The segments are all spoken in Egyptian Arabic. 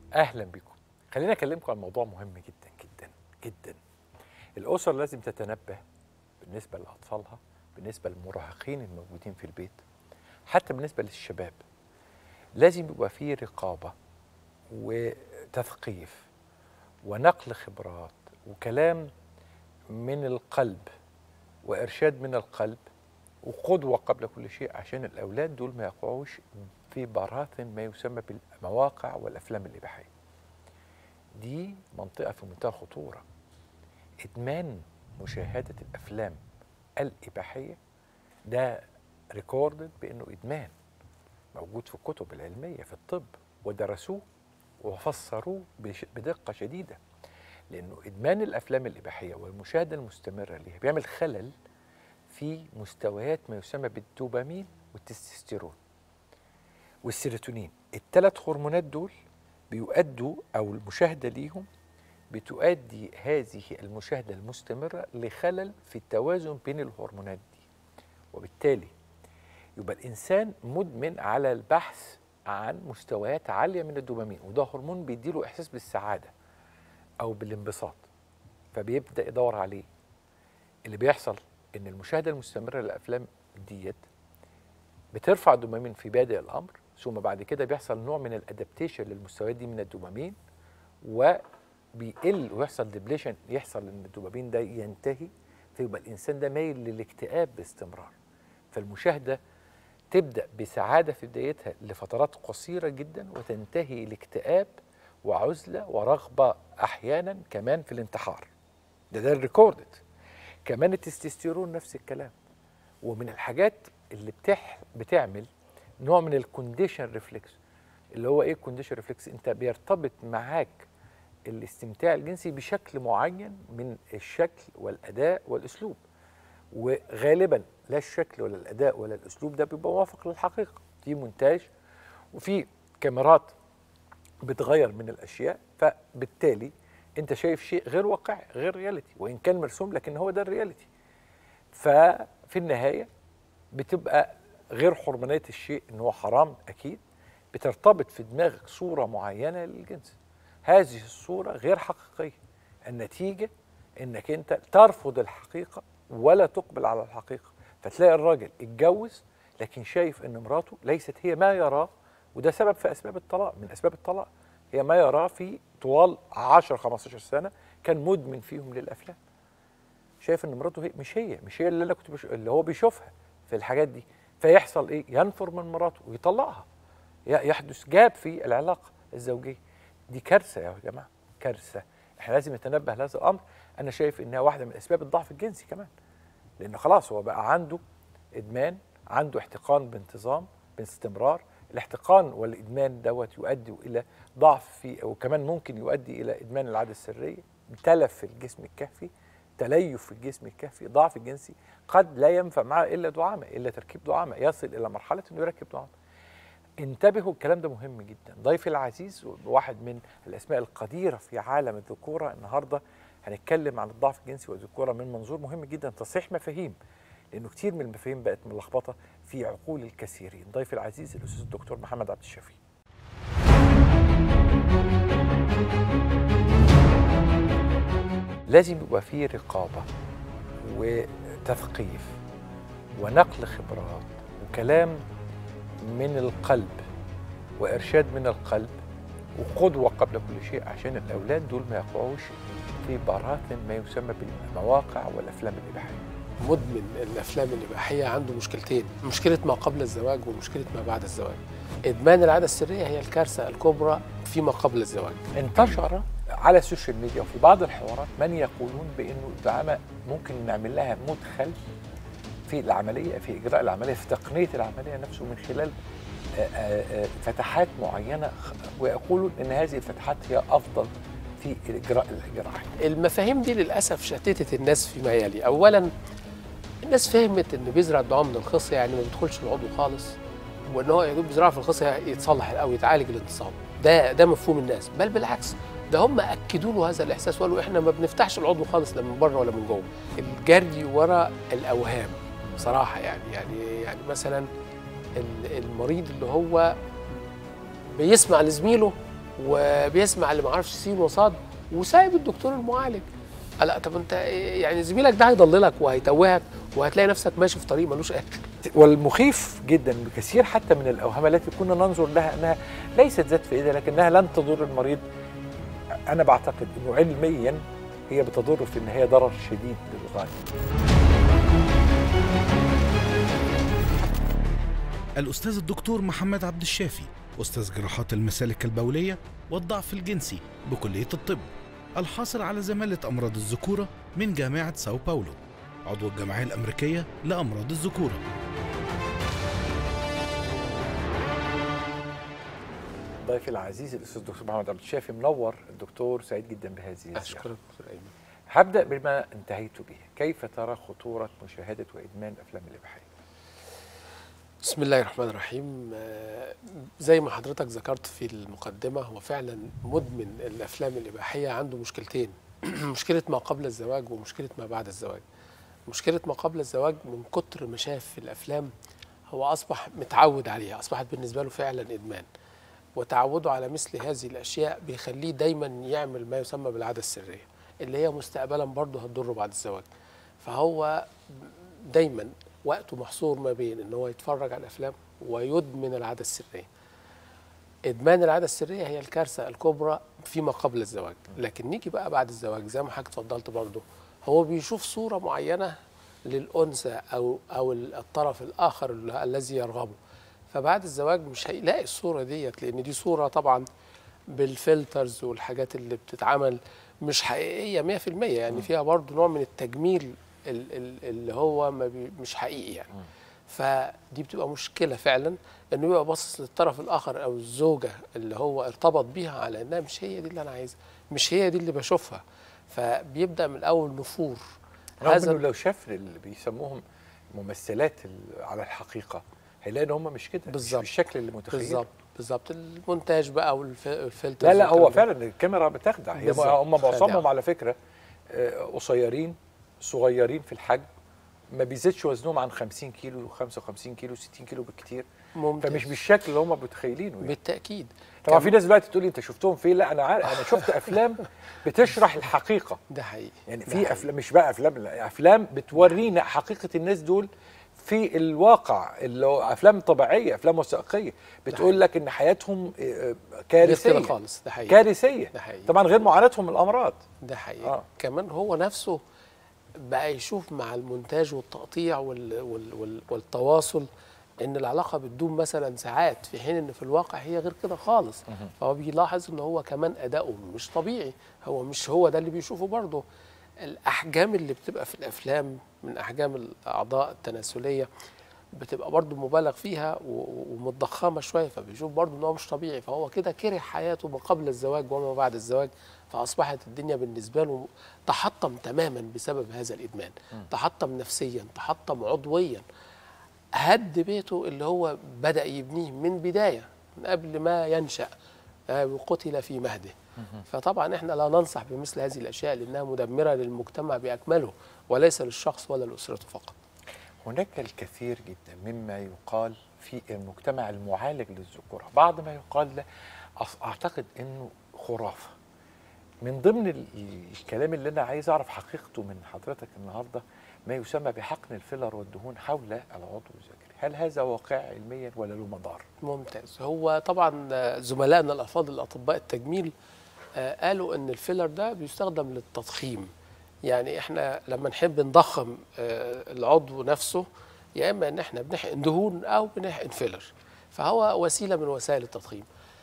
اهلا بكم خلينا اكلمكم عن موضوع مهم جدا جدا جدا الاسر لازم تتنبه بالنسبه لاطفالها بالنسبه للمراهقين الموجودين في البيت حتى بالنسبه للشباب لازم يبقى فيه رقابه وتثقيف ونقل خبرات وكلام من القلب وارشاد من القلب وقدوه قبل كل شيء عشان الاولاد دول ما يقعوش في براثن ما يسمى بالمواقع والافلام الاباحيه. دي منطقه في منتهى الخطوره. ادمان مشاهده الافلام الاباحيه ده ريكوردد بانه ادمان موجود في الكتب العلميه في الطب ودرسوه وفسروه بش- بدقه شديده. لانه ادمان الافلام الاباحيه والمشاهده المستمره ليها بيعمل خلل في مستويات ما يسمى بالدوبامين والتستوستيرون والسيروتونين الثلاث هرمونات دول بيؤدوا او المشاهده ليهم بتؤدي هذه المشاهده المستمره لخلل في التوازن بين الهرمونات دي وبالتالي يبقى الانسان مدمن على البحث عن مستويات عاليه من الدوبامين وده هرمون بيديله احساس بالسعاده او بالانبساط فبيبدا يدور عليه اللي بيحصل ان المشاهده المستمره للافلام ديت بترفع الدوبامين في بادئ الامر ثم بعد كده بيحصل نوع من الادابتيشن للمستويات دي من الدوبامين وبيقل ويحصل ديبليشن يحصل ان الدوبامين ده ينتهي فيبقى الانسان ده مايل للاكتئاب باستمرار فالمشاهده تبدا بسعاده في بدايتها لفترات قصيره جدا وتنتهي لاكتئاب وعزله ورغبه احيانا كمان في الانتحار ده ده الريكوردد كمان التستوستيرون نفس الكلام ومن الحاجات اللي بتح بتعمل نوع من الكونديشن ريفلكس اللي هو ايه الكونديشن ريفلكس انت بيرتبط معاك الاستمتاع الجنسي بشكل معين من الشكل والاداء والاسلوب وغالبا لا الشكل ولا الاداء ولا الاسلوب ده بيبقى موافق للحقيقه في مونتاج وفي كاميرات بتغير من الاشياء فبالتالي انت شايف شيء غير واقعي غير رياليتي وان كان مرسوم لكن هو ده الرياليتي ففي النهايه بتبقى غير حرمانيه الشيء ان هو حرام اكيد بترتبط في دماغك صوره معينه للجنس هذه الصوره غير حقيقيه النتيجه انك انت ترفض الحقيقه ولا تقبل على الحقيقه فتلاقي الراجل اتجوز لكن شايف ان مراته ليست هي ما يراه وده سبب في اسباب الطلاق من اسباب الطلاق هي ما يراه في طوال 10 15 سنه كان مدمن فيهم للافلام شايف ان مراته هي مش هي مش هي اللي انا كنت بش... اللي هو بيشوفها في الحاجات دي فيحصل ايه ينفر من مراته ويطلقها ي- يحدث جاب في العلاقه الزوجيه دي كارثه يا جماعه كارثه احنا لازم نتنبه لهذا الامر انا شايف انها واحده من اسباب الضعف الجنسي كمان لان خلاص هو بقى عنده ادمان عنده احتقان بانتظام باستمرار الاحتقان والادمان دوت يؤدي الى ضعف في وكمان ممكن يؤدي الى ادمان العاده السريه تلف في الجسم الكهفي تليف في الجسم الكهفي ضعف جنسي قد لا ينفع معه الا دعامه الا تركيب دعامه يصل الى مرحله انه يركب دعامه انتبهوا الكلام ده مهم جدا ضيفي العزيز واحد من الاسماء القديره في عالم الذكوره النهارده هنتكلم عن الضعف الجنسي والذكوره من منظور مهم جدا تصحيح مفاهيم لانه كتير من المفاهيم بقت ملخبطه في عقول الكثيرين ضيفي العزيز الاستاذ الدكتور محمد عبد الشفيع لازم يبقى فيه رقابه وتثقيف ونقل خبرات وكلام من القلب وارشاد من القلب وقدوه قبل كل شيء عشان الاولاد دول ما يقعوش في براثن ما يسمى بالمواقع والافلام الاباحيه مدمن الافلام الاباحيه عنده مشكلتين مشكله ما قبل الزواج ومشكله ما بعد الزواج ادمان العاده السريه هي الكارثه الكبرى فيما قبل الزواج انتشر على السوشيال ميديا وفي بعض الحوارات من يقولون بانه الدعامه ممكن نعمل لها مدخل في العمليه في اجراء العمليه في تقنيه العمليه نفسه من خلال آه، آه، آه، فتحات معينه خ- ويقولون ان هذه الفتحات هي افضل في اجراء الاجراءات المفاهيم دي للاسف شتتت الناس فيما يلي اولا الناس فهمت ان بيزرع الدعاء من الخصيه يعني ما بيدخلش العضو خالص وان هو يا دوب بيزرعه في الخصيه يتصلح او يتعالج الانتصاب ده ده مفهوم الناس بل بالعكس ده هم اكدوا له هذا الاحساس وقالوا احنا ما بنفتحش العضو خالص لا من بره ولا من جوه الجري ورا الاوهام بصراحه يعني يعني يعني مثلا ال- المريض اللي هو بيسمع لزميله وبيسمع اللي ما عرفش سين وصاد وسايب الدكتور المعالج لا طب انت إيه- يعني زميلك ده هيضللك وهيتوهك وهتلاقي نفسك ماشي في طريق ملوش اخر والمخيف جدا بكثير حتى من الاوهام التي كنا ننظر لها انها ليست ذات فائده لكنها لن تضر المريض انا بعتقد انه علميا هي بتضر في النهايه ضرر شديد للغايه الأستاذ الدكتور محمد عبد الشافي أستاذ جراحات المسالك البولية والضعف الجنسي بكلية الطب الحاصل على زمالة أمراض الذكورة من جامعة ساو باولو عضو الجمعية الأمريكية لأمراض الذكورة ضيفي العزيز الاستاذ الدكتور محمد عبد الشافي منور الدكتور سعيد جدا بهذه الزياره اشكرك دكتور ايمن هبدا بما انتهيت به كيف ترى خطوره مشاهده وادمان الافلام الاباحيه بسم الله الرحمن الرحيم آه، زي ما حضرتك ذكرت في المقدمة هو فعلا مدمن الأفلام الإباحية عنده مشكلتين مشكلة ما قبل الزواج ومشكلة ما بعد الزواج مشكلة ما قبل الزواج من كتر ما شاف في الأفلام هو أصبح متعود عليها أصبحت بالنسبة له فعلا إدمان وتعوده على مثل هذه الأشياء بيخليه دايما يعمل ما يسمى بالعادة السرية اللي هي مستقبلا برضه هتضره بعد الزواج فهو دايما وقته محصور ما بين ان هو يتفرج على الافلام ويدمن العاده السريه. ادمان العاده السريه هي الكارثه الكبرى فيما قبل الزواج، لكن نيجي بقى بعد الزواج زي ما حضرتك اتفضلت برضه هو بيشوف صوره معينه للانثى او او الطرف الاخر ال- الذي يرغبه. فبعد الزواج مش هيلاقي الصوره ديت لان دي صوره طبعا بالفلترز والحاجات اللي بتتعمل مش حقيقيه 100% يعني فيها برضه نوع من التجميل ال- ال- اللي هو ما بي مش حقيقي يعني فدي بتبقى مشكله فعلا انه يبقى باصص للطرف الاخر او الزوجه اللي هو ارتبط بيها على انها مش هي دي اللي انا عايزها مش هي دي اللي بشوفها فبيبدا من الاول نفور رغم هذا انه لو شاف اللي بيسموهم ممثلات ال- على الحقيقه هيلاقي ان هم مش كده مش بالظبط. بالشكل اللي متخيل بالظبط بالظبط المونتاج بقى والفلتر لا لا هو فعلا الكاميرا بتخدع هي بالظبط، هم معظمهم خادعة. على فكره آه، قصيرين صغيرين في الحجم ما بيزيدش وزنهم عن 50 كيلو 55 كيلو 60 كيلو بالكتير ممتاز فمش بالشكل اللي هم متخيلينه يعني. بالتاكيد طبعا كم- في ناس دلوقتي تقول لي انت شفتهم فين لا انا عارف انا شفت افلام بتشرح الحقيقه ده حقيقي يعني ده في حقيقي. افلام مش بقى افلام لا، افلام بتورينا حقيقه الناس دول في الواقع اللي هو افلام طبيعيه افلام وثائقيه بتقول لك ان حياتهم آه، غير كارثيه كده خالص ده حقيقي كارثيه ده حقيقي طبعا غير معاناتهم من الامراض ده حقيقي آه. آه. كمان هو نفسه بقى يشوف مع المونتاج والتقطيع وال وال وال والتواصل ان العلاقه بتدوم مثلا ساعات في حين ان في الواقع هي غير كده خالص فهو بيلاحظ ان هو كمان اداؤه مش طبيعي هو مش هو ده اللي بيشوفه برضه الاحجام اللي بتبقى في الافلام من احجام الاعضاء التناسليه بتبقى برضه مبالغ فيها و- ومتضخمه شويه فبيشوف برضه ان هو مش طبيعي فهو كده كره حياته ما قبل الزواج وما بعد الزواج فاصبحت الدنيا بالنسبه له تحطم تماما بسبب هذا الادمان تحطم نفسيا تحطم عضويا هد بيته اللي هو بدا يبنيه من بدايه من قبل ما ينشا آه، وقتل في مهده فطبعا احنا لا ننصح بمثل هذه الاشياء لانها مدمره للمجتمع باكمله وليس للشخص ولا لاسرته فقط هناك الكثير جدا مما يقال في المجتمع المعالج للذكورة بعض ما يقال ده أص- أعتقد أنه خرافة من ضمن ال- الكلام اللي أنا عايز أعرف حقيقته من حضرتك النهاردة ما يسمى بحقن الفيلر والدهون حول العضو الذكري هل هذا واقع علميا ولا له مدار؟ ممتاز هو طبعا آه، زملائنا الافاضل اطباء التجميل آه، قالوا ان الفيلر ده بيستخدم للتضخيم يعني احنا لما نحب نضخم آه، العضو نفسه يا اما ان احنا بنحقن دهون او بنحقن فيلر فهو وسيله من وسائل التضخيم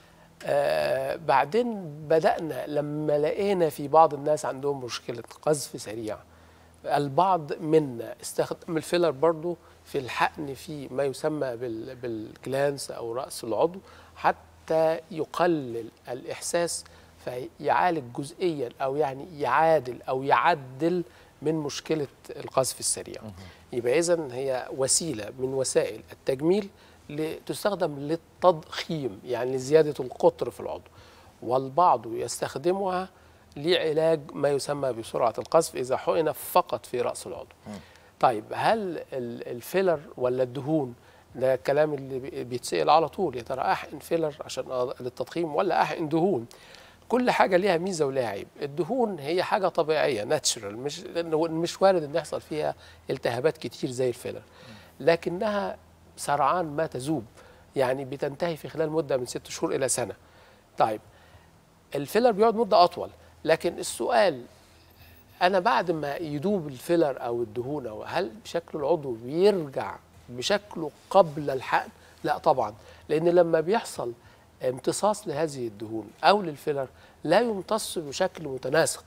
آه بعدين بدأنا لما لقينا في بعض الناس عندهم مشكلة قذف سريع البعض منا استخدم الفيلر برضو في الحقن في ما يسمى بال بالجلانس أو رأس العضو حتى يقلل الإحساس فيعالج جزئيا أو يعني يعادل أو يعدل من مشكلة القذف السريع يبقى إذن هي وسيلة من وسائل التجميل ل- تستخدم للتضخيم يعني لزيادة القطر في العضو والبعض يستخدمها لعلاج ما يسمى بسرعة القذف إذا حقن فقط في رأس العضو طيب هل ال- الفيلر ولا الدهون ده الكلام اللي بي- بيتسأل على طول يا ترى احقن فيلر عشان أ- للتضخيم ولا احقن دهون كل حاجه ليها ميزه ولها عيب الدهون هي حاجه طبيعيه ناتشرال مش لأنه مش وارد ان يحصل فيها التهابات كتير زي الفيلر لكنها سرعان ما تذوب يعني بتنتهي في خلال مده من ست شهور الى سنه طيب الفيلر بيقعد مده اطول لكن السؤال انا بعد ما يدوب الفيلر او الدهون او هل شكل العضو بيرجع بشكله قبل الحقن لا طبعا لان لما بيحصل امتصاص لهذه الدهون او للفيلر لا يمتص بشكل متناسق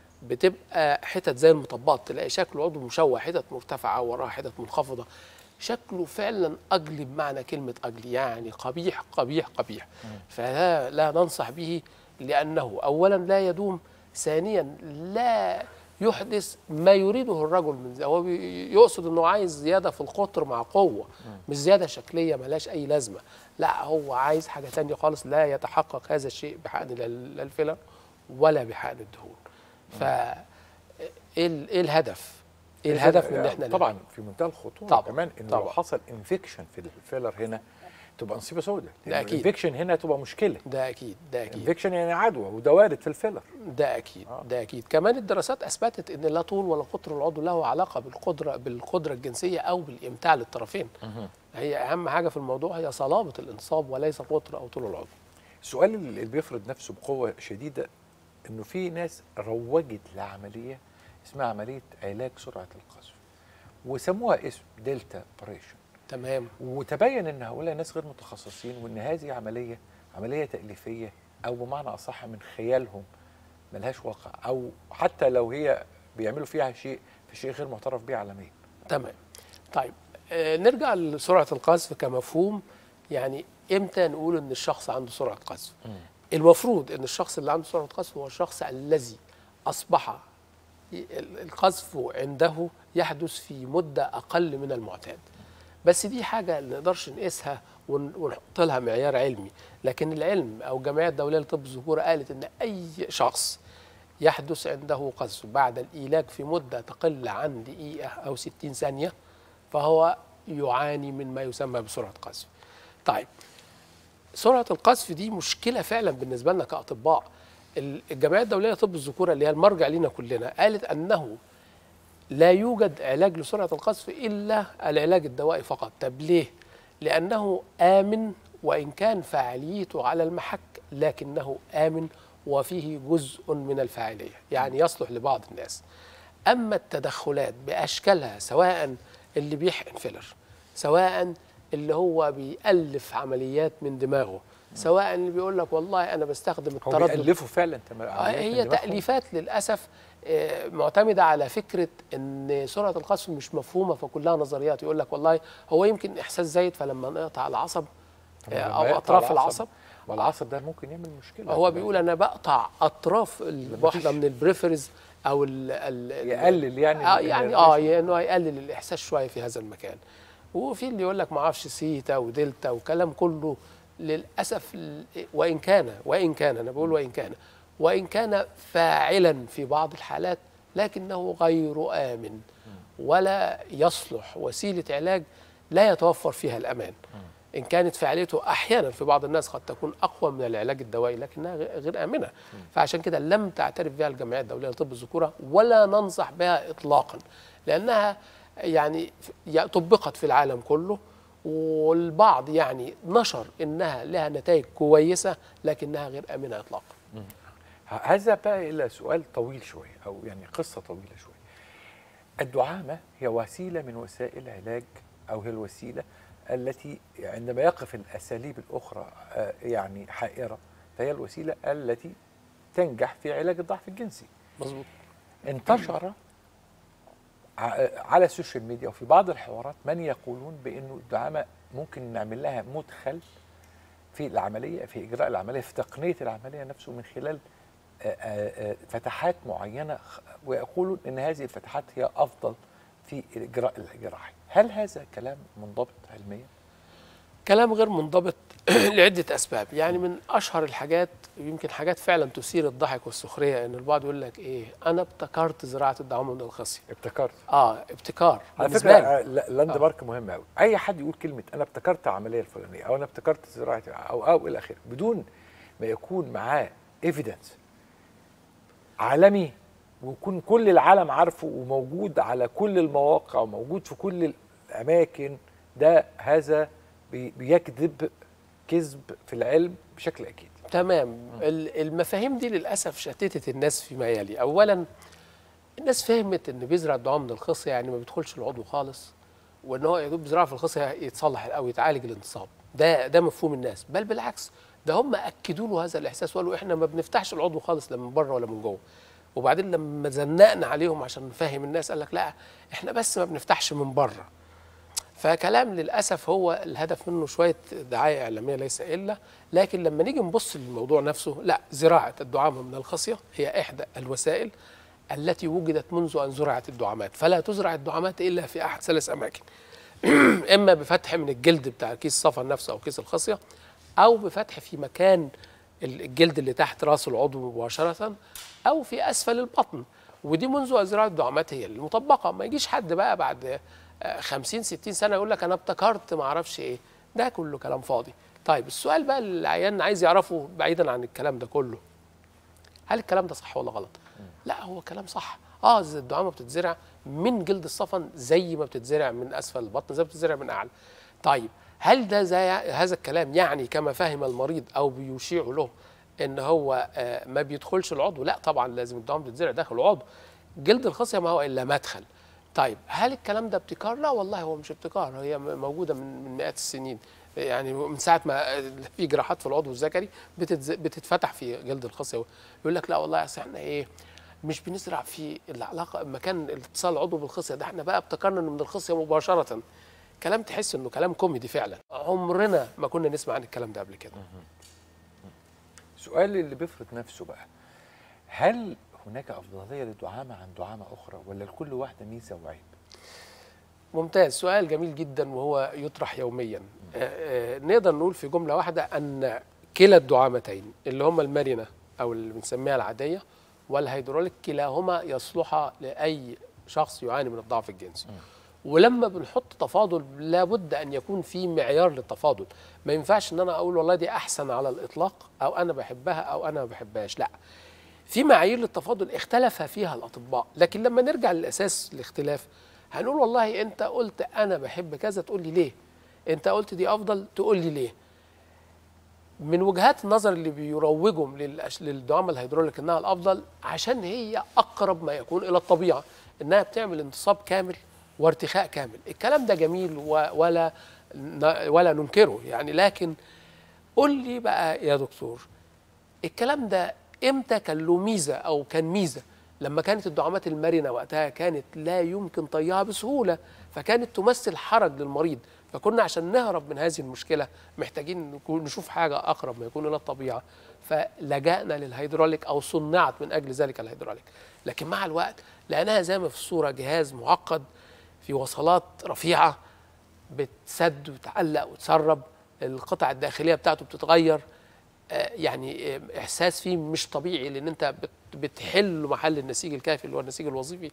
بتبقى حتت زي المطبات تلاقي شكل العضو مشوه حتت مرتفعه وراها حتت منخفضه شكله فعلا اجلي بمعنى كلمه اجلي يعني قبيح قبيح قبيح فلا لا ننصح به لانه اولا لا يدوم ثانيا لا يحدث ما يريده الرجل من زي هو بي- يقصد انه عايز زياده في القطر مع قوه مش زياده شكليه ملهاش اي لازمه لا هو عايز حاجه تانية خالص لا يتحقق هذا الشيء بحقن ال- لا الفيلر ولا بحقن الدهون ف ايه ال- إيه الهدف ايه الهدف من ان احنا طبعا في منتهى الخطوره طبعاً، كمان ان طبعاً. لو حصل انفكشن في الفيلر هنا تبقى نصيبه سوداء ده أكيد. الانفكشن هنا تبقى مشكله ده اكيد ده اكيد انفكشن يعني عدوى وده وارد في الفيلر ده اكيد آه. ده اكيد كمان الدراسات اثبتت ان لا طول ولا قطر العضو له علاقه بالقدره بالقدره الجنسيه او بالامتاع للطرفين هي اهم حاجه في الموضوع هي صلابه الانصاب وليس قطر او طول العضو السؤال اللي بيفرض نفسه بقوه شديده انه في ناس روجت لعمليه اسمها عمليه علاج سرعه القذف وسموها اسم دلتا اوبريشن تمام وتبين ان هؤلاء ناس غير متخصصين وان هذه عمليه عمليه تاليفيه او بمعنى اصح من خيالهم ملهاش واقع او حتى لو هي بيعملوا فيها شيء في شيء غير معترف به عالميا تمام طيب آه نرجع لسرعه القذف كمفهوم يعني امتى نقول ان الشخص عنده سرعه قذف المفروض ان الشخص اللي عنده سرعه قذف هو الشخص الذي اصبح ي- ال- القذف عنده يحدث في مده اقل من المعتاد بس دي حاجه ما نقدرش نقيسها ون- ونحط لها معيار علمي لكن العلم او الجمعيه الدوليه لطب الذكوره قالت ان اي شخص يحدث عنده قذف بعد الإيلاج في مدة تقل عن دقيقة أو 60 ثانية فهو يعاني من ما يسمى بسرعة قذف طيب سرعة القذف دي مشكلة فعلا بالنسبة لنا كأطباء ال- الجمعية الدولية لطب الذكورة اللي هي المرجع لنا كلنا قالت أنه لا يوجد علاج لسرعة القذف إلا العلاج الدوائي فقط طب ليه؟ لأنه آمن وإن كان فاعليته على المحك لكنه آمن وفيه جزء من الفاعلية يعني يصلح لبعض الناس أما التدخلات بأشكالها سواء اللي بيحقن فيلر سواء اللي هو بيألف عمليات من دماغه سواء اللي بيقول لك والله أنا بستخدم هو التردد بيألفوا فعلا تم- آه، عمليات من هي دماغهم؟ تأليفات للأسف آه، معتمدة على فكرة أن سرعة القذف مش مفهومة فكلها نظريات يقول لك والله هو يمكن إحساس زايد فلما نقطع العصب طب آه، لما أو يقطع أطراف العصب والعصب ده ممكن يعمل مشكله هو بيقول أنا بقطع أطراف الواحدة مفيش- من البريفرز أو ال ال يقلل يعني آه ال- يعني اه انه يقلل الاحساس شويه في هذا المكان وفي اللي يقول لك ما اعرفش سيتا ودلتا وكلام كله للاسف ال- وان كان وان كان انا بقول وان كان وان كان فاعلا في بعض الحالات لكنه غير امن ولا يصلح وسيله علاج لا يتوفر فيها الامان ان كانت فعاليته احيانا في بعض الناس قد تكون اقوى من العلاج الدوائي لكنها غ- غير امنه فعشان كده لم تعترف بها الجمعيه الدوليه لطب الذكوره ولا ننصح بها اطلاقا لانها يعني ف- يا- طبقت في العالم كله والبعض يعني نشر انها لها نتائج كويسه لكنها غير امنه اطلاقا ه- هذا بقى الى سؤال طويل شويه او يعني قصه طويله شويه الدعامه هي وسيله من وسائل علاج او هي الوسيله التي عندما يقف الاساليب الاخرى آه، يعني حائره فهي الوسيله التي تنجح في علاج الضعف الجنسي مظبوط انتشر ع- على السوشيال ميديا وفي بعض الحوارات من يقولون بانه الدعامه ممكن نعمل لها مدخل في العمليه في اجراء العمليه في تقنيه العمليه نفسه من خلال آه، آه، آه، فتحات معينه خ- ويقولون ان هذه الفتحات هي افضل في الاجراء الجراحي هل هذا كلام منضبط علميا كلام غير منضبط لعده اسباب يعني من اشهر الحاجات يمكن حاجات فعلا تثير الضحك والسخريه ان البعض يقول لك ايه انا ابتكرت زراعه الدعامه من الخصيه ابتكرت اه ابتكار على بالنسبة فكره لي. آه، لا- لاند مارك مهم قوي اي حد يقول كلمه انا ابتكرت العمليه الفلانيه او انا ابتكرت زراعه او او الى اخره بدون ما يكون معاه ايفيدنس عالمي ويكون كل العالم عارفه وموجود على كل المواقع وموجود في كل الاماكن ده هذا بي- بيكذب كذب في العلم بشكل اكيد تمام ال- المفاهيم دي للاسف شتتت الناس فيما يلي اولا الناس فهمت ان بيزرع الدعام من الخصيه يعني ما بيدخلش العضو خالص وان هو يا دوب بيزرعه في الخصيه يتصلح او يتعالج الانتصاب ده ده مفهوم الناس بل بالعكس ده هم اكدوا له هذا الاحساس وقالوا احنا ما بنفتحش العضو خالص لا من بره ولا من جوه وبعدين لما زنقنا عليهم عشان نفهم الناس قال لك لا احنا بس ما بنفتحش من بره فكلام للاسف هو الهدف منه شويه دعايه اعلاميه ليس الا لكن لما نيجي نبص للموضوع نفسه لا زراعه الدعامه من الخصيه هي احدى الوسائل التي وجدت منذ ان زرعت الدعامات فلا تزرع الدعامات الا في احد ثلاث اماكن اما بفتح من الجلد بتاع كيس الصفا نفسه او كيس الخصيه او بفتح في مكان الجلد اللي تحت راس العضو مباشره او في اسفل البطن ودي منذ ازراع الدعامات هي المطبقه ما يجيش حد بقى بعد آه، 50 60 سنه يقول لك انا ابتكرت ما اعرفش ايه ده كله كلام فاضي طيب السؤال بقى اللي العيان عايز يعرفه بعيدا عن الكلام ده كله هل الكلام ده صح ولا غلط لا هو كلام صح اه زي الدعامه بتتزرع من جلد الصفن زي ما بتتزرع من اسفل البطن زي ما بتتزرع من اعلى طيب هل ده زي هذا الكلام يعني كما فهم المريض او بيشيع له ان هو آه ما بيدخلش العضو لا طبعا لازم الدعامه تتزرع داخل العضو جلد الخصيه ما هو الا مدخل طيب هل الكلام ده ابتكار لا والله هو مش ابتكار هي م- موجوده من من مئات السنين يعني من ساعه ما آه، في جراحات في العضو الذكري بتتز- بتتفتح في جلد الخصيه يقول لك لا والله اصل احنا ايه مش بنزرع في العلاقه مكان الاتصال العضو بالخصيه ده احنا بقى ابتكرنا انه من الخصيه مباشره كلام تحس انه كلام كوميدي فعلا عمرنا ما كنا نسمع عن الكلام ده قبل كده السؤال اللي بيفرض نفسه بقى هل هناك افضليه لدعامه عن دعامه اخرى ولا لكل واحده ميزه وعيب ممتاز سؤال جميل جدا وهو يطرح يوميا آه، آه، نقدر نقول في جمله واحده ان كلا الدعامتين اللي هما المرنه او اللي بنسميها العاديه والهيدروليك كلاهما يصلحا لاي شخص يعاني من الضعف الجنسي ولما بنحط تفاضل لابد ان يكون في معيار للتفاضل ما ينفعش ان انا اقول والله دي احسن على الاطلاق او انا بحبها او انا ما بحبهاش لا في معايير للتفاضل اختلف فيها الاطباء لكن لما نرجع للاساس الاختلاف هنقول والله انت قلت انا بحب كذا تقول لي ليه انت قلت دي افضل تقول لي ليه من وجهات النظر اللي بيروجوا للأش- للدعامه الهيدروليك انها الافضل عشان هي اقرب ما يكون الى الطبيعه انها بتعمل انتصاب كامل وارتخاء كامل الكلام ده جميل و- ولا ن- ولا ننكره يعني لكن قول لي بقى يا دكتور الكلام ده امتى كان له ميزه او كان ميزه لما كانت الدعامات المرنه وقتها كانت لا يمكن طيها بسهوله فكانت تمثل حرج للمريض فكنا عشان نهرب من هذه المشكله محتاجين نكون- نشوف حاجه اقرب ما يكون الى الطبيعه فلجأنا للهيدروليك او صنعت من اجل ذلك الهيدروليك لكن مع الوقت لقيناها زي ما في الصوره جهاز معقد في وصلات رفيعه بتسد وتعلق وتسرب القطع الداخليه بتاعته بتتغير آه، يعني آه، احساس فيه مش طبيعي لان انت بت- بتحل محل النسيج الكافي اللي هو النسيج الوظيفي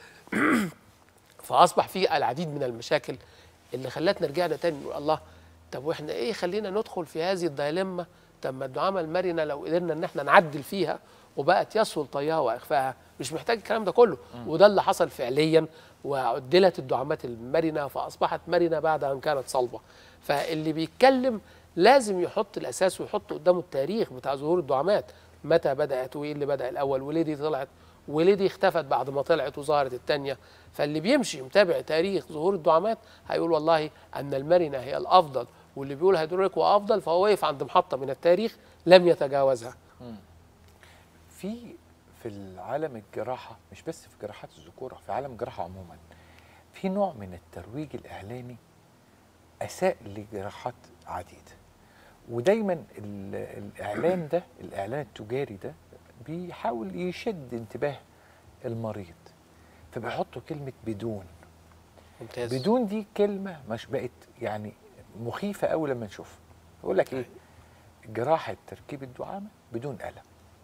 فاصبح فيه العديد من المشاكل اللي خلتنا رجعنا تاني نقول الله طب واحنا ايه خلينا ندخل في هذه الدايلما طب ما الدعامه المرنه لو قدرنا ان احنا نعدل فيها وبقت يسهل طيها واخفائها مش محتاج الكلام ده كله وده اللي حصل فعليا وعدلت الدعامات المرنه فاصبحت مرنه بعد ان كانت صلبه فاللي بيتكلم لازم يحط الاساس ويحط قدامه التاريخ بتاع ظهور الدعامات متى بدات وايه اللي بدا الاول وليه دي طلعت وليه دي اختفت بعد ما طلعت وظهرت الثانيه فاللي بيمشي متابع تاريخ ظهور الدعامات هيقول والله ان المرنه هي الافضل واللي بيقول هيدروليك هو افضل فهو واقف عند محطه من التاريخ لم يتجاوزها في في العالم الجراحه مش بس في جراحات الذكوره في عالم الجراحه عموما في نوع من الترويج الاعلامي اساء لجراحات عديده ودايما ال- الاعلان ده الاعلان التجاري ده بيحاول يشد انتباه المريض فبيحطوا كلمه بدون ممتاز بدون دي كلمه مش بقت يعني مخيفه قوي لما نشوفها يقول لك ايه جراحه تركيب الدعامه بدون الم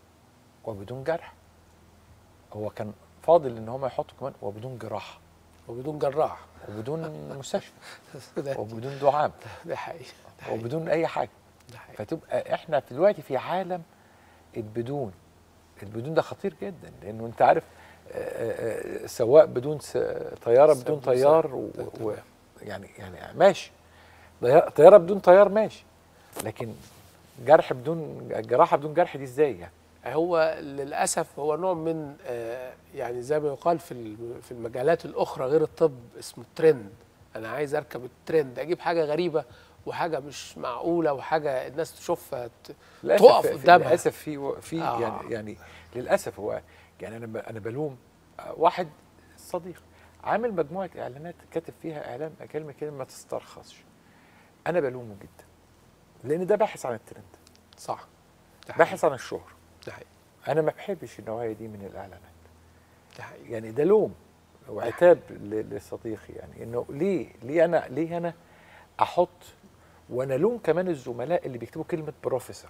وبدون جرح هو كان فاضل ان هم يحطوا كمان وبدون جراحه وبدون جراح وبدون مستشفى ده وبدون دعام ده حقيقي ده حقيقي وبدون اي حاجه ده حقيقي فتبقى احنا في دلوقتي في عالم البدون البدون ده خطير جدا لانه انت عارف آه، آه، آه، سواق بدون س- طياره بدون بدون طيار و... ده و... تمام. يعني يعني ماشي طي- طياره بدون طيار ماشي لكن جرح بدون جراحه بدون جرح دي ازاي يعني هو للاسف هو نوع من آه، يعني زي ما يقال في ال- في المجالات الاخرى غير الطب اسمه ترند انا عايز اركب الترند اجيب حاجه غريبه وحاجه مش معقوله وحاجه الناس تشوفها ت- للاسف تقف في- قدامها. للاسف في في آه. يعني يعني للاسف هو يعني انا ب- انا بلوم آه، واحد صديق عامل مجموعه اعلانات كاتب فيها اعلان كلمه كده ما تسترخصش انا بلومه جدا لان ده باحث عن الترند صح ده حقيقي. باحث عن الشهره ده حقيقي انا ما بحبش النوعيه دي من الاعلانات ده حقيقي يعني ده لوم وعتاب ل- لصديقي يعني انه ليه ليه انا ليه انا احط وانا لوم كمان الزملاء اللي بيكتبوا كلمه بروفيسور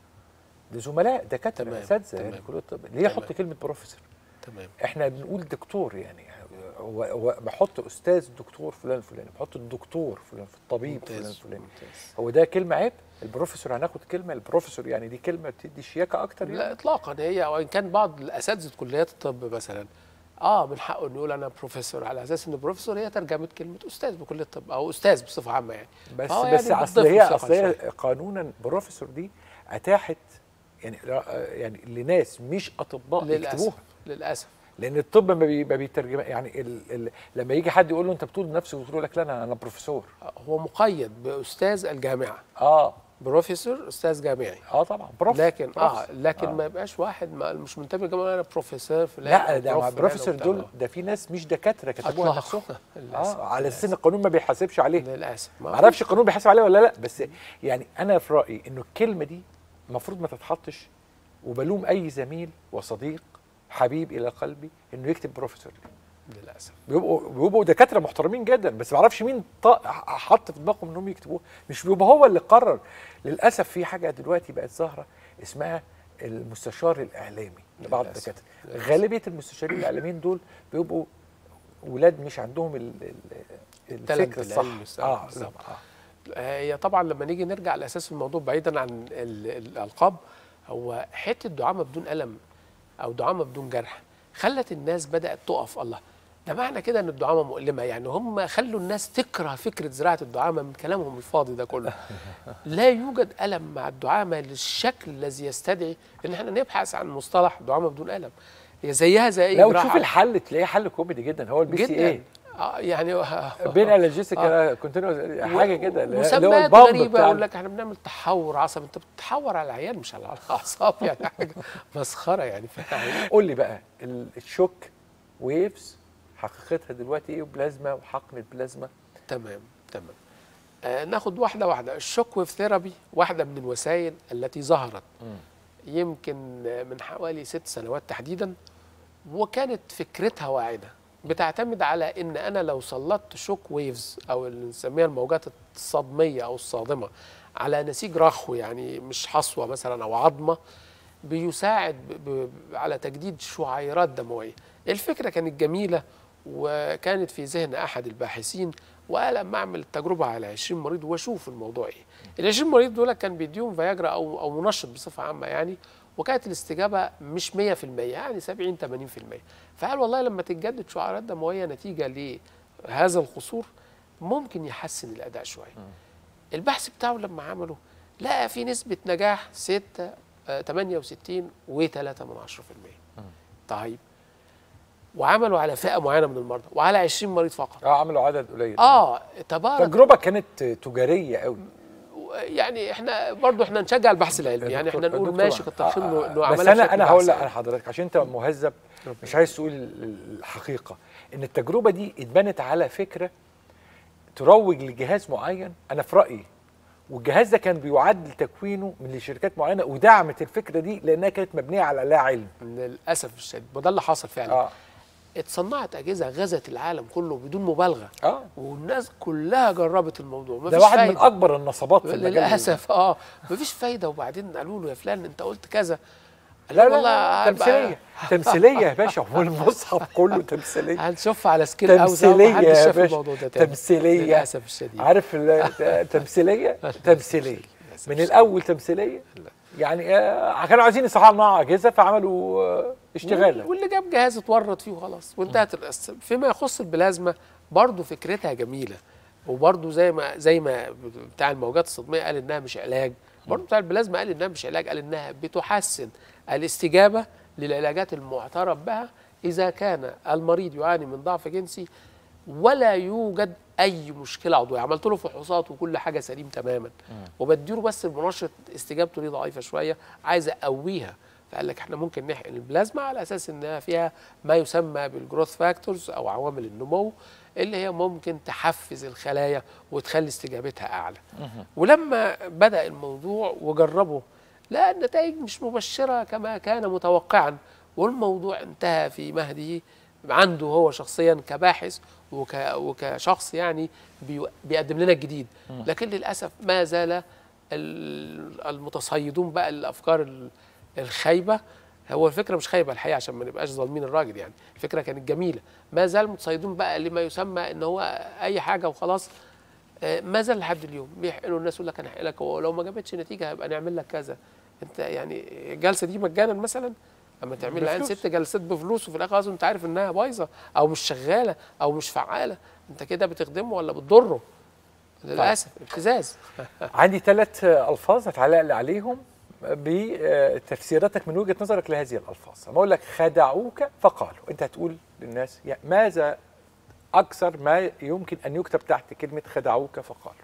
ده زملاء دكاتره تمام، اساتذه يعني تمام. كليه الطب ليه احط تمام. كلمه بروفيسور تمام احنا بنقول دكتور يعني هو هو بحط استاذ دكتور فلان فلان بحط الدكتور فلان الطبيب فلان ممتاز فلان ممتاز هو ده كلمه عيب البروفيسور هناخد كلمه البروفيسور يعني دي كلمه بتدي شياكه اكتر لا يعني اطلاقا هي وان كان بعض الاساتذه كليات الطب مثلا اه من حقه انه يقول انا بروفيسور على اساس ان بروفيسور هي ترجمه كلمه استاذ بكليه الطب او استاذ بصفه عامه يعني بس فهو بس يعني اصل بتضيف هي له اصل ثقة هي شوية. قانونا بروفيسور دي اتاحت يعني يعني لناس مش اطباء للاسف يكتبوها للاسف لان الطب ما بي- ما بيترجم يعني ال ال لما يجي حد يقول له انت بتقول نفسك وتقول لك لا انا انا بروفيسور هو مقيد باستاذ الجامعه اه بروفيسور استاذ جامعي اه طبعا بروفيسور لكن اه بروفيسور. لكن آه. ما يبقاش واحد ما مش منتمي للجامعه انا بروفيسور فلان لا أو ده بروف مع فلان بروفيسور وبتاع. دول ده في ناس مش دكاتره كتبوها أطلق. نفسهم للأسف. اه على للأسف. السن القانون ما بيحاسبش عليه للاسف ما اعرفش القانون بيحاسب عليه ولا لا بس يعني انا في رايي انه الكلمه دي المفروض ما تتحطش وبلوم اي زميل وصديق حبيب الى قلبي انه يكتب بروفيسور للاسف بيبقوا بيبقوا دكاتره محترمين جدا بس ما اعرفش مين ط- حط في دماغهم انهم يكتبوها مش بيبقى هو اللي قرر للاسف في حاجه دلوقتي بقت ظاهره اسمها المستشار الاعلامي لبعض للأسف. الدكاتره للأسف. غالبيه المستشارين الاعلاميين دول بيبقوا ولاد مش عندهم ال- ال- التالنت الفكر العلمي الصح الصح. اه بالظبط. آه. هي طبعا لما نيجي نرجع لاساس الموضوع بعيدا عن ال- الالقاب هو حته دعامه بدون الم او دعامه بدون جرح خلت الناس بدات تقف الله ده معنى كده ان الدعامه مؤلمه يعني هم خلوا الناس تكره فكره زراعه الدعامه من كلامهم الفاضي ده كله لا يوجد الم مع الدعامه للشكل الذي يستدعي ان احنا نبحث عن مصطلح دعامه بدون الم هي زيها زي اي لو جراحة. تشوف الحل تلاقيه حل كوميدي جدا هو البي سي جدا اي آه يعني بين الجيسيك كونتينوس حاجه كده اللي هي- اللي هو مسميات البامب غريبه بتاع يقول لك احنا بنعمل تحور عصبي انت بتحور على العيان مش على الاعصاب يعني حاجه مسخره يعني فاهم قول لي بقى ال- الشوك ويفز حقيقتها دلوقتي ايه وبلازما وحقن بلازما تمام تمام آه ناخد واحده واحده الشوك ويف ثيرابي واحده من الوسائل التي ظهرت يمكن آه، من حوالي ست سنوات تحديدا وكانت فكرتها واعده بتعتمد على ان انا لو سلطت شوك ويفز او اللي نسميها الموجات الصدميه او الصادمه على نسيج رخو يعني مش حصوه مثلا او عظمه بيساعد ب ب على تجديد شعيرات دمويه الفكره كانت جميله وكانت في ذهن احد الباحثين وقال اما اعمل التجربه على 20 مريض واشوف الموضوع ايه ال 20 مريض دول كان بيديهم فياجرا او او منشط بصفه عامه يعني وكانت الاستجابه مش 100% يعني 70 80% فقال والله لما تتجدد شعيرات دمويه نتيجه لهذا القصور ممكن يحسن الاداء شويه البحث بتاعه لما عمله لقى في نسبه نجاح 6 آه، 68 و3 من 10% طيب وعملوا على فئه معينه من المرضى وعلى 20 مريض فقط اه عملوا عدد قليل اه تبارك تجربه كانت تجاريه قوي يعني احنا برضو احنا نشجع البحث العلمي يعني احنا نقول دكتور، ماشي كتر خير انه انه بس عملها انا بشكل انا هقول بحث لك لحضرتك عشان انت مهذب مش عايز تقول ال- الحقيقه ان التجربه دي اتبنت على فكره تروج لجهاز معين انا في رايي والجهاز ده كان بيعد لتكوينه من شركات معينه ودعمت الفكره دي لانها كانت مبنيه على لا علم للاسف الشديد وده اللي حصل فعلا اه اتصنعت اجهزه غزت العالم كله بدون مبالغه اه والناس كلها جربت الموضوع ده مفيش واحد من فايدة. اكبر النصابات في المجال للاسف اه مفيش فايده وبعدين قالوا له يا فلان انت قلت كذا قال لا له لا, والله لا هبقى- تمثيليه تمثيليه يا باشا هو المصحف كله تمثيليه هنشوفها على سكيل اوسع تمثيليه ومحدش يا شاف باشا الموضوع ده تاني تمثيليه للاسف الشديد عارف ال- تمثيليه تمثيليه من الاول تمثيليه يعني آه، كانوا عايزين يصحوا لنا اجهزه فعملوا آه، اشتغال واللي جاب جهاز اتورط فيه وخلاص وانتهت القصه فيما يخص البلازما برضه فكرتها جميله وبرضه زي ما زي ما بتاع الموجات الصدميه قال انها مش علاج برضه بتاع البلازما قال انها مش علاج قال انها بتحسن الاستجابه للعلاجات المعترف بها اذا كان المريض يعاني من ضعف جنسي ولا يوجد اي مشكله عضويه عملت له فحوصات وكل حاجه سليم تماما وبديله بس المنشط استجابته ليه ضعيفه شويه عايز اقويها فقال لك احنا ممكن نحقن البلازما على اساس انها فيها ما يسمى بالجروث فاكتورز او عوامل النمو اللي هي ممكن تحفز الخلايا وتخلي استجابتها اعلى ولما بدا الموضوع وجربه لقى النتائج مش مبشره كما كان متوقعا والموضوع انتهى في مهده عنده هو شخصيا كباحث وك وكشخص يعني بيو- بيقدم لنا الجديد لكن للاسف ما زال ال- المتصيدون بقى الافكار ال- الخايبه هو الفكره مش خايبه الحقيقه عشان ما نبقاش ظالمين الراجل يعني الفكره كانت جميله ما زال متصيدون بقى لما يسمى ان هو اي حاجه وخلاص آه، ما زال لحد اليوم بيحقنوا الناس يقول لك انا هحقن لك ولو ما جابتش نتيجه هيبقى نعمل لك كذا انت يعني الجلسه دي مجانا مثلا اما تعمل لها بفلوس. ست جلسات بفلوس وفي الاخر اصلا انت عارف انها بايظه او مش شغاله او مش فعاله انت كده بتخدمه ولا بتضره للاسف ابتزاز عندي ثلاث الفاظ هتعلق لي عليهم بتفسيراتك من وجهه نظرك لهذه الالفاظ اما اقول لك خدعوك فقالوا انت هتقول للناس يا- ماذا اكثر ما يمكن ان يكتب تحت كلمه خدعوك فقالوا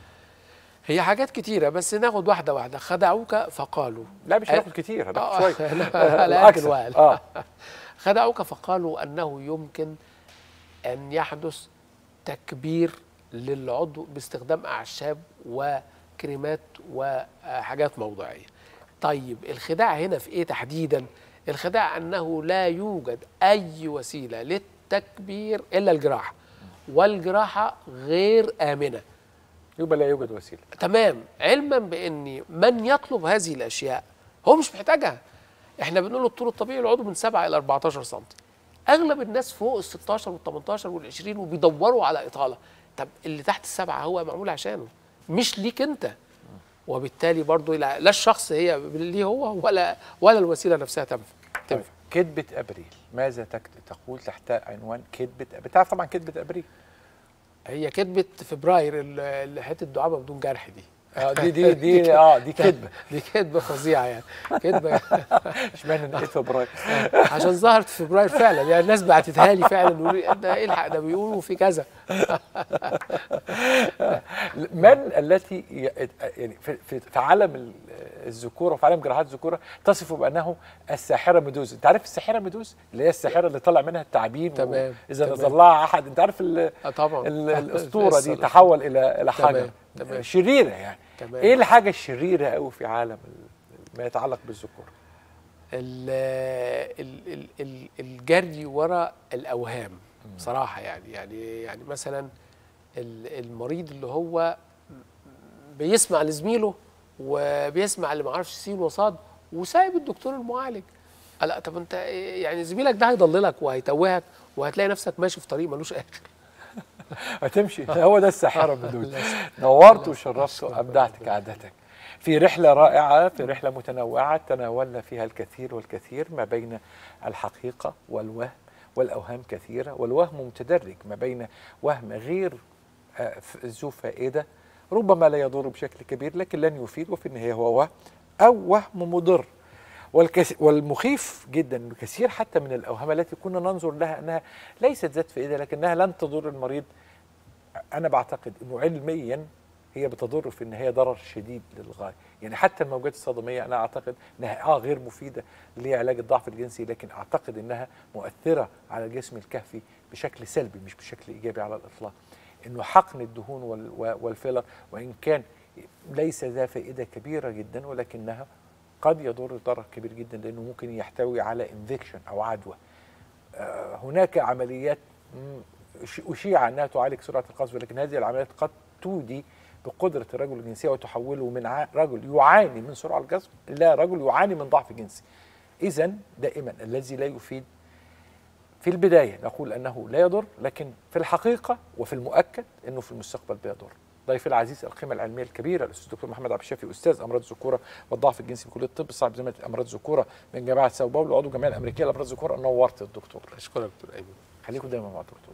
هي حاجات كتيره بس ناخد واحده واحده خدعوك فقالوا لا مش آه. هناخد كتير هناخد آه، شويه لا، على قد الأكثر. الوقت. اه خدعوك فقالوا انه يمكن ان يحدث تكبير للعضو باستخدام اعشاب وكريمات وحاجات موضعيه. طيب الخداع هنا في ايه تحديدا؟ الخداع انه لا يوجد اي وسيله للتكبير الا الجراحه. والجراحه غير امنه. يبقى لا يوجد وسيله تمام علما بان من يطلب هذه الاشياء هو مش محتاجها احنا بنقول الطول الطبيعي للعضو من 7 الى 14 سم اغلب الناس فوق ال 16 وال 18 وال 20 وبيدوروا على اطاله طب اللي تحت السبعه هو معمول عشانه مش ليك انت وبالتالي برضو لا لا الشخص هي ليه هو ولا ولا الوسيله نفسها تنفع طيب تنفع كذبة أبريل ماذا تكت- تقول تحت عنوان كذبة أبريل تعرف طبعا كذبة أبريل هي كذبه فبراير ال- اللي حته دعابه بدون جرح دي آه دي دي دي اه دي كذبة دي كذبه فظيعه يعني كذبه اشمعنى نقيت فبراير عشان ظهرت في فبراير فعلا يعني الناس بعتتها لي فعلا يقولوا لي ده الحق ده بيقولوا في كذا من التي ي- يعني في, في, في عالم ال- الذكوره وفي عالم جراحات الذكوره تصف بانه الساحره ميدوز انت عارف الساحره ميدوز اللي هي الساحره اللي طلع منها التعابين تمام، اذا تمام. نزل لها احد انت عارف ال- آه طبعا ال- الاسطوره دي القصة. تحول الى الى حاجه تمام، تمام. شريره يعني تمام. ايه الحاجه الشريره قوي في عالم ال- ما يتعلق بالذكوره ال ال ال ال الجري وراء الاوهام بصراحه يعني يعني يعني مثلا ال- المريض اللي هو بيسمع لزميله وبيسمع اللي ما اعرفش سين وصاد وسايب الدكتور المعالج لا طب انت إيه- يعني زميلك ده هيضللك وهيتوهك وهتلاقي نفسك ماشي في طريق ملوش اخر هتمشي هو ده الساحره ميدوز للأسف. نورت وشرفت وابدعت كعادتك في رحلة رائعة في رحلة متنوعة تناولنا فيها الكثير والكثير ما بين الحقيقة والوهم والأوهام كثيرة والوهم متدرج ما بين وهم غير آه، ف- ذو فائدة ربما لا يضر بشكل كبير لكن لن يفيد وفي النهاية هو وهم أو وهم مضر والكث... والمخيف جدا انه كثير حتى من الاوهام التي كنا ننظر لها انها ليست ذات فائده لكنها لن تضر المريض انا بعتقد انه علميا هي بتضر في النهايه ضرر شديد للغايه يعني حتى الموجات الصدميه انا اعتقد انها اه غير مفيده لعلاج الضعف الجنسي لكن اعتقد انها مؤثره على الجسم الكهفي بشكل سلبي مش بشكل ايجابي على الاطلاق انه حقن الدهون وال- و- والفيلر وان كان ليس ذا فائده كبيره جدا ولكنها قد يضر ضرر كبير جدا لانه ممكن يحتوي على انفكشن او عدوى آه، هناك عمليات مم، أش- اشيع انها تعالج سرعه القذف ولكن هذه العمليات قد تودي بقدره الرجل الجنسيه وتحوله من ع- رجل يعاني من سرعه القذف الى رجل يعاني من ضعف جنسي اذا دائما الذي لا يفيد في البدايه نقول انه لا يضر لكن في الحقيقه وفي المؤكد انه في المستقبل بيضر ضيفي العزيز القيمه العلميه الكبيره الاستاذ الدكتور محمد عبد الشافي استاذ امراض الذكوره والضعف الجنسي بكليه الطب الصعب زماله امراض الذكوره من جامعه ساو باولو عضو الجمعيه الامريكيه لامراض الذكوره نورت الدكتور اشكرك دكتور ايمن خليكم دايما مع الدكتور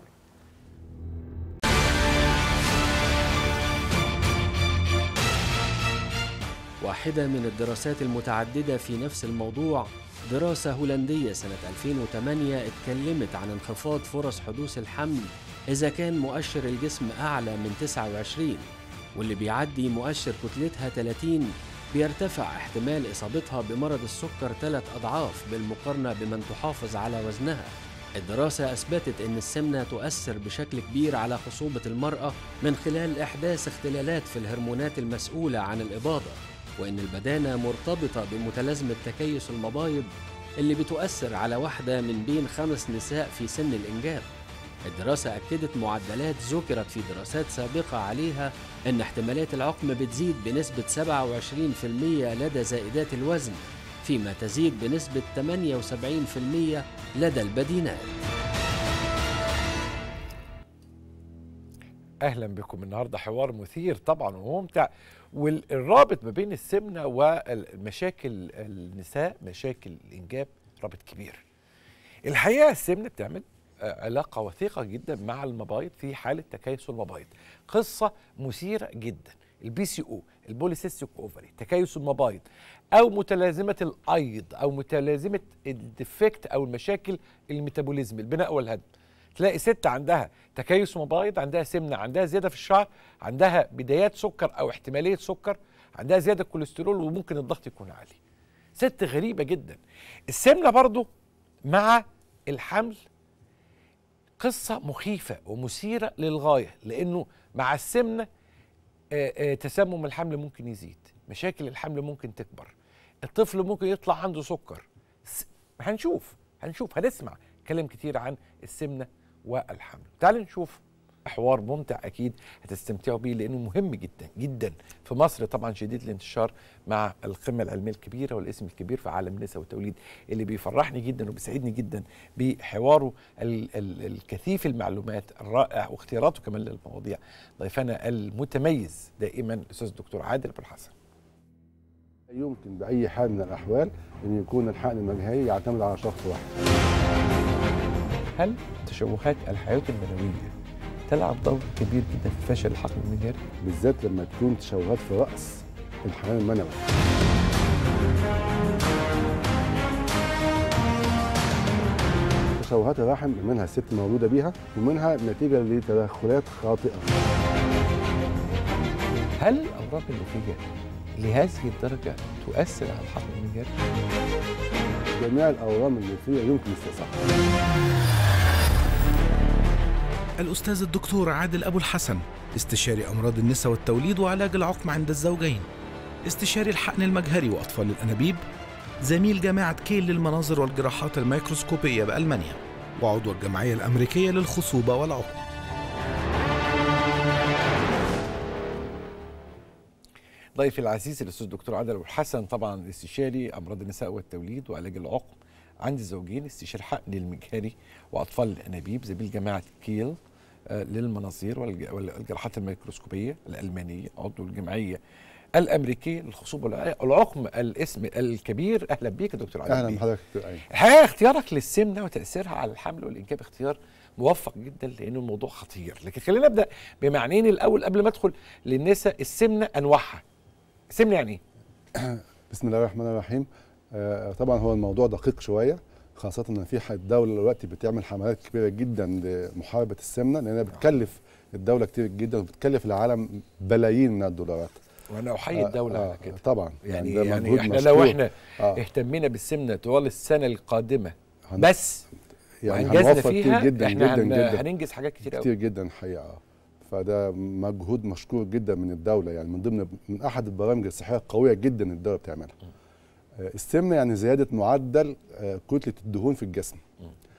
واحدة من الدراسات المتعددة في نفس الموضوع دراسة هولندية سنة 2008 اتكلمت عن انخفاض فرص حدوث الحمل إذا كان مؤشر الجسم أعلى من 29 واللي بيعدي مؤشر كتلتها 30 بيرتفع احتمال إصابتها بمرض السكر ثلاث أضعاف بالمقارنة بمن تحافظ على وزنها الدراسة أثبتت أن السمنة تؤثر بشكل كبير على خصوبة المرأة من خلال إحداث اختلالات في الهرمونات المسؤولة عن الإباضة وإن البدانة مرتبطة بمتلازمة تكيس المبايض اللي بتؤثر على واحدة من بين خمس نساء في سن الإنجاب الدراسة أكدت معدلات ذكرت في دراسات سابقة عليها أن احتمالات العقم بتزيد بنسبة 27% لدى زائدات الوزن فيما تزيد بنسبة 78% لدى البدينات اهلا بكم النهارده حوار مثير طبعا وممتع والرابط ما بين السمنه والمشاكل النساء مشاكل الانجاب رابط كبير الحقيقه السمنه بتعمل آه، علاقه وثيقه جدا مع المبايض في حاله تكيس المبايض قصه مثيره جدا البي سي او البوليسيستيك اوفري تكيس المبايض او متلازمه الايض او متلازمه الديفكت او المشاكل الميتابوليزم البناء والهدم تلاقي ست عندها تكيس مبايض عندها سمنه عندها زياده في الشعر عندها بدايات سكر او احتماليه سكر عندها زياده كوليسترول وممكن الضغط يكون عالي ست غريبه جدا السمنه برضو مع الحمل قصه مخيفه ومثيره للغايه لانه مع السمنه آه، آه، تسمم الحمل ممكن يزيد مشاكل الحمل ممكن تكبر الطفل ممكن يطلع عنده سكر س- هنشوف هنشوف هنسمع كلام كتير عن السمنه والحمل تعالوا نشوف حوار ممتع اكيد هتستمتعوا بيه لانه مهم جدا جدا في مصر طبعا شديد الانتشار مع القمه العلميه الكبيره والاسم الكبير في عالم النساء والتوليد اللي بيفرحني جدا وبيسعدني جدا بحواره ال ال الكثيف المعلومات الرائع واختياراته كمان للمواضيع ضيفنا المتميز دائما الاستاذ الدكتور عادل ابو الحسن يمكن بأي حال من الأحوال أن يكون الحقن المجهري يعتمد على شخص واحد هل تشوهات الحياه المنويه تلعب دور كبير جدا في فشل الحقن المجهري؟ بالذات لما تكون تشوهات في رأس الحمام المنوي تشوهات الرحم منها الست مولودة بيها ومنها نتيجة لتدخلات خاطئة هل الامراض النفسيه لهذه الدرجه تؤثر على الحقن المجهري؟ جميع الأورام الليفية يمكن استصحابها الأستاذ الدكتور عادل أبو الحسن استشاري أمراض النساء والتوليد وعلاج العقم عند الزوجين استشاري الحقن المجهري وأطفال الأنابيب زميل جامعة كيل للمناظر والجراحات الميكروسكوبية بألمانيا وعضو الجمعية الأمريكية للخصوبة والعقم ضيفي العزيز الاستاذ الدكتور عادل ابو الحسن طبعا استشاري امراض النساء والتوليد وعلاج العقم عند الزوجين استشاري حقن المجهري واطفال الانابيب زميل جامعه كيل آه، للمناظير والج- والجراحات الميكروسكوبيه الالمانيه عضو الجمعيه الامريكيه للخصوبه والع- والعقم الاسم الكبير اهلا بيك يا دكتور عادل أهلا بيه. بحضرتك دكتور أيمن الحقيقه اختيارك للسمنه وتاثيرها على الحمل والانجاب اختيار موفق جدا لانه الموضوع خطير لكن خلينا نبدا بمعنيين الاول قبل ما ادخل للنساء السمنه انواعها السمنه يعني ايه بسم الله الرحمن الرحيم آه، طبعا هو الموضوع دقيق شويه خاصة ان في ح- الدولة دلوقتي بتعمل حملات كبيرة جدا لمحاربة السمنة لانها بتكلف الدولة كتير جدا وبتكلف العالم بلايين من الدولارات وانا احيي الدوله آه على كده طبعا يعني ده يعني مجهود احنا لو مشكور. احنا آه. اهتمينا بالسمنه طوال السنه القادمه هن- بس يعني وانجزنا هنوفر فيها كتير جدا احنا جدا هن جدا هننجز حاجات كتير كتير قوي جدا الحقيقه فده مجهود مشكور جدا من الدوله يعني من ضمن من احد البرامج الصحيه القويه جدا الدوله بتعملها آه، السمنه يعني زياده معدل آه، كتله الدهون في الجسم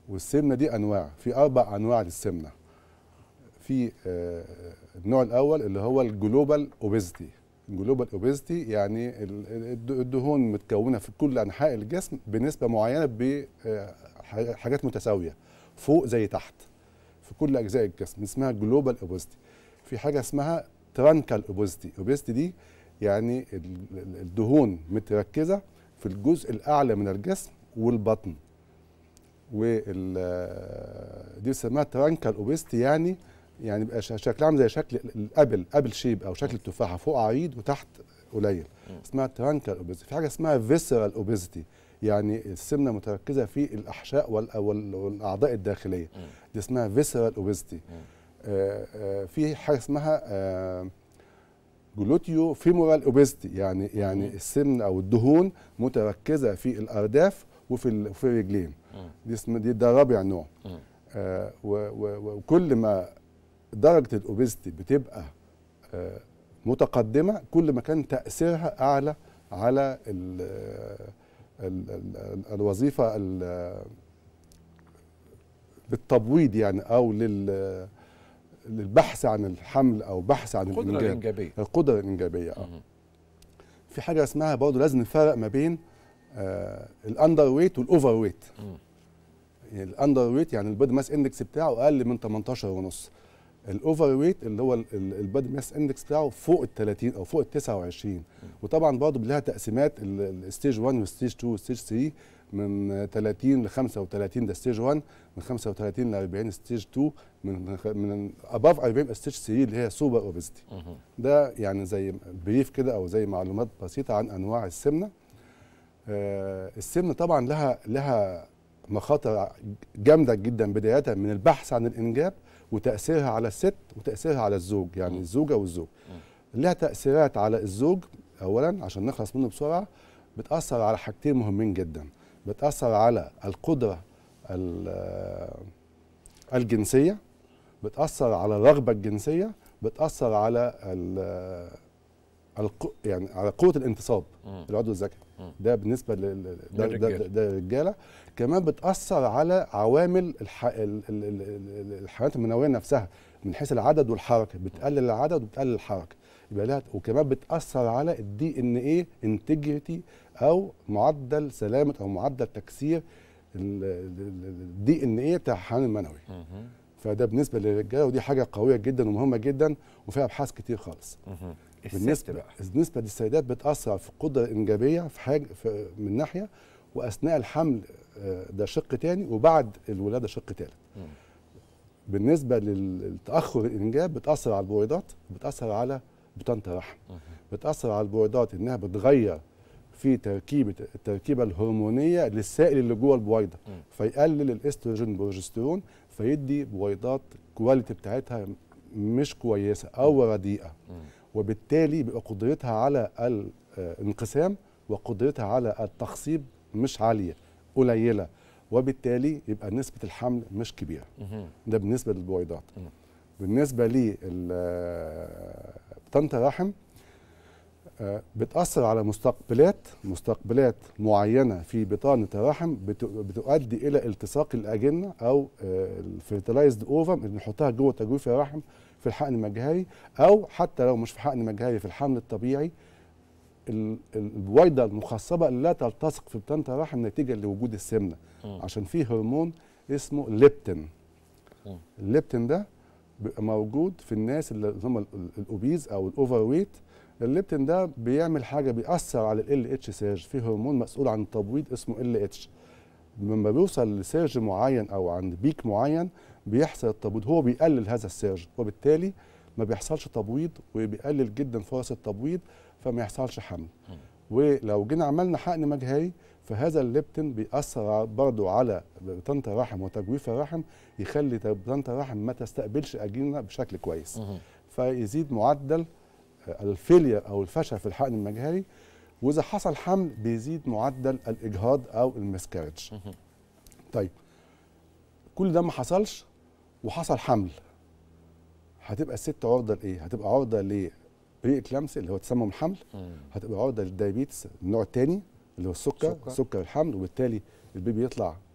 والسمنه دي انواع في اربع انواع للسمنه في آه، النوع الاول اللي هو الجلوبال اوبيزيتي الجلوبال اوبيزيتي يعني ال- الد- الدهون متكونه في كل انحاء الجسم بنسبه معينه بحاجات متساويه فوق زي تحت في كل اجزاء الجسم اسمها جلوبال اوبيزيتي في حاجه اسمها ترانكال اوبيزيتي اوبيزيتي دي يعني ال- ال- الدهون متركزه في الجزء الاعلى من الجسم والبطن وال دي بيسموها ترانكال اوبيستي يعني يعني بيبقى ش- شكلها عامل زي شكل الابل ابل شيب او شكل التفاحه فوق عريض وتحت قليل اسمها ترانكال اوبيستي في حاجه اسمها فيسرال اوبيستي يعني السمنه متركزه في الاحشاء والأ- وال- والاعضاء الداخليه دي اسمها فيسرال اوبيستي في حاجه اسمها آه، جلوتيو فيمورال اوبيستي يعني يعني السمن او الدهون متركزه في الارداف وفي ال- وفي الرجلين دي اسم دي ده رابع نوع آه و- و- وكل ما درجه الاوبيستي بتبقى آه متقدمه كل ما كان تاثيرها اعلى على ال ال ال الوظيفه ال- بالتبويض يعني او لل للبحث عن الحمل او بحث عن القدره الانجاب الانجابيه القدره الانجابيه اه مهم. في حاجه اسمها برضه لازم نفرق ما بين آه الاندر ويت والاوفر ويت مم. يعني الاندر ويت يعني البودي ماس اندكس بتاعه اقل من 18 ونص الاوفر ويت اللي هو البودي ماس اندكس بتاعه فوق ال 30 او فوق ال 29 وطبعا برضه لها تقسيمات الستيج 1 والستيج 2 والستيج 3 من 30 ل 35 ده ستيج 1 من 35 ل 40 ستيج 2 من من اباف 40 ستيج 3 اللي هي سوبر اوبيستي مهم. ده يعني زي بريف كده او زي معلومات بسيطه عن انواع السمنه آه، السمنه طبعا لها لها مخاطر جامده جدا بدايه من البحث عن الانجاب وتاثيرها على الست وتاثيرها على الزوج يعني مم. الزوجه والزوج لها تاثيرات على الزوج اولا عشان نخلص منه بسرعه بتاثر على حاجتين مهمين جدا بتاثر على القدره ال- الجنسيه بتاثر على الرغبه الجنسيه بتاثر على ال- الق... يعني على قوه الانتصاب مم. العضو الذكري مم. ده بالنسبه لل... ده, ده, ده, للرجالة. ده الرجاله كمان بتاثر على عوامل الح... ال... ال... ال... ال- الحيوانات المنويه نفسها من حيث العدد والحركه بتقلل العدد وبتقلل الحركه يبقى لها وكمان بتاثر على الدي ان ايه انتجريتي او معدل سلامه او معدل تكسير الدي ان ايه بتاع الحيوان المنوي مهم. فده بالنسبه للرجاله ودي حاجه قويه جدا ومهمه جدا وفيها ابحاث كتير خالص مهم. الست بالنسبه بقى بالنسبه للسيدات بتاثر في القدره الانجابيه في حاجه في من ناحيه واثناء الحمل آه، ده شق تاني وبعد الولاده شق تالت مم. بالنسبه للتاخر الانجاب بتاثر على البويضات بتاثر على بطانه الرحم مهم. بتاثر على البويضات انها بتغير في تركيبه التركيبه الهرمونيه للسائل اللي جوه البويضه مم. فيقلل الاستروجين بروجسترون فيدي بويضات كواليتي بتاعتها مش كويسه او رديئه مم. وبالتالي بيبقى قدرتها على الانقسام وقدرتها على التخصيب مش عاليه قليله وبالتالي يبقى نسبه الحمل مش كبيره مهم. ده بالنسبه للبويضات مم. بالنسبه لي بطانه الرحم آه، بتاثر على مستقبلات مستقبلات معينه في بطانه الرحم بت- بتؤدي الى التصاق الاجنه او الفيرتلايزد اوفم اللي نحطها جوه تجويف الرحم في الحقن المجهري او حتى لو مش في حقن مجهري في الحمل الطبيعي ال- ال- البويضه المخصبه لا تلتصق في بطانه الرحم نتيجه لوجود السمنه مم. عشان في هرمون اسمه ليبتين مم. الليبتين ده بيبقى موجود في الناس اللي هم ال- ال- الاوبيز او الاوفر ويت الليبتين ده بيعمل حاجه بيأثر على ال اتش سيرج في هرمون مسؤول عن التبويض اسمه ال اتش لما بيوصل لسيرج معين او عند بيك معين بيحصل التبويض هو بيقلل هذا السيرج وبالتالي ما بيحصلش تبويض وبيقلل جدا فرص التبويض فما يحصلش حمل ولو جينا عملنا حقن مجهري فهذا الليبتين بيأثر برضه على بطانة الرحم وتجويف الرحم يخلي بطانة الرحم ما تستقبلش أجنة بشكل كويس مهم. فيزيد معدل الفيلير او الفشل في الحقن المجهري واذا حصل حمل بيزيد معدل الاجهاض او المسكارج مهم. طيب كل ده ما حصلش وحصل حمل هتبقى الست عرضه لايه هتبقى عرضه ل بري اكلامسي اللي هو تسمم الحمل مم. هتبقى عرضه للدايابيتس النوع الثاني اللي هو السكر سكر. سكر الحمل وبالتالي البيبي يطلع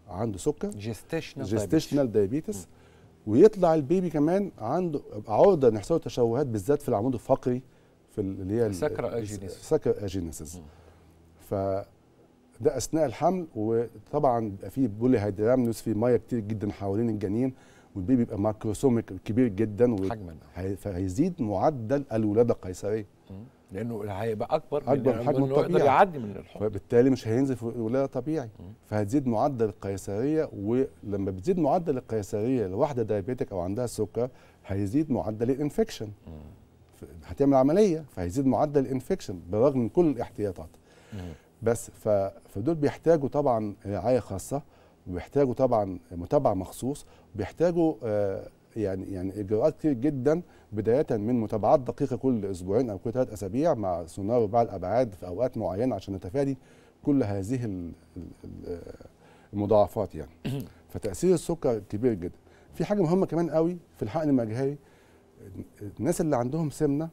عنده سكر جيستيشنال جيستيشنال دايابيتس ويطلع البيبي كمان عنده عرضه ان يحصل له تشوهات بالذات في العمود الفقري في ال- اللي هي ال- سكرة أجينيسيس. سكر اجينيسيس ف ده اثناء الحمل وطبعا بيبقى فيه بولي هيدرامنوس في ميه كتير جدا حوالين الجنين والبيبي بيبقى ماكروسوميك كبير جدا و- حجما هي- فهيزيد معدل الولاده القيصريه لانه هيبقى اكبر أكبر من حجم إنه يقدر الطبيعي. يعدي من الحب فبالتالي مش هينزل في الولاده طبيعي فهتزيد معدل القيصريه ولما بتزيد معدل القيصريه لواحده دايابيتك او عندها سكر هيزيد معدل الانفكشن ف- هتعمل عمليه فهيزيد معدل الانفكشن بالرغم من كل الاحتياطات بس ف... فدول بيحتاجوا طبعا رعايه خاصه وبيحتاجوا طبعا متابعه مخصوص بيحتاجوا آه، يعني يعني اجراءات كتير جدا بدايه من متابعات دقيقه كل اسبوعين او كل ثلاث اسابيع مع سونار وباع الابعاد في اوقات معينه عشان نتفادي كل هذه ال- ال- ال- المضاعفات يعني فتاثير السكر كبير جدا في حاجه مهمه كمان قوي في الحقن المجهري الناس اللي عندهم سمنه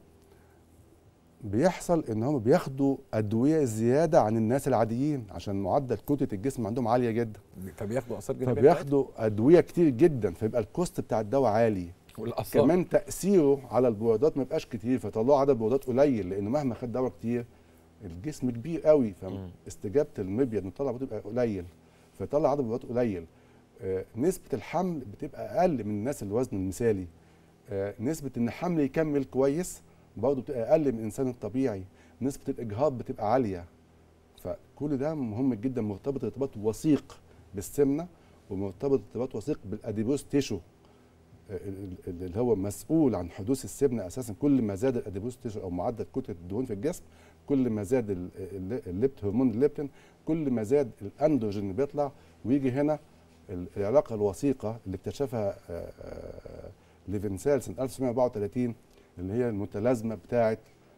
بيحصل ان هم بياخدوا ادويه زياده عن الناس العاديين عشان معدل كتله الجسم عندهم عاليه جدا فبياخدوا اثار جانبيه فبياخدوا ادويه كتير جدا فيبقى الكوست بتاع الدواء عالي والاثار كمان تاثيره على البويضات ما يبقاش كتير فطلعوا عدد بويضات قليل لان مهما خد دواء كتير الجسم كبير قوي فاستجابه المبيض انه يطلع بتبقى قليل فيطلع عدد بويضات قليل آه، نسبه الحمل بتبقى اقل من الناس الوزن المثالي آه، نسبه ان الحمل يكمل كويس برضه بتبقى اقل من الانسان الطبيعي نسبه الاجهاض بتبقى عاليه فكل ده مهم جدا مرتبط ارتباط وثيق بالسمنه ومرتبط ارتباط وثيق بالاديبوس تيشو ال- ال- اللي هو مسؤول عن حدوث السمنه اساسا كل ما زاد الاديبوس تيشو او معدل كتله الدهون في الجسم كل ما زاد ال- ال- الليبت هرمون الليبتين كل ما زاد الاندروجين اللي بيطلع ويجي هنا ال- العلاقه الوثيقه اللي اكتشفها آه، آه، ليفنسال سنه 1934 اللي هي المتلازمه بتاعه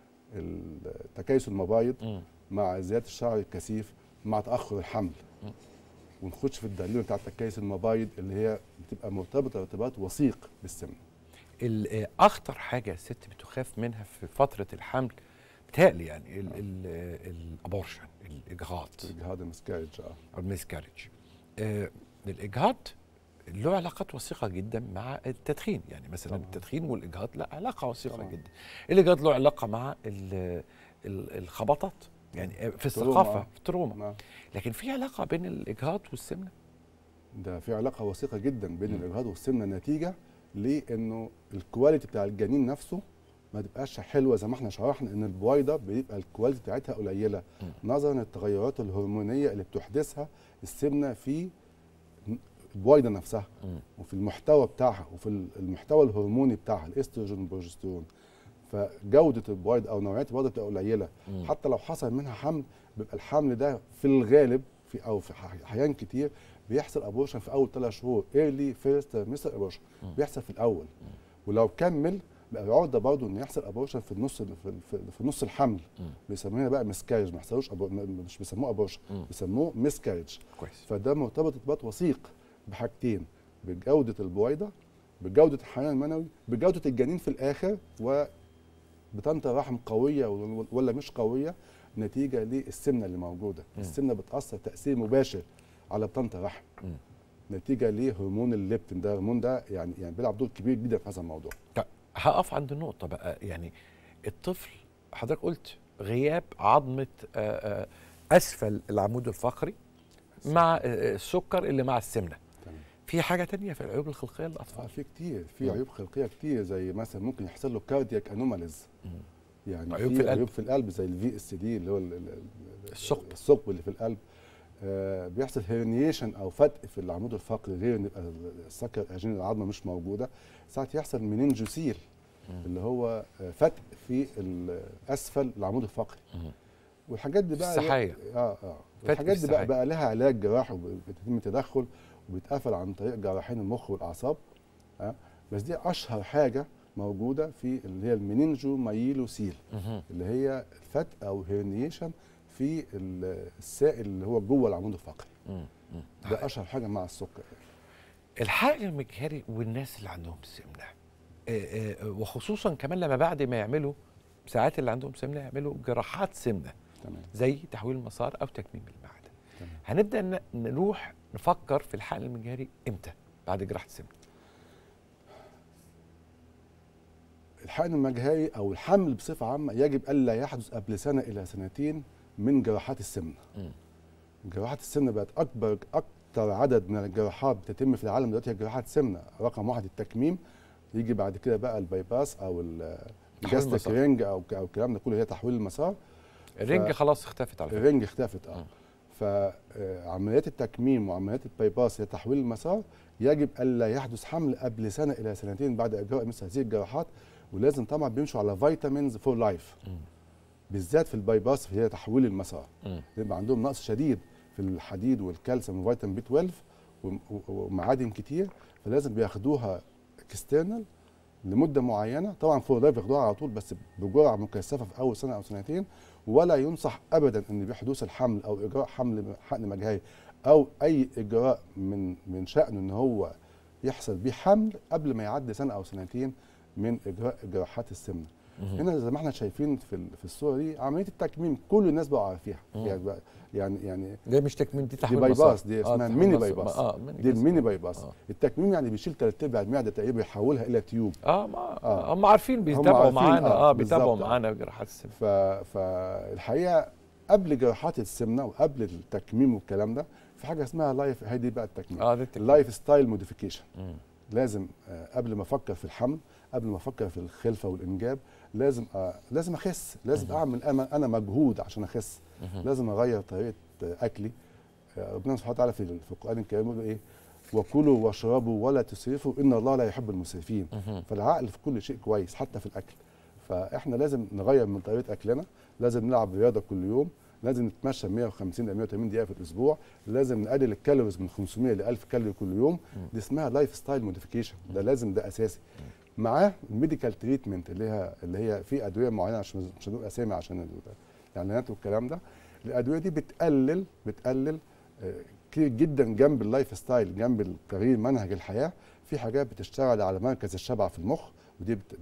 تكيس المبايض مم. مع زياده الشعر الكثيف مع تاخر الحمل ونخش في الدليل بتاع تكيس المبايض اللي هي بتبقى مرتبطه ارتباط وثيق بالسمنه ال- آه، اخطر حاجه الست بتخاف منها في فتره الحمل بتهيألي يعني ال- ال- آه، الابورشن الاجهاض اجهاض المسكارج اه او الميسكارج آه الاجهاض له علاقات وثيقه جدا مع التدخين يعني مثلا طبعاً. التدخين والاجهاض لا علاقه وثيقه طبعاً. جدا الاجهاض له علاقه مع ال- ال- الخبطات يعني في تروما. الثقافه في التروما نعم. لكن في علاقه بين الاجهاض والسمنه ده في علاقه وثيقه جدا بين مم. الاجهاض والسمنه نتيجه لانه الكواليتي بتاع الجنين نفسه ما تبقاش حلوه زي ما احنا شرحنا ان البويضه بيبقى الكواليتي بتاعتها قليله مم. نظرا للتغيرات الهرمونيه اللي بتحدثها السمنه في البويضه نفسها مم. وفي المحتوى بتاعها وفي المحتوى الهرموني بتاعها الاستروجين والبروجسترون فجوده البويضه او نوعيه البويضه بتبقى قليله مم. حتى لو حصل منها حمل بيبقى الحمل ده في الغالب في او في ح- احيان كتير بيحصل ابورشن في اول ثلاث شهور ايرلي فيرست مستر ابورشن بيحصل في الاول ولو كمل بقى عرضه برضه ان يحصل ابورشن في النص في, في, في نص الحمل بيسموها بقى مسكارج ما يحصلوش أبو مش بيسموه ابورشن مم. بيسموه مسكارج كويس فده مرتبط ارتباط وثيق بحاجتين بجوده البويضه بجوده الحيوان المنوي بجوده الجنين في الاخر وبطنه الرحم قويه ولا مش قويه نتيجه للسمنه اللي موجوده مم. السمنه بتاثر تاثير مباشر على بطنه الرحم مم. نتيجه لهرمون الليبتين ده الهرمون ده يعني يعني بيلعب دور كبير جدا في هذا الموضوع طيب هقف عند النقطة بقى يعني الطفل حضرتك قلت غياب عظمة آه، آه، أسفل العمود الفقري مع آه، السكر اللي مع السمنة تمام. في حاجة تانية في العيوب الخلقية اه للأطفال في كتير في مم. عيوب خلقيه كتير زي مثلا ممكن يحصل له كاردياك انوماليز يعني عيوب في في القلب. عيوب في القلب زي الفي اس دي اللي هو ال- ال- ال- الثقب. الثقب اللي في القلب آه بيحصل هيرنيشن او فتق في العمود الفقري غير ان يبقى السكر اجين العظمه مش موجوده ساعات يحصل مننجوسيل اللي هو آه، فتق في ال- اسفل العمود الفقري مم. والحاجات دي بقى السحايا. اه اه فتق والحاجات في دي بقى السحايا. بقى لها علاج جراحي وبيتم تدخل وبيتقفل عن طريق جراحين المخ والاعصاب اه بس دي اشهر حاجه موجوده في اللي هي المننجو مايلوسيل مهم. اللي هي الفتق او هيرنيشن في ال- السائل اللي هو جوه العمود الفقري مم. مم. ده اشهر حاجه مع السكر الحقن المجهري والناس اللي عندهم سمنة آه، آه، وخصوصا كمان لما بعد ما يعملوا ساعات اللي عندهم سمنة يعملوا جراحات سمنة تمام زي تحويل المسار او تكميم المعده تمام. هنبدا ن- نروح نفكر في الحقن المجهري امتى بعد جراحه السمنه الحقن المجهري او الحمل بصفه عامه يجب الا يحدث قبل سنه الى سنتين من جراحات السمنه. مم. جراحات السمنه بقت اكبر اكتر عدد من الجراحات بتتم في العالم دلوقتي هي جراحات السمنه، رقم واحد التكميم يجي بعد كده بقى البايباس او ال- تحويل الجاستيك المسار. رينج او او الكلام ده كله هي تحويل المسار الرنج خلاص اختفت على فكره الرنج اختفت اه مم. فعمليات التكميم وعمليات البايباس هي تحويل المسار يجب الا يحدث حمل قبل سنه الى سنتين بعد اجراء مثل هذه الجراحات ولازم طبعا بيمشوا على فيتامينز فور لايف مم. بالذات في البايباس هي تحويل المسار مم. يبقى عندهم نقص شديد في الحديد والكالسيوم وفيتامين بي 12 وم- و- ومعادن كتير فلازم بياخدوها اكسترنال لمده معينه طبعا فور لايف بياخدوها على طول بس بجرعه مكثفه في اول سنه او سنتين ولا ينصح ابدا ان بحدوث الحمل او اجراء حمل حقن مجهري او اي اجراء من من شانه ان هو يحصل بيه حمل قبل ما يعدي سنه او سنتين من اجراء جراحات السمنه هنا زي ما احنا شايفين في ال- في الصوره دي عمليه التكميم كل الناس بقوا عارفيها مم. يعني بقى يعني يعني ده مش تكميم دي دي تحويل بايباس مسار. دي آه، اسمها تحويل ميني مسار. بايباس اه ميني دي بس. الميني بايباس آه. التكميم يعني بيشيل تلات ارباع المعده تقريبا يحولها الى تيوب اه ما آه. هم عارفين بيتابعوا عارفين، معانا آه، اه بيتابعوا بالظبط، آه. معانا جراحات السمنه ف... فالحقيقه قبل جراحات السمنه وقبل التكميم والكلام ده في حاجه اسمها لايف هي دي بقى التكميم اه ده التكميم. لايف ستايل موديفيكيشن مم. لازم آه، قبل ما افكر في الحمل قبل ما افكر في الخلفه والانجاب لازم آه لازم اخس لازم اعمل انا انا مجهود عشان اخس مهم. لازم اغير طريقه آه، اكلي آه، ربنا سبحانه وتعالى في في القران الكريم بيقول ايه وكلوا واشربوا ولا تسرفوا ان الله لا يحب المسرفين مهم. فالعقل في كل شيء كويس حتى في الاكل فاحنا لازم نغير من طريقه اكلنا لازم نلعب رياضه كل يوم لازم نتمشى 150 ل 180 دقيقه في الاسبوع لازم نقلل الكالوريز من 500 ل 1000 كالوري كل يوم دي اسمها لايف ستايل موديفيكيشن ده لازم ده اساسي معاه الميديكال تريتمنت اللي هي اللي هي في ادويه معينه عشان مش هنقول اسامي عشان ال- الاعلانات والكلام ده الادويه دي بتقلل بتقلل آه، كتير جدا جنب اللايف ستايل جنب تغيير منهج الحياه في حاجات بتشتغل على مركز الشبع في المخ ودي بت...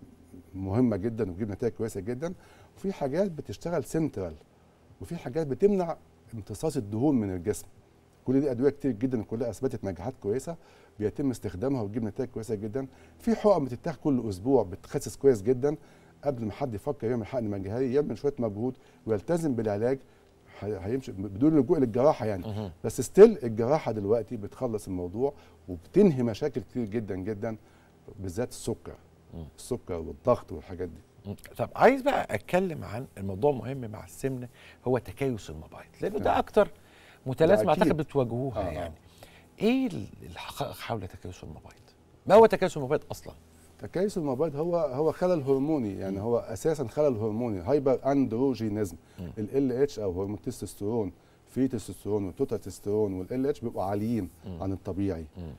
مهمه جدا وبتجيب نتائج كويسه جدا وفي حاجات بتشتغل سنترال وفي حاجات بتمنع امتصاص الدهون من الجسم كل دي ادويه كتير جدا كلها اثبتت نجاحات كويسه بيتم استخدامها وتجيب نتائج كويسه جدا في حقن بتتاخد كل اسبوع بتخسس كويس جدا قبل ما حد يفكر يعمل حقن مجهري يعمل شويه مجهود ويلتزم بالعلاج هي- هيمشي بدون لجوء للجراحه يعني مهم. بس ستيل الجراحه دلوقتي بتخلص الموضوع وبتنهي مشاكل كتير جدا جدا بالذات السكر مم. السكر والضغط والحاجات دي مم. طب عايز بقى اتكلم عن الموضوع مهم مع السمنه هو تكيس المبايض لانه ده نعم. اكتر متلازمه ده أكيد. اعتقد بتواجهوها آه، آه. يعني ايه ال- الحقائق حول تكيس المبايض ما هو تكيس المبايض اصلا تكيس المبيض هو هو خلل هرموني يعني هو اساسا خلل هرموني هايبر اندروجينيزم مم. ال اتش او هرمون التستوستيرون في تستوستيرون والتوتال تستوستيرون والال اتش بيبقوا عاليين مم. عن الطبيعي مم.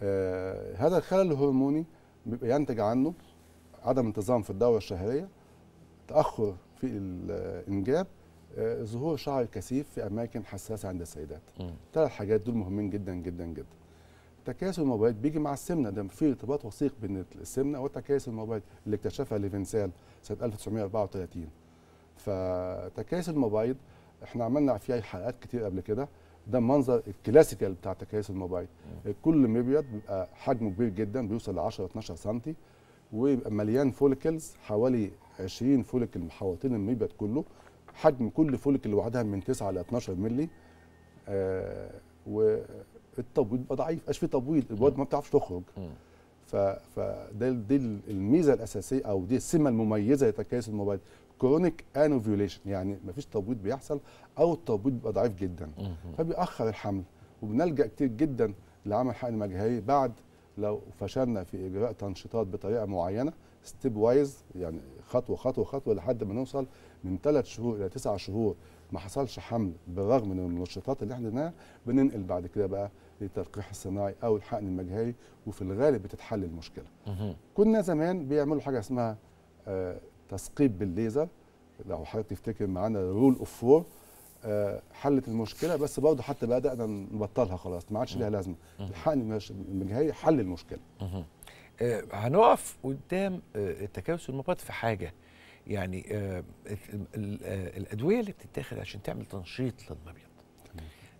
آه هذا الخلل الهرموني بيبقى ينتج عنه عدم انتظام في الدوره الشهريه تاخر في الانجاب آه ظهور شعر كثيف في اماكن حساسه عند السيدات مم. ثلاث حاجات دول مهمين جدا جدا جدا تكاسل المبيض بيجي مع السمنه ده في ارتباط وثيق بين السمنه وتكاسل المبيض اللي اكتشفها ليفنسال سنه 1934 فتكاسل المبيض احنا عملنا فيها حلقات كتير قبل كده ده المنظر الكلاسيكال بتاع تكاسل المبيض كل مبيض بيبقى حجمه كبير جدا بيوصل ل 10 12 سم ويبقى مليان فوليكلز حوالي 20 فوليكل محوطين المبيض كله حجم كل فوليكل لوحدها من 9 ل 12 مللي آه والتبويض بيبقى ضعيف مبقاش في تبويض البويض ما بتعرفش تخرج مم. ف فده دي الميزه الاساسيه او دي السمه المميزه لتكيس المبيض كرونيك انوفيوليشن يعني مفيش تبويض بيحصل او التبويض بيبقى ضعيف جدا مم. فبيأخر الحمل وبنلجأ كتير جدا لعمل حقن مجهري بعد لو فشلنا في اجراء تنشيطات بطريقه معينه ستيب وايز يعني خطوه خطوه خطوه لحد ما نوصل من ثلاث شهور الى تسعة شهور ما حصلش حمل بالرغم من المنشطات اللي احنا عملناها بننقل بعد كده بقى للتلقيح الصناعي او الحقن المجهري وفي الغالب بتتحل المشكله. مم. كنا زمان بيعملوا حاجه اسمها آه تثقيب بالليزر لو حضرتك تفتكر معانا رول اوف فور حلت المشكله بس برضه حتى بدانا نبطلها خلاص ما عادش ليها لازمه الحقن المش- المجهري حل المشكله مهم. آه، هنقف قدام آه، التكيس المبيض في حاجه يعني آه، ال- ال- آه، الادويه اللي بتتاخد عشان تعمل تنشيط للمبيض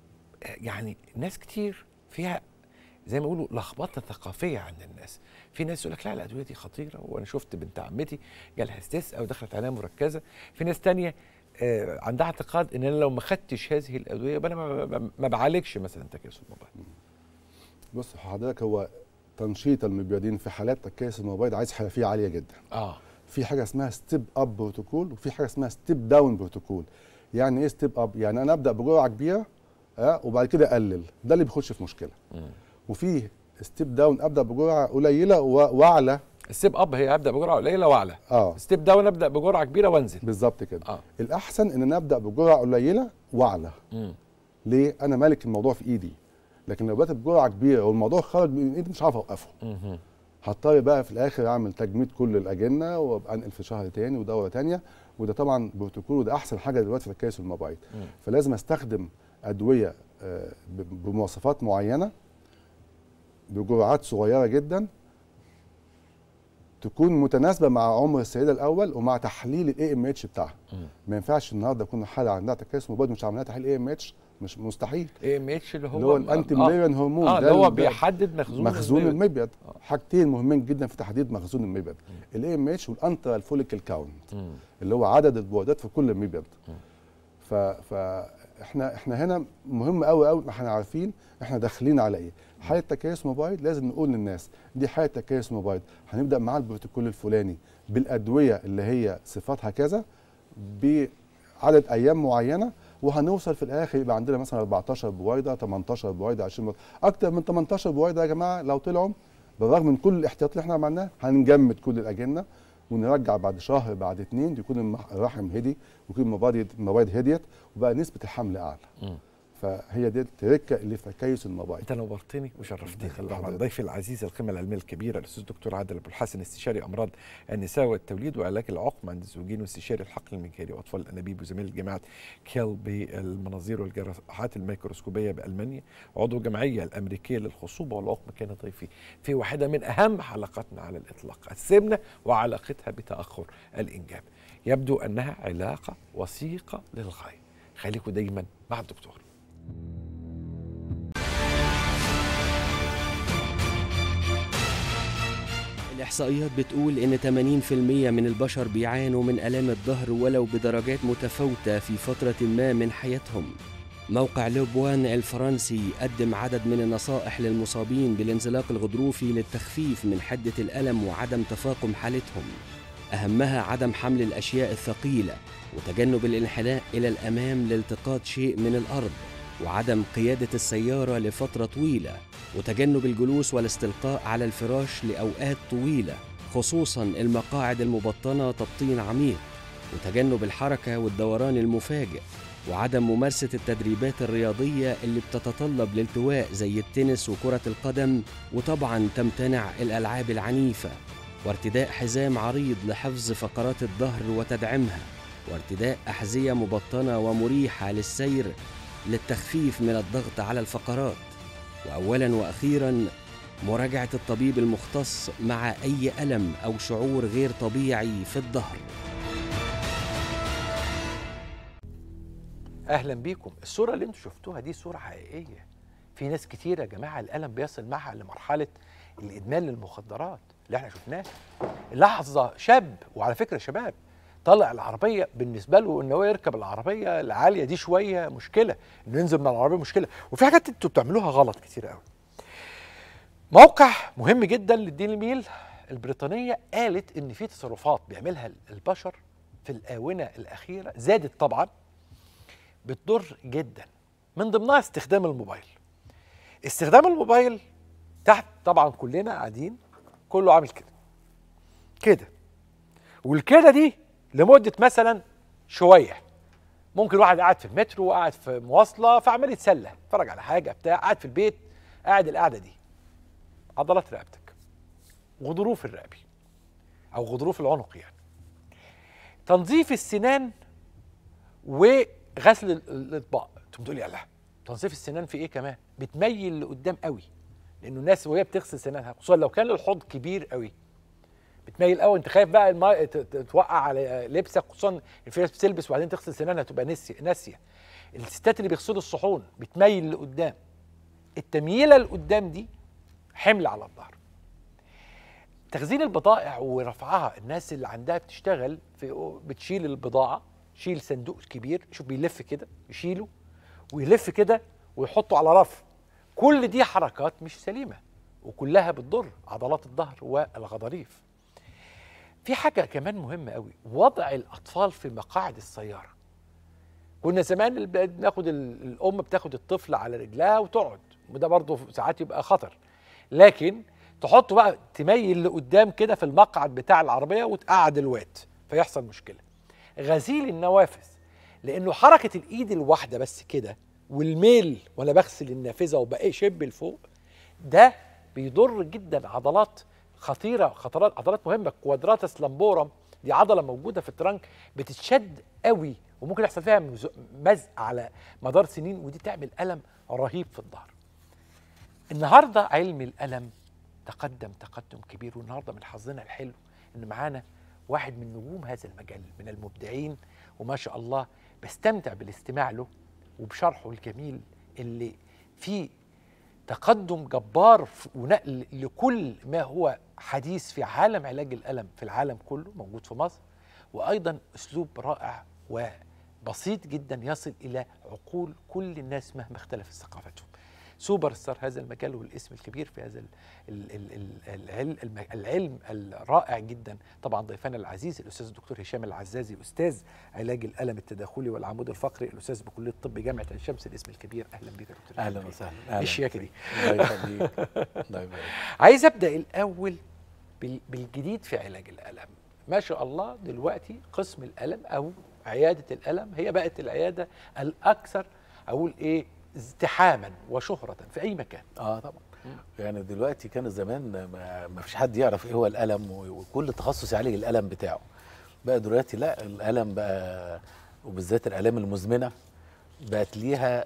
يعني ناس كتير فيها زي ما يقولوا لخبطه ثقافيه عند الناس في ناس يقول لك لا الادويه دي خطيره وانا شفت بنت عمتي جالها استسقاء ودخلت عنايه مركزه في ناس تانية آه، عندها اعتقاد ان انا لو ما خدتش هذه الادويه يبقى انا ما- ما- ما بعالجش مثلا تكيس الموبايل بص حضرتك هو تنشيط المبيضين في حالات تكيس المبيض عايز حرفيه عاليه جدا اه في حاجه اسمها ستيب اب بروتوكول وفي حاجه اسمها ستيب داون بروتوكول يعني ايه ستيب اب يعني انا ابدا بجرعه كبيره اه وبعد كده اقلل ده اللي بيخش في مشكله وفي ستيب داون ابدا بجرعه قليله و- واعلى الستيب اب هي ابدا بجرعه قليله واعلى اه ستيب داون ابدا بجرعه كبيره وانزل بالظبط كده اه الاحسن ان انا ابدا بجرعه قليله واعلى مم. ليه انا مالك الموضوع في ايدي لكن لو بدات بجرعه كبيره والموضوع خرج من ايدي مش عارف اوقفه مهم. هضطر بقى في الاخر اعمل تجميد كل الاجنه وابقى انقل في شهر تاني ودوره تانيه وده طبعا بروتوكول وده احسن حاجه دلوقتي في تكيس المبيض مم. فلازم استخدم ادويه آه، ب- بمواصفات معينه بجرعات صغيره جدا تكون متناسبه مع عمر السيده الاول ومع تحليل الاي ام اتش بتاعها مم. ما ينفعش النهارده يكون حاله عندها تكيس مبيض مش عاملها تحليل اي ام اتش مش مستحيل اي ام اتش اللي هو اللي هو الانتي آه. ماليريان هرمون اه ده اللي هو ال- بيحدد مخزون مخزون المبيض. المبيض حاجتين مهمين جدا في تحديد مخزون المبيض الاي ام اتش والانترال فوليكل كاونت مم. اللي هو عدد البويضات في كل مبيض ف فاحنا احنا هنا مهم قوي قوي ما احنا عارفين احنا داخلين على ايه حاله تكيس مبيض لازم نقول للناس دي حاله تكيس مبيض هنبدا معاه البروتوكول الفلاني بالادويه اللي هي صفاتها كذا بعدد ايام معينه وهنوصل في الاخر يبقى عندنا مثلا 14 بويضه 18 بويضه 20 بويضه اكتر من 18 بويضه يا جماعه لو طلعوا بالرغم من كل الاحتياط اللي احنا عملناه هنجمد كل الاجنه ونرجع بعد شهر بعد اتنين يكون المح- الرحم هدي ويكون المبايض المبايض هديت وبقى نسبه الحمل اعلى مم. فهي دي التركه اللي في تكيس المبايض انت نورتني وشرفتني يخلي طبعا حضرتك. ضيفي العزيز القيمه العلميه الكبيره الاستاذ الدكتور عادل ابو الحسن استشاري امراض النساء والتوليد وعلاج العقم عند الزوجين واستشاري الحقل المنكري واطفال الانابيب وزميل جامعه كيل بالمناظير والجراحات الميكروسكوبيه بالمانيا عضو الجمعيه الامريكيه للخصوبه والعقم كان ضيفي في واحده من اهم حلقاتنا على الاطلاق السمنه وعلاقتها بتاخر الانجاب يبدو انها علاقه وثيقه للغايه خليكم دايما مع الدكتور الإحصائيات بتقول إن 80% من البشر بيعانوا من آلام الظهر ولو بدرجات متفاوتة في فترة ما من حياتهم. موقع لوبوان الفرنسي قدم عدد من النصائح للمصابين بالانزلاق الغضروفي للتخفيف من حدة الألم وعدم تفاقم حالتهم. أهمها عدم حمل الأشياء الثقيلة وتجنب الانحناء إلى الأمام لالتقاط شيء من الأرض وعدم قيادة السيارة لفترة طويلة وتجنب الجلوس والاستلقاء على الفراش لأوقات طويلة خصوصا المقاعد المبطنة تبطين عميق وتجنب الحركة والدوران المفاجئ وعدم ممارسة التدريبات الرياضية اللي بتتطلب الالتواء زي التنس وكرة القدم وطبعا تمتنع الألعاب العنيفة وارتداء حزام عريض لحفظ فقرات الظهر وتدعيمها وارتداء أحذية مبطنة ومريحة للسير للتخفيف من الضغط على الفقرات واولا واخيرا مراجعه الطبيب المختص مع اي الم او شعور غير طبيعي في الظهر اهلا بيكم الصوره اللي انتم شفتوها دي صوره حقيقيه في ناس كتير يا جماعه الالم بيصل معها لمرحله الادمان للمخدرات اللي احنا شفناه لحظه شاب وعلى فكره شباب طلع العربيه بالنسبه له ان هو يركب العربيه العاليه دي شويه مشكله انه ينزل من العربيه مشكله وفي حاجات انتوا بتعملوها غلط كتير قوي موقع مهم جدا للدين الميل البريطانيه قالت ان في تصرفات بيعملها البشر في الاونه الاخيره زادت طبعا بتضر جدا من ضمنها استخدام الموبايل استخدام الموبايل تحت طبعا كلنا قاعدين كله عامل كده كده والكده دي لمده مثلا شويه ممكن واحد قاعد في المترو وقاعد في مواصله فعمال يتسلى اتفرج على حاجه بتاع قاعد في البيت قاعد القعده دي عضلات رقبتك غضروف الرقبي او غضروف العنق يعني تنظيف السنان وغسل ال- الاطباق انتم بتقولي يلا تنظيف السنان في ايه كمان بتميل لقدام قوي لانه الناس وهي بتغسل سنانها خصوصا لو كان الحوض كبير قوي بتميل قوي انت خايف بقى الماء ت- ت- توقع على لبسك خصوصا في ناس بتلبس وبعدين تغسل سنانها تبقى نسي ناسيه الستات اللي بيغسلوا الصحون بتميل لقدام التمييله لقدام دي حمل على الظهر تخزين البضائع ورفعها الناس اللي عندها بتشتغل في بتشيل البضاعه شيل صندوق كبير شوف بيلف كده يشيله ويلف كده ويحطه على رف كل دي حركات مش سليمه وكلها بتضر عضلات الظهر والغضاريف في حاجه كمان مهمه قوي وضع الاطفال في مقاعد السياره كنا زمان الب- بناخد ال- الام بتاخد الطفل على رجلها وتقعد وده برضه ساعات يبقى خطر لكن تحطه بقى تميل لقدام كده في المقعد بتاع العربيه وتقعد الواد فيحصل مشكله غسيل النوافذ لانه حركه الايد الواحده بس كده والميل وانا بغسل النافذه وبقى شب لفوق ده بيضر جدا عضلات خطيره خطرات عضلات مهمه كوادراتس لامبورم دي عضله موجوده في الترنك بتتشد قوي وممكن يحصل فيها مز- مزق على مدار سنين ودي تعمل الم رهيب في الظهر النهارده علم الالم تقدم تقدم كبير والنهارده من حظنا الحلو ان معانا واحد من نجوم هذا المجال من المبدعين وما شاء الله بستمتع بالاستماع له وبشرحه الجميل اللي فيه تقدم جبار ف- ونقل لكل ما هو حديث في عالم علاج الالم في العالم كله موجود في مصر وايضا اسلوب رائع وبسيط جدا يصل الى عقول كل الناس مهما اختلفت ثقافتهم سوبر ستار هذا المجال والاسم الكبير في هذا ال- ال- ال- ال- العلم, الم- العلم الرائع جدا طبعا ضيفنا العزيز الاستاذ الدكتور هشام العزازي استاذ علاج الالم التداخلي والعمود الفقري الاستاذ بكليه الطب جامعه عين شمس الاسم الكبير اهلا بك يا دكتور هشام. اهلا وسهلا ايه اهلا الشياكه دي الله يخليك الله يبارك عايز ابدا الاول بال- بالجديد في علاج الالم ما شاء الله دلوقتي قسم الالم او عياده الالم هي بقت العياده الاكثر اقول ايه ازدحاما وشهره في اي مكان اه طبعا يعني دلوقتي كان زمان ما, ما فيش حد يعرف ايه هو الالم و- وكل تخصص يعالج الالم بتاعه بقى دلوقتي لا الالم بقى وبالذات الالام المزمنه بقت ليها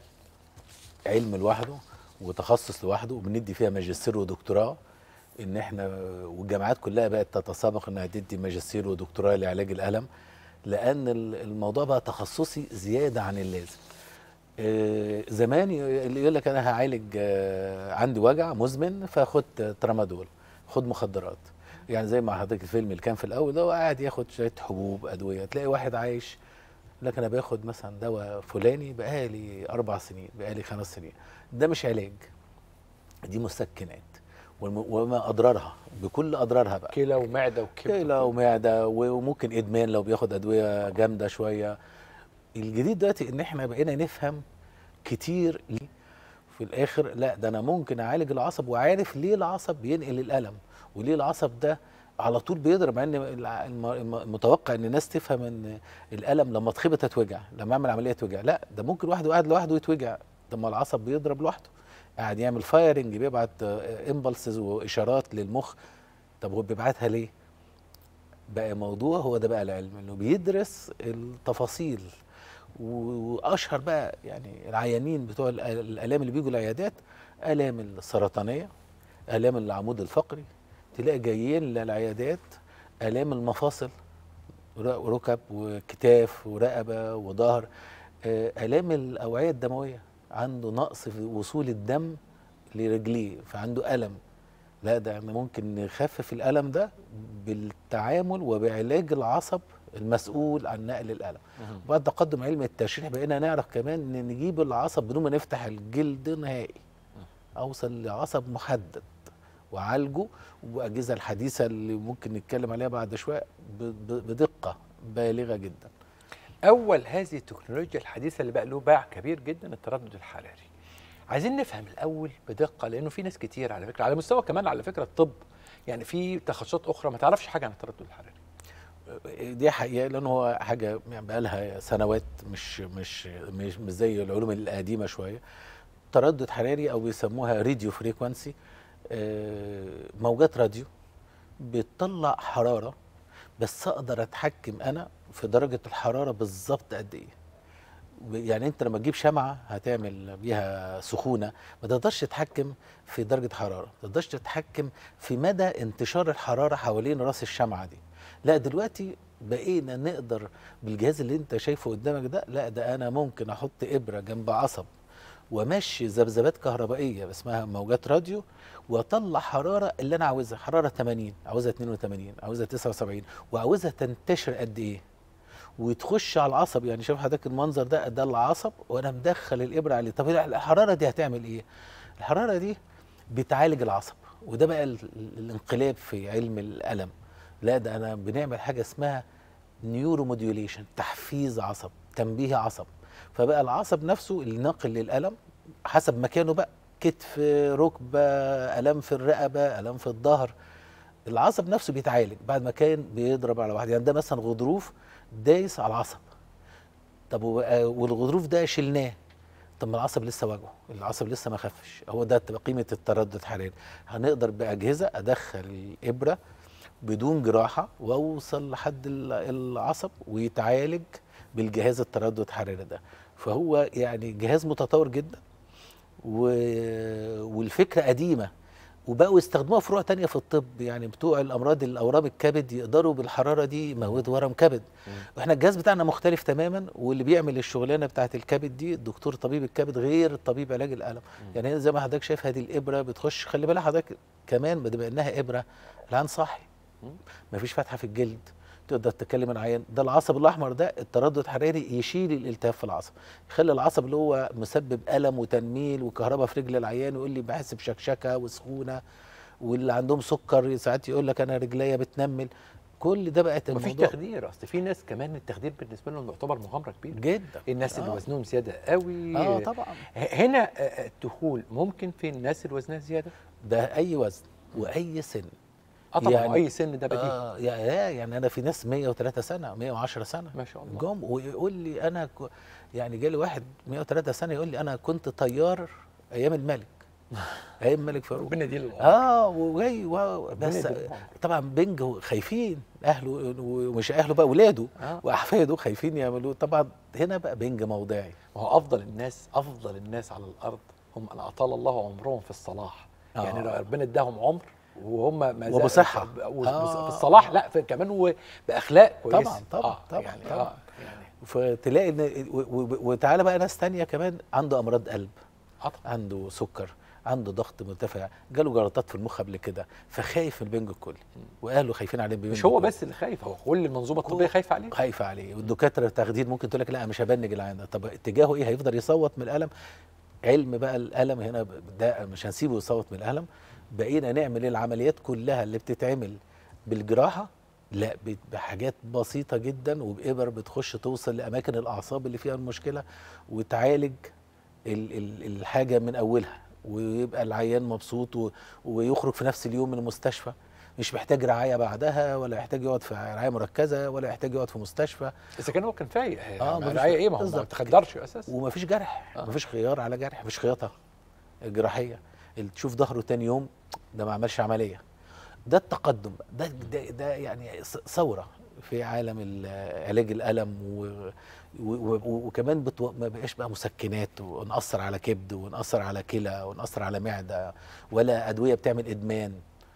علم لوحده وتخصص لوحده وبندي فيها ماجستير ودكتوراه ان احنا والجامعات كلها بقت تتسابق انها تدي ماجستير ودكتوراه لعلاج الالم لان ال- الموضوع بقى تخصصي زياده عن اللازم آه، زمان ي- اللي يقول لك انا هعالج آه، عندي وجع مزمن فاخد ترامادول خد مخدرات يعني زي ما حضرتك الفيلم اللي كان في الاول ده هو قاعد ياخد شويه حبوب ادويه تلاقي واحد عايش لك انا باخد مثلا دواء فلاني بقالي اربع سنين بقالي خمس سنين ده مش علاج دي مسكنات والم- وما اضرارها بكل اضرارها بقى كلى ومعده وكبد كلى ومعده وممكن ادمان لو بياخد ادويه جامده شويه الجديد دلوقتي ان احنا بقينا نفهم كتير ليه في الاخر لا ده انا ممكن اعالج العصب وعارف ليه العصب بينقل الالم وليه العصب ده على طول بيضرب مع ان الع- الم- الم- المتوقع ان الناس تفهم ان الالم لما اتخبط هتوجع لما اعمل عمليه توجع لا ده ممكن واحد قاعد لوحده يتوجع ده ما العصب بيضرب لوحده قاعد يعمل فايرنج بيبعت امبلسز واشارات للمخ طب هو بيبعتها ليه بقى موضوع هو ده بقى العلم انه بيدرس التفاصيل و- واشهر بقى يعني العيانين بتوع الآ- الالام اللي بيجوا العيادات الام السرطانيه الام العمود الفقري تلاقي جايين للعيادات الام المفاصل ر- ركب وكتاف ورقبه وظهر آه، الام الاوعيه الدمويه عنده نقص في وصول الدم لرجليه فعنده الم لا ده احنا ممكن نخفف الالم ده بالتعامل وبعلاج العصب المسؤول عن نقل الالم بعد تقدم علم التشريح بقينا نعرف كمان ان نجيب العصب بدون ما نفتح الجلد نهائي اوصل لعصب محدد وعالجه والاجهزه الحديثه اللي ممكن نتكلم عليها بعد شويه ب- ب- بدقه بالغه جدا اول هذه التكنولوجيا الحديثه اللي بقى له باع كبير جدا التردد الحراري عايزين نفهم الاول بدقه لانه في ناس كتير على فكره على مستوى كمان على فكره الطب يعني في تخصصات اخرى ما تعرفش حاجه عن التردد الحراري دي حقيقه لان هو حاجه يعني بقى لها سنوات مش مش مش, مش زي العلوم القديمه شويه تردد حراري او بيسموها راديو فريكوانسي موجات راديو بتطلع حراره بس اقدر اتحكم انا في درجه الحراره بالظبط قد ايه يعني انت لما تجيب شمعه هتعمل بيها سخونه ما تقدرش تتحكم في درجه حراره ما تقدرش تتحكم في مدى انتشار الحراره حوالين راس الشمعه دي لا دلوقتي بقينا نقدر بالجهاز اللي انت شايفه قدامك ده لا ده انا ممكن احط ابره جنب عصب وامشي ذبذبات كهربائيه اسمها موجات راديو واطلع حراره اللي انا عاوزها حراره 80 عاوزها 82 عاوزها 79 وعاوزها تنتشر قد ايه وتخش على العصب يعني شوف حضرتك المنظر ده ده العصب وانا مدخل الابره عليه طب الحراره دي هتعمل ايه الحراره دي بتعالج العصب وده بقى ال- ال- الانقلاب في علم الالم لا ده انا بنعمل حاجه اسمها نيورو موديوليشن تحفيز عصب تنبيه عصب فبقى العصب نفسه الناقل للالم حسب مكانه بقى كتف ركبه الم في الرقبه الم في الظهر العصب نفسه بيتعالج بعد ما كان بيضرب على واحد يعني ده مثلا غضروف دايس على العصب طب وبقى- والغضروف ده شلناه طب ما العصب لسه واجعه العصب لسه ما خفش هو ده تبقى قيمه التردد الحراري هنقدر باجهزه ادخل الابره بدون جراحه واوصل لحد ال- العصب ويتعالج بالجهاز التردد الحراري ده فهو يعني جهاز متطور جدا و... والفكره قديمه وبقوا يستخدموها فروع تانية في الطب يعني بتوع الامراض الاورام الكبد يقدروا بالحراره دي يموتوا ورم كبد واحنا الجهاز بتاعنا مختلف تماما واللي بيعمل الشغلانه بتاعه الكبد دي الدكتور طبيب الكبد غير الطبيب علاج الالم يعني هنا زي ما حضرتك شايف هذه الابره بتخش خلي بالك حضرتك كمان بما انها ابره العين صاحي مفيش فتحه في الجلد تقدر تتكلم عن عيان ده العصب الاحمر ده التردد الحراري يشيل الالتهاب في العصب يخلي العصب اللي هو مسبب الم وتنميل وكهرباء في رجل العيان ويقول لي بحس بشكشكه وسخونه واللي عندهم سكر ساعات يقول لك انا رجليا بتنمل كل ده بقت مفيش الموضوع تخدير اصل في ناس كمان التخدير بالنسبه لهم يعتبر مغامره كبيره جدا الناس اللي آه. وزنهم زياده قوي اه طبعا ه- هنا آه، آه، الدخول ممكن في الناس اللي وزنها زياده ده اي وزن واي سن اه طبعا يعني- اي سن ده بديهي اه يا يا- يعني انا في ناس 103 سنه 110 سنه ما شاء الله جم ويقول لي انا ك... يعني جالي واحد 103 سنه يقول لي انا كنت طيار ايام الملك ايام الملك فاروق ربنا يديله العمر. اه وجاي و... بس يديله العمر. طبعا بنج خايفين اهله ومش اهله بقى ولاده آه. واحفاده خايفين يعملوه طبعا هنا بقى بنج موضعي ما هو افضل الناس افضل الناس على الارض هم من اطال الله عمرهم في الصلاح آه. يعني لو ربنا اداهم عمر وهم ما زال- وبصحة. و- آه. في الصلاح لا في كمان وباخلاق كويسه طبعاً، طبعاً، آه طبعاً، يعني طبعاً. آه يعني فتلاقي ان و- و- وتعالى بقى ناس تانية كمان عنده امراض قلب آه طبعاً. عنده سكر عنده ضغط مرتفع جاله جلطات في المخ قبل كده فخايف من البنج الكلي واهله خايفين عليه بالبنج مش هو الكلي. بس اللي خايف هو كل المنظومه الطبيه خايفه عليه خايفه عليه والدكاتره التخدير ممكن تقول لك لا مش هبنج العيان ده طب اتجاهه ايه هيفضل يصوت من الالم علم بقى الالم هنا ده مش هنسيبه يصوت من الالم بقينا نعمل العمليات كلها اللي بتتعمل بالجراحه لا ب- بحاجات بسيطه جدا وبإبر بتخش توصل لاماكن الاعصاب اللي فيها المشكله وتعالج ال- ال- الحاجه من اولها ويبقى العيان مبسوط و- ويخرج في نفس اليوم من المستشفى مش محتاج رعايه بعدها ولا يحتاج يقعد في رعايه مركزه ولا يحتاج يقعد في مستشفى اذا كان هو كان فايق آه، اه مفيش- رعايه ايه ما هو ما بالظبط. تخدرش اساسا ومفيش جرح آه. مفيش خيار على جرح مفيش خياطه جراحيه اللي تشوف ظهره تاني يوم ده ما عملش عمليه ده التقدم بقى. ده ده, ده يعني ث- ثوره في عالم ال- علاج الالم و و و وكمان بتو... ما بقاش بقى مسكنات ونأثر على كبد ونأثر على كلى ونأثر على معده ولا ادويه بتعمل ادمان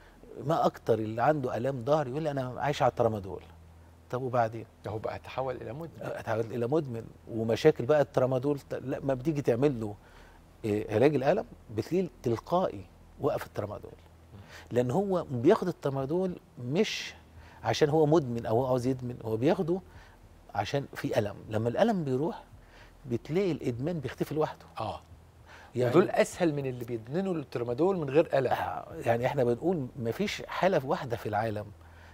ما اكتر اللي عنده الام ظهر يقول لي انا عايش على الترامادول طب وبعدين ده هو بقى تحول الى مدمن اتحول الى مدمن ومشاكل بقى الترامادول ت- لا ما بتيجي تعمل له إيه، علاج الالم بتلاقيه تلقائي وقف الترامادول لان هو بياخد الترامادول مش عشان هو مدمن او هو عاوز يدمن هو بياخده عشان في الم لما الالم بيروح بتلاقي الادمان بيختفي لوحده اه يعني دول اسهل من اللي بيدمنوا الترامادول من غير الم آه، يعني احنا بنقول مفيش حاله واحده في العالم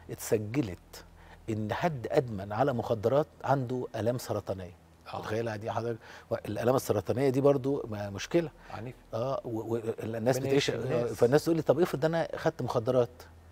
اتسجلت ان حد ادمن على مخدرات عنده الام سرطانيه آه. متخيلها دي حضرتك الالام السرطانيه دي برضو ما- مشكله عنيف اه و- و- الناس ربنا بتعيش يشفي الناس. فالناس تقول لي طب افرض انا خدت مخدرات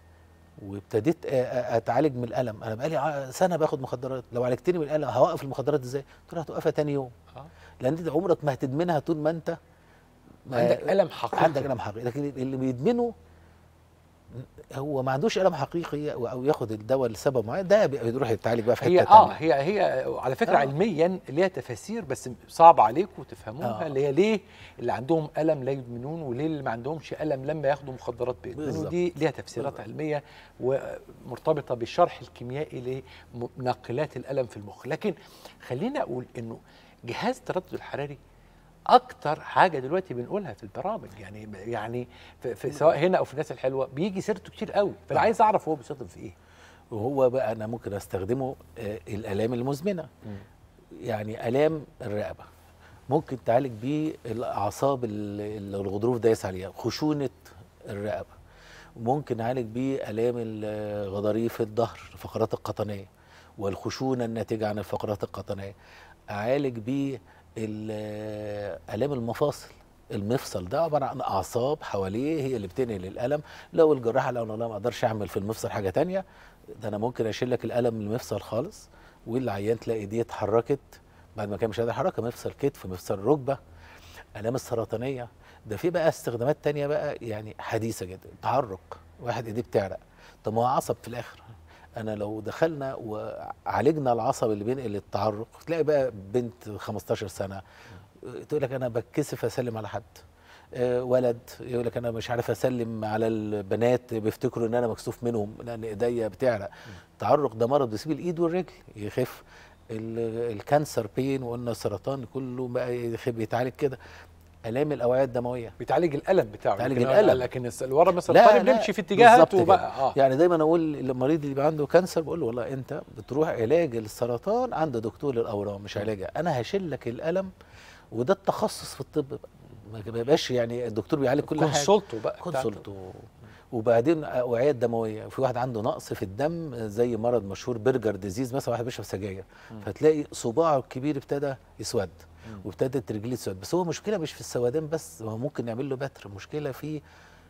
وابتديت آه، آه، اتعالج من الالم انا بقالي ع- سنه باخد مخدرات لو عالجتني من الالم هوقف المخدرات ازاي؟ قلت له هتوقفها تاني يوم آه. لان انت عمرك ما هتدمنها طول ما انت ما- عندك الم حقيقي عندك الم حقيقي لكن اللي بيدمنه هو ما عندوش الم حقيقي او أو ياخد الدواء لسبب معين ده بيروح يتعالج بقى في حته هي اه تانية. هي هي على فكره آه. آه. علميا ليها تفاسير بس صعب عليكم تفهموها آه. آه. اللي هي ليه اللي عندهم الم لا يدمنون وليه اللي ما عندهمش الم لما ياخدوا مخدرات بيدمنوا بالظبط. دي ليها تفسيرات بالظبط. علميه ومرتبطه بالشرح الكيميائي لمنقلات الالم في المخ لكن خلينا اقول انه جهاز التردد الحراري اكتر حاجه دلوقتي بنقولها في البرامج يعني يعني في, في سواء هنا او في الناس الحلوه بيجي سيرته كتير قوي فانا آه. عايز اعرف هو بيستخدم في ايه وهو بقى انا ممكن استخدمه آه، الالام المزمنه يعني الام الرقبه ممكن تعالج بيه الاعصاب اللي اللي الغضروف دايس عليها خشونه الرقبه ممكن نعالج بيه الام ال- غضاريف الظهر الفقرات القطنيه والخشونه الناتجه عن الفقرات القطنيه اعالج بيه ال- الام المفاصل المفصل ده عباره عن اعصاب حواليه هي اللي بتنقل الالم لو الجراح قال انا ما اقدرش اعمل في المفصل حاجه تانية ده انا ممكن اشيل لك الالم من المفصل خالص والعيان تلاقي ايديه اتحركت بعد ما كان مش قادر يحركها مفصل كتف مفصل ركبه الام السرطانيه ده في بقى استخدامات تانية بقى يعني حديثه جدا تعرق واحد ايديه بتعرق طب ما هو عصب في الاخر انا لو دخلنا وعالجنا العصب اللي بينقل التعرق تلاقي بقى بنت 15 سنه تقول لك انا بتكسف اسلم على حد آه، ولد يقول لك انا مش عارف اسلم على البنات بيفتكروا ان انا مكسوف منهم لان ايديا بتعرق التعرق ده مرض بيسيب الايد والرجل يخف ال- الكانسر بين وقلنا السرطان كله بقى يخف بيتعالج كده الام الاوعيه الدمويه بيتعالج الالم بتاعه بيتعالج لكن- الألم. لكن الس- اللي ورا مثلا لا، الطالب لا، بيمشي في اتجاهات بالظبط كده. وبقى اه يعني دايما اقول للمريض اللي بيبقى عنده كانسر بقول له والله انت بتروح علاج السرطان عند دكتور الاورام مش علاجها انا هشيل لك الالم وده التخصص في الطب بقى ما بيبقاش يعني الدكتور بيعالج كل حاجه كونسولته بقى كونسولت وبعدين اوعيه دمويه في واحد عنده نقص في الدم زي مرض مشهور برجر ديزيز مثلا واحد بيشرب سجاير فتلاقي صباعه الكبير ابتدى يسود وابتدت رجليه تسود بس هو مشكله مش في السودان بس هو ممكن نعمل له بتر مشكله في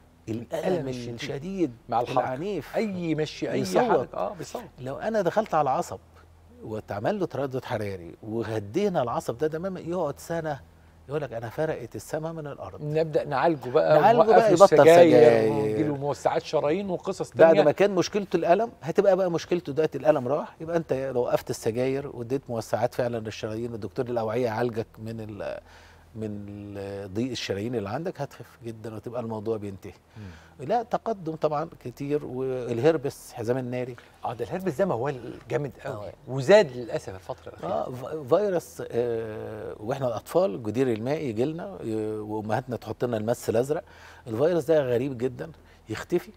الألم الالم الشديد الشديد مع الحركه العنيف اي مشي اي بيصوت. حاجه اه بيصوت لو انا دخلت على عصب واتعمل له تردد حراري وهدينا العصب ده تماما يقعد سنه يقول لك انا فرقت السماء من الارض نبدا نعالجه بقى نعالجه ونوقف بقى له يبطل السجاير سجاير. ونديله موسعات شرايين وقصص بعد تانية ما كان مشكلته الالم هتبقى بقى مشكلته دلوقتي الالم راح يبقى انت لو وقفت السجاير واديت موسعات فعلا للشرايين الدكتور الاوعيه يعالجك من ال من ال- ضيق الشرايين اللي عندك هتخف جدا وتبقى الموضوع بينتهي لا تقدم طبعا كتير والهربس حزام الناري اه ده الهربس ده موال جامد قوي آه. وزاد للاسف الفتره الاخيره اه ف- فيروس آه واحنا اطفال الجدير المائي يجي لنا آه، وامهاتنا تحط لنا المس الازرق الفيروس ده غريب جدا يختفي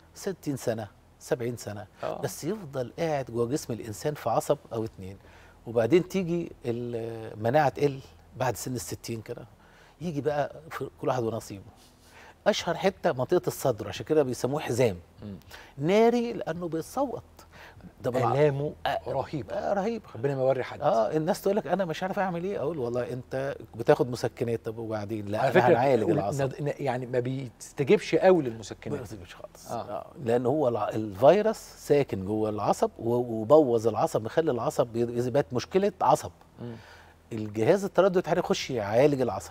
60 سنه 70 سنه آه. بس يفضل قاعد جوه جسم الانسان في عصب او اتنين وبعدين تيجي المناعه تقل بعد سن الستين كده يجي بقى في كل واحد ونصيبه اشهر حته منطقه الصدر عشان كده بيسموه حزام ناري لانه بيتصوت ده بالع- الامه آه، رهيبه آه رهيب ربنا ما يوري حد اه الناس تقول لك انا مش عارف اعمل ايه اقول والله انت بتاخد مسكنات طب وبعدين لا على انا فكره هنعالج قول- العصب ند- ن- يعني ما بيستجيبش قوي ما للمسكنات بيسيبش خالص آه. آه. لان هو الع- الفيروس ساكن جوه العصب و- وبوظ العصب مخلي العصب بي- بقت مشكله عصب مم. الجهاز التردد الحراري يخش يعالج العصب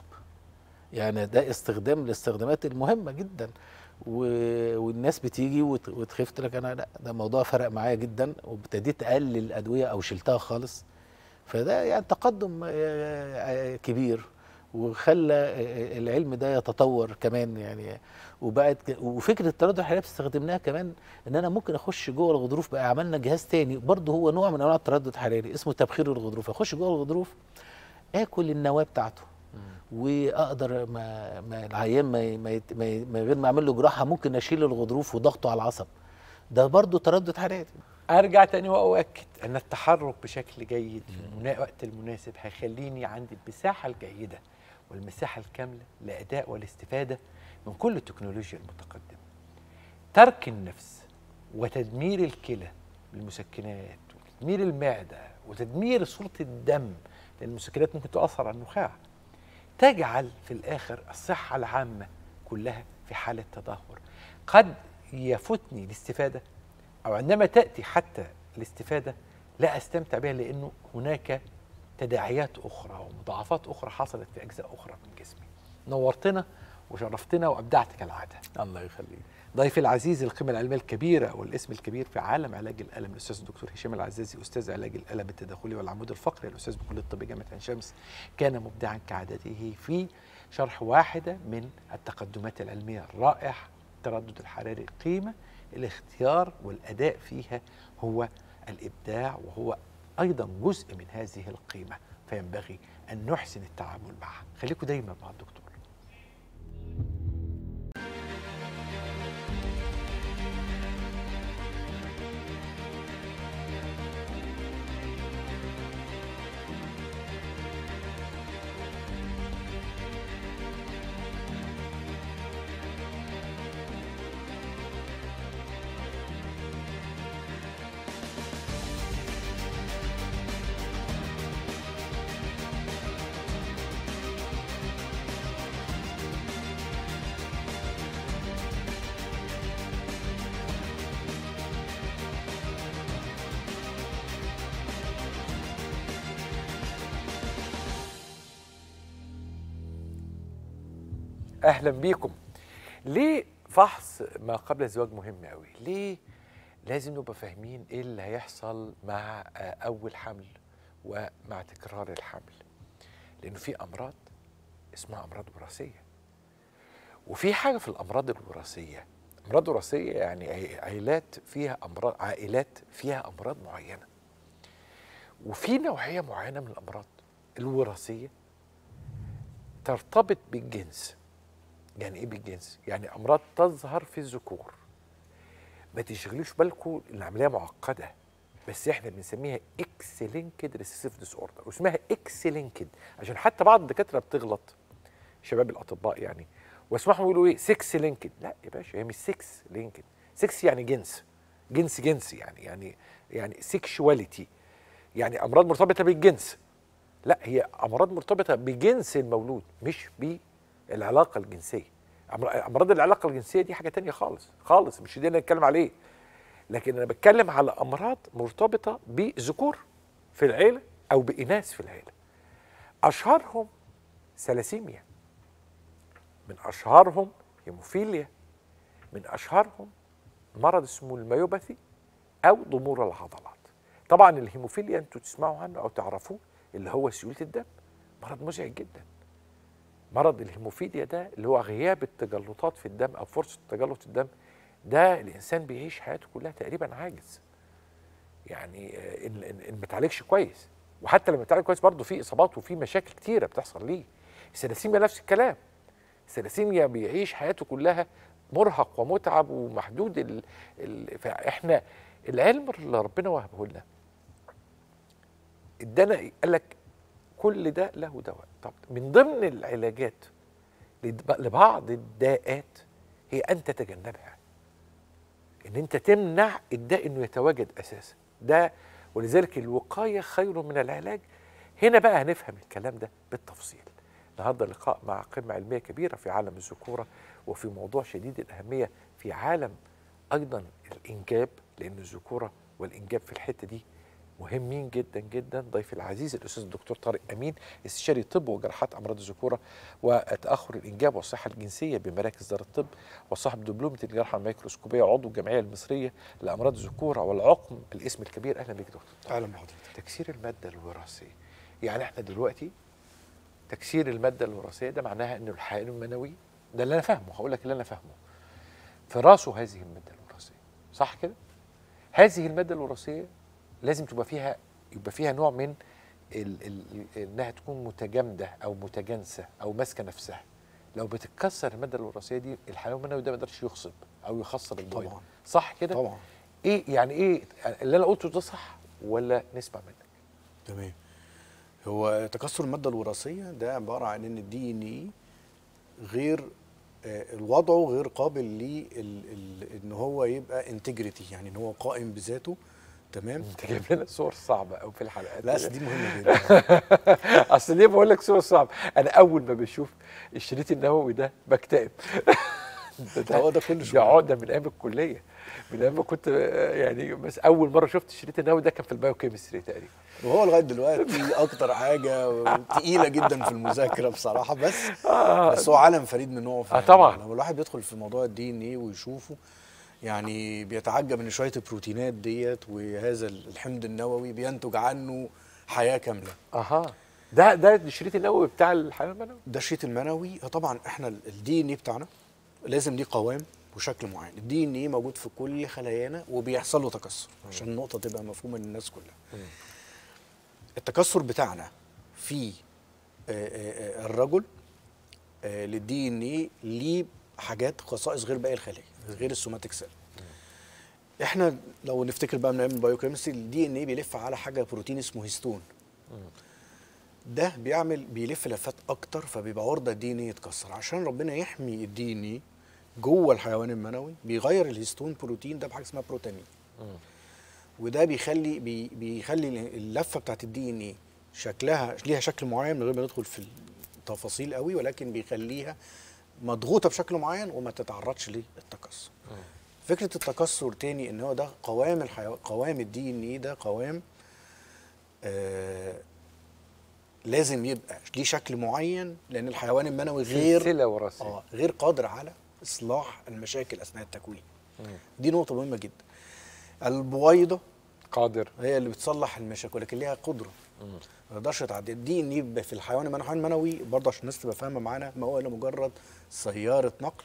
يعني ده استخدام الاستخدامات المهمه جدا و... والناس بتيجي وت... وتخاف تقول لك انا لا ده الموضوع فرق معايا جدا وابتديت اقلل الادويه او شلتها خالص فده يعني تقدم آه، آه، كبير وخلى آه، العلم ده يتطور كمان يعني وبقت ك- وفكره التردد الحراري استخدمناها كمان ان انا ممكن اخش جوه الغضروف بقى عملنا جهاز تاني برضه هو نوع من انواع التردد الحراري اسمه تبخير الغضروف اخش جوه الغضروف اكل النواه بتاعته واقدر ما, ما العيان ما, ما, يت- ما, ي- من غير ما اعمل له جراحه ممكن اشيل الغضروف وضغطه على العصب ده برضه تردد حراري ارجع تاني واؤكد ان التحرك بشكل جيد في الوقت المناسب هيخليني عندي المساحه الجيده والمساحه الكامله لاداء والاستفاده من كل التكنولوجيا المتقدمه. ترك النفس وتدمير الكلى بالمسكنات وتدمير المعده وتدمير صوره الدم لان المسكنات ممكن تؤثر على النخاع تجعل في الاخر الصحه العامه كلها في حاله تدهور. قد يفوتني الاستفاده او عندما تاتي حتى الاستفاده لا استمتع بها لانه هناك تداعيات اخرى ومضاعفات اخرى حصلت في اجزاء اخرى من جسمي. نورتنا وشرفتنا وابدعت كالعاده الله يخليك ضيفي العزيز القيمة العلمية الكبيرة والاسم الكبير في عالم علاج الألم الأستاذ الدكتور هشام العزازي أستاذ علاج الألم التداخلي والعمود الفقري الأستاذ بكلية الطب جامعة عين شمس كان مبدعا كعادته في شرح واحدة من التقدمات العلمية الرائعة التردد الحراري قيمة الاختيار والأداء فيها هو الإبداع وهو أيضا جزء من هذه القيمة فينبغي أن نحسن التعامل معها خليكم دايما مع الدكتور اهلا بيكم ليه فحص ما قبل الزواج مهم قوي ليه لازم نبقى فاهمين ايه اللي هيحصل مع آه، اول حمل ومع تكرار الحمل لانه في امراض اسمها امراض وراثيه وفي حاجه في الامراض الوراثيه امراض وراثيه يعني عي- عائلات فيها امراض عائلات فيها امراض معينه وفي نوعيه معينه من الامراض الوراثيه ترتبط بالجنس يعني ايه بالجنس؟ يعني امراض تظهر في الذكور ما تشغلوش بالكم العمليه معقده بس احنا بنسميها اكس لينكد ريسيسيف ديس اوردر واسمها اكس لينكد عشان حتى بعض الدكاتره بتغلط شباب الاطباء يعني واسمعهم يقولوا ايه 6 لينكد لا يا باشا هي مش 6 لينكد 6 يعني جنس جنس جنس يعني يعني يعني سيكشواليتي يعني امراض مرتبطه بالجنس لا هي امراض مرتبطه بجنس المولود مش بالعلاقه الجنسيه أمر- امراض العلاقه الجنسيه دي حاجه تانية خالص خالص مش دي اللي نتكلم عليه لكن انا بتكلم على امراض مرتبطه بذكور في العيله او باناث في العيله اشهرهم ثلاسيميا من اشهرهم هيموفيليا من اشهرهم مرض اسمه الميوباثي او ضمور العضلات طبعا الهيموفيليا انتوا تسمعوا عنه او تعرفوه اللي هو سيوله الدم مرض مزعج جدا مرض الهيموفيليا ده اللي هو غياب التجلطات في الدم او فرصه تجلط الدم ده الانسان بيعيش حياته كلها تقريبا عاجز يعني آه، ان ان إن ما اتعالجش كويس وحتى لما يتعالج كويس برضه في اصابات وفي مشاكل كتيره بتحصل ليه الثلاسيميا نفس الكلام الثلاسيميا بيعيش حياته كلها مرهق ومتعب ومحدود ال... ال... فاحنا العلم اللي ربنا وهبه لنا ادانا قال لك كل ده له دواء طب من ضمن العلاجات لد- لبعض الداءات هي ان تتجنبها ان انت تمنع الداء انه يتواجد اساسا ده ولذلك الوقايه خير من العلاج هنا بقى هنفهم الكلام ده بالتفصيل النهارده لقاء مع قمه علميه كبيره في عالم الذكوره وفي موضوع شديد الاهميه في عالم ايضا الانجاب لان الذكوره والانجاب في الحته دي مهمين جدا جدا ضيفي العزيز الاستاذ الدكتور طارق امين استشاري طب وجراحات امراض الذكوره وتاخر الانجاب والصحه الجنسيه بمراكز دار الطب وصاحب دبلومه الجراحه الميكروسكوبيه وعضو الجمعيه المصريه لامراض الذكوره والعقم الاسم الكبير اهلا بك دكتور اهلا بحضرتك تكسير الماده الوراثيه يعني احنا دلوقتي تكسير الماده الوراثيه ده معناها ان الحيوان المنوي ده اللي انا فاهمه هقول لك اللي انا فاهمه في راسه هذه الماده الوراثيه صح كده هذه الماده الوراثيه لازم تبقى فيها يبقى فيها نوع من ال ال انها تكون متجامده او متجانسه او ماسكه نفسها لو بتتكسر الماده الوراثيه دي الحيوان المنوي ده ما يقدرش يخصب او يخصب البويضه طبعا. صح كده طبعا ايه يعني ايه اللي انا قلته ده صح ولا نسمع منك تمام هو تكسر الماده الوراثيه ده عباره عن ان الدي ان اي غير آه، الوضعه غير قابل ل ان هو يبقى انتجريتي يعني ان هو قائم بذاته تمام انت جايب لنا صور صعبه قوي في الحلقات لا كده. أصل دي مهمه جدا اصل ليه بقول لك صور صعبه انا اول ما بشوف الشريط النووي ده بكتئب ده, هو ده كل ده شويه عقده من ايام الكليه من ايام ما كنت آه، يعني بس اول مره شفت شريط النووي ده كان في البايوكيمستري تقريبا وهو لغايه دلوقتي اكتر حاجه تقيله جدا في المذاكره بصراحه بس بس هو عالم فريد من نوعه آه، طبعاً. لما الواحد بيدخل في موضوع الدي ان ايه ويشوفه يعني بيتعجب ان شويه البروتينات ديت وهذا الحمض النووي بينتج عنه حياه كامله اها ده ده الشريط النووي بتاع الحيوان المنوي ده الشريط المنوي آه طبعا احنا الدي ان ايه بتاعنا لازم ليه قوام وشكل معين الدي ان ايه موجود في كل خلايانا وبيحصل له تكسر عشان النقطه تبقى مفهومه للناس كلها التكسر بتاعنا في آه، آه، آه، الرجل آه، للدي ان ايه ليه حاجات خصائص غير باقي الخلايا غير السوماتيك سيل احنا لو نفتكر بقى من ايام البايوكيمستري الدي ان ايه بيلف على حاجه بروتين اسمه هيستون ده بيعمل بيلف لفات اكتر فبيبقى عرضه الدي ان ايه يتكسر عشان ربنا يحمي الدي ان ايه جوه الحيوان المنوي بيغير الهيستون بروتين ده بحاجه اسمها بروتامين وده بيخلي بي بيخلي اللفه بتاعت الدي ان ايه شكلها ليها شكل معين من غير ما ندخل في التفاصيل قوي ولكن بيخليها مضغوطه بشكل معين وما تتعرضش للتكسر فكره التكسر تاني ان هو ده قوام الحيوان قوام الدي ان ايه ده قوام آه لازم يبقى ليه شكل معين لان الحيوان المنوي غير سلسله وراثيه اه غير قادر على اصلاح المشاكل اثناء التكوين دي نقطه مهمه جدا البويضه قادر هي اللي بتصلح المشاكل ولكن ليها قدره ما تقدرش تعدي دي ان يبقى في الحيوان المنوي الحيوان المنوي برضه عشان الناس تبقى فاهمه معانا ما هو الا مجرد سياره نقل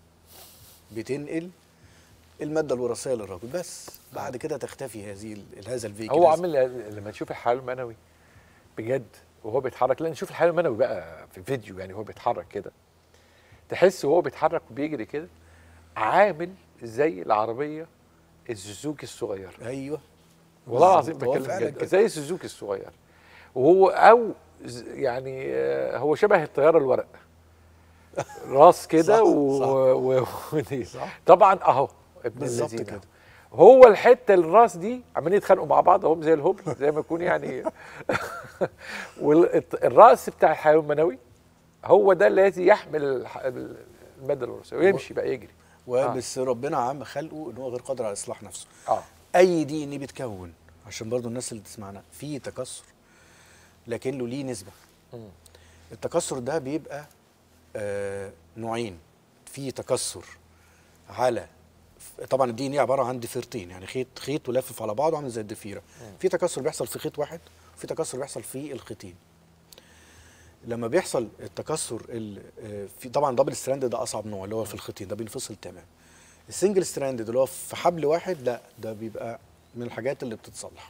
بتنقل الماده الوراثيه للرجل بس بعد كده تختفي هذه ال- هذا الفيكل هو عامل لما تشوف الحيوان المنوي بجد وهو بيتحرك لا نشوف الحيوان المنوي بقى في فيديو يعني هو بيتحرك كده تحس وهو بيتحرك وبيجري كده عامل زي العربيه السوزوكي الصغير ايوه والله العظيم بالظبط، هو بتكلم فعلا بجد كده. زي السوزوكي الصغير وهو او ز- يعني آه، هو شبه الطياره الورق راس كده صح، و... صح. و... ودي. صح. طبعا اهو ابن بالظبط اللذينة. كده. هو الحته الراس دي عمالين يتخانقوا مع بعض اهم زي الهبل زي ما يكون يعني والراس بتاع الحيوان المنوي هو ده الذي يحمل الح- الماده الوراثيه ويمشي بقى يجري وبس ربنا عم خلقه ان هو غير قادر على اصلاح نفسه اه اي دي ان بيتكون عشان برضو الناس اللي تسمعنا فيه تكسر لكن له ليه نسبه مم. التكسر ده بيبقى آه نوعين في تكسر على طبعا الدي ان ايه عباره عن ضفيرتين يعني خيط خيط ولافف على بعضه عامل زي الضفيره في تكسر بيحصل في خيط واحد وفي تكسر بيحصل في الخيطين لما بيحصل التكسر ال- آه، في طبعا دبل ستراند ده اصعب نوع اللي هو في الخيطين ده بينفصل تمام السنجل ستراند اللي هو في حبل واحد لا ده بيبقى من الحاجات اللي بتتصلح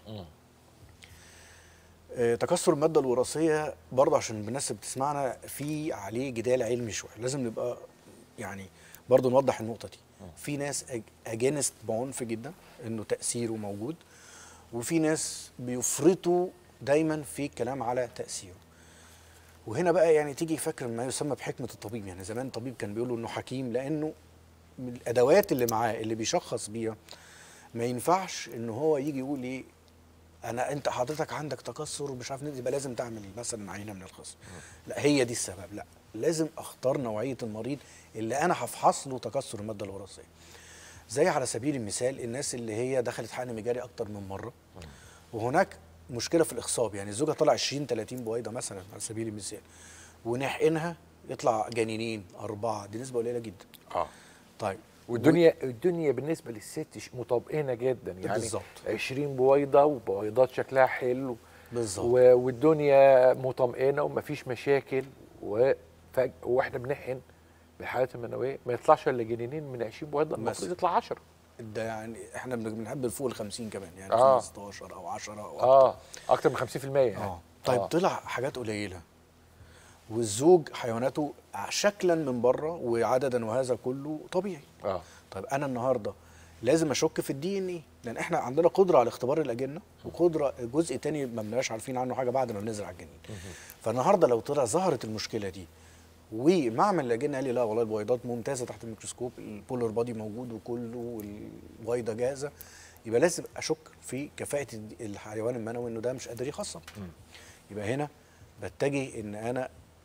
آه، تكسر الماده الوراثيه برضه عشان الناس اللي بتسمعنا في عليه جدال علمي شويه لازم نبقى يعني برضه نوضح النقطه دي في ناس اجينست بعنف جدا انه تاثيره موجود وفي ناس بيفرطوا دايما في الكلام على تاثيره وهنا بقى يعني تيجي فاكر ما يسمى بحكمه الطبيب يعني زمان الطبيب كان بيقولوا انه حكيم لانه من الادوات اللي معاه اللي بيشخص بيها ما ينفعش ان هو يجي يقول ايه انا انت حضرتك عندك تكسر ومش عارف يبقى لازم تعمل مثلا عينه من الخصم لا هي دي السبب لا لازم اختار نوعيه المريض اللي انا هفحص له تكسر الماده الوراثيه زي على سبيل المثال الناس اللي هي دخلت حقن مجاري اكتر من مره وهناك مشكله في الاخصاب يعني الزوجه طلع 20 30 بويضه مثلا على سبيل المثال ونحقنها يطلع جنينين اربعه دي نسبه قليله جدا اه طيب والدنيا الدنيا بالنسبه للست ش- مطابقينه جدا يعني بالظبط. 20 بويضه وبويضات شكلها حلو بالظبط و- والدنيا مطمئنه ومفيش مشاكل وفج... واحنا بنحقن بالحالات المنويه ما يطلعش الا جنينين من 20 بويضه المفروض مثلا. يطلع 10 ده يعني احنا بن- بنحب فوق ال 50 كمان يعني آه. 15 او 10 او اه اكتر من 50% يعني اه طيب آه. طلع حاجات قليله والزوج حيواناته شكلا من بره وعددا وهذا كله طبيعي اه طيب انا النهارده لازم اشك في الدي ان ايه لان احنا عندنا قدره على اختبار الاجنه وقدره جزء تاني ما بنبقاش عارفين عنه حاجه بعد ما بنزرع الجنين فالنهارده لو طلع ظهرت المشكله دي ومعمل الاجنه قال لي لا والله البويضات ممتازه تحت الميكروسكوب البولر بادي موجود وكله والبويضه جاهزه يبقى لازم اشك في كفاءه الد- الحيوان المنوي انه ده مش قادر يخصم يبقى هنا بتجه ان انا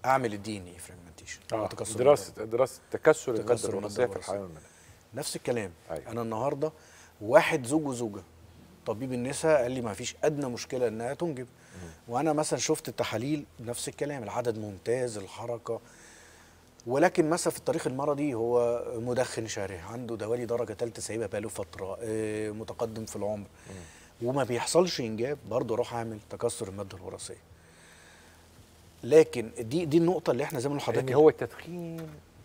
اعمل الدي ان اي فريجمنتيشن آه. دراسه دراسه تكسر الماده تكسر المادة الوراثيه في الوراثية. الحيوان المنوي نفس الكلام أيوة. انا النهارده واحد زوج وزوجه طبيب النساء قال لي ما فيش ادنى مشكله انها تنجب وانا مثلا شفت التحاليل نفس الكلام العدد ممتاز الحركه ولكن مثلا في التاريخ المرضي هو مدخن شره عنده دوالي درجه ثالثه سايبها بقاله فتره آه، متقدم في العمر وما بيحصلش انجاب برضه اروح اعمل تكسر الماده الوراثيه لكن دي دي النقطه اللي احنا زي ما بنقول لان لحضرتك هو التدخين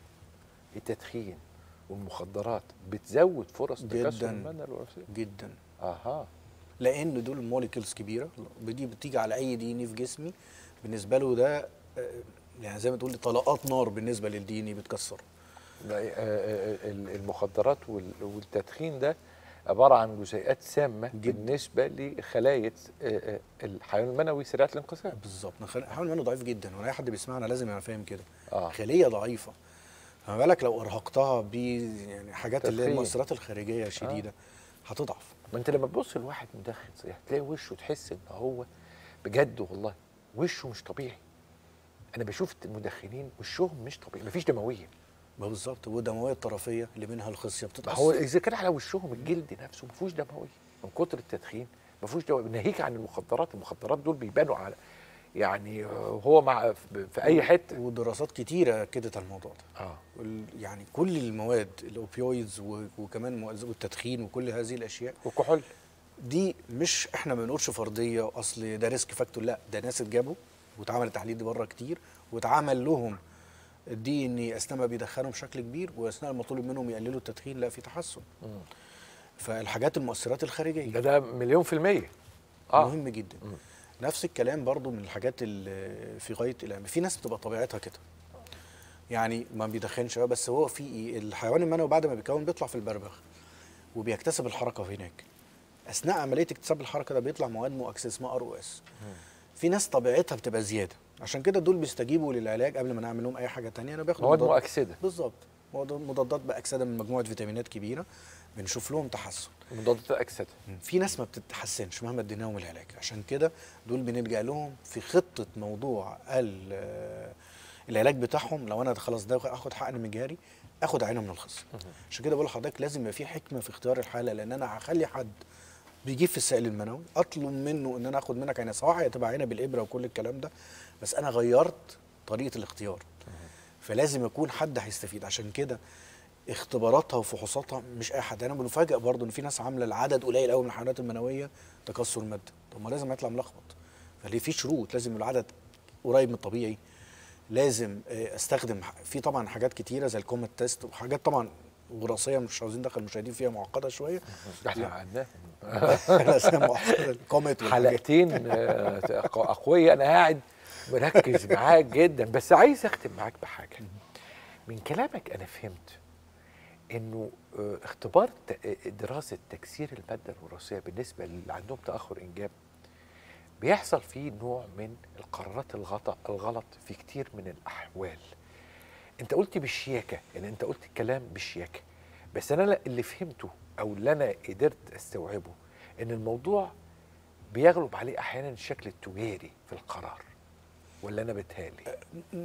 التدخين والمخدرات بتزود فرص تكسر جداً. الماده الوراثيه جدا اها لان دول موليكيولز كبيره دي بتيجي على اي دي ان في جسمي بالنسبه له ده آه، يعني زي ما تقول طلقات نار بالنسبه للدي ان بتكسره لا، آه، آه، ال- المخدرات وال- والتدخين ده عباره عن جزيئات سامه جداً. بالنسبه لخلايا آه، آه، الحيوان المنوي سريعه الانقسام بالظبط حاول منه ضعيف جدا وانا اي حد بيسمعنا لازم يبقى فاهم كده آه. خليه ضعيفه فما بالك لو ارهقتها ب يعني حاجات اللي هي تدخين. المؤثرات الخارجيه شديده هتضعف ما انت لما تبص لواحد مدخن صحيح تلاقي وشه تحس ان هو بجد والله وشه مش طبيعي انا بشوف المدخنين وشهم مش طبيعي مفيش دمويه ما بالظبط والدمويه الطرفيه اللي منها الخصيه ما بتتاثر هو اذا كان على وشهم الجلد نفسه ما فيهوش دمويه من كتر التدخين ما فيهوش دمويه ناهيك عن المخدرات المخدرات دول بيبانوا على يعني آه، هو مع في- في اي حته ودراسات كتيره اكدت على الموضوع ده اه وال- يعني كل المواد الاوبيويدز و- وكمان مؤذ- والتدخين وكل هذه الاشياء والكحول دي مش احنا ما بنقولش فرضيه اصل ده ريسك فاكتور لا ده ناس اتجابوا واتعمل التحليل دي بره كتير واتعمل لهم الدي ان اثناء ما بيدخنوا بشكل كبير واثناء ما طلب منهم يقللوا التدخين لا في تحسن فالحاجات المؤثرات الخارجيه ده ده مليون في الميه اه مهم جدا نفس الكلام برضو من الحاجات اللي في غايه الامان في ناس بتبقى طبيعتها كده يعني ما بيدخنش أوي، بس هو في إيه؟ الحيوان المنوي بعد ما بيكون بيطلع في البربخ وبيكتسب الحركه هناك اثناء عمليه اكتساب الحركه ده بيطلع مواد مؤكسده اسمها ار او اس في ناس طبيعتها بتبقى زياده عشان كده دول بيستجيبوا للعلاج قبل ما نعمل لهم اي حاجه تانية انا باخد مواد مضاد- مؤكسده بالظبط مواد- مضادات باكسده من مجموعه فيتامينات كبيره بنشوف لهم تحسن مضادات الاكسده في ناس ما بتتحسنش مهما اديناهم العلاج عشان كده دول بنلجا لهم في خطه موضوع ال- آه، العلاج بتاعهم لو انا خلاص ده اخد حقن مجاري اخد عينه من الخصم عشان كده بقول لحضرتك لازم يبقى في حكمه في اختيار الحاله لان انا هخلي حد بيجيب في السائل المنوي اطلب منه ان انا اخد منك عينه صح هي تبقى عينه بالابره وكل الكلام ده بس انا غيرت طريقه الاختيار فلازم يكون حد هيستفيد عشان كده اختباراتها وفحوصاتها مش اي حد انا بنفاجئ برضه ان في ناس عامله العدد قليل قوي من الحيوانات المنويه تكسر ماده طب ما لازم يطلع ملخبط فليه في شروط لازم العدد قريب من الطبيعي لازم آه، استخدم ح- في طبعا حاجات كتيره زي الكومت تيست وحاجات طبعا وراثيه مش عاوزين ندخل المشاهدين فيها معقده شويه احنا عندنا لازم معقده الكومت والحاجات حلقتين آه، أق- اقوياء انا قاعد مركز معاك جدا بس عايز اختم معاك بحاجه من كلامك انا فهمت انه آه، اختبار ت- دراسه تكسير الماده الوراثيه بالنسبه اللي عندهم تاخر انجاب بيحصل فيه نوع من القرارات الغلط الغلط في كتير من الاحوال انت قلت بالشياكه يعني انت قلت الكلام بالشياكه بس انا لا- اللي فهمته او اللي انا قدرت استوعبه ان الموضوع بيغلب عليه احيانا الشكل التجاري في القرار ولا انا بتهالي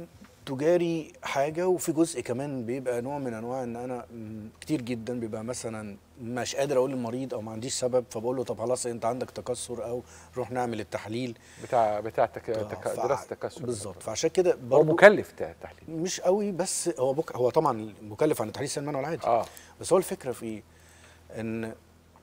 تجاري حاجه وفي جزء كمان بيبقى نوع من انواع ان انا م، كتير جدا بيبقى مثلا مش قادر اقول للمريض او ما عنديش سبب فبقول له طب خلاص انت عندك تكسر او روح نعمل التحليل بتاع بتاع تك... آه، تك... فع- دراسه تكسر بالظبط فعشان كده هو برضه مكلف ت- تحليل مش قوي بس هو بك هو طبعا مكلف عن تحليل السن المنوي العادي اه بس هو الفكره في ايه؟ ان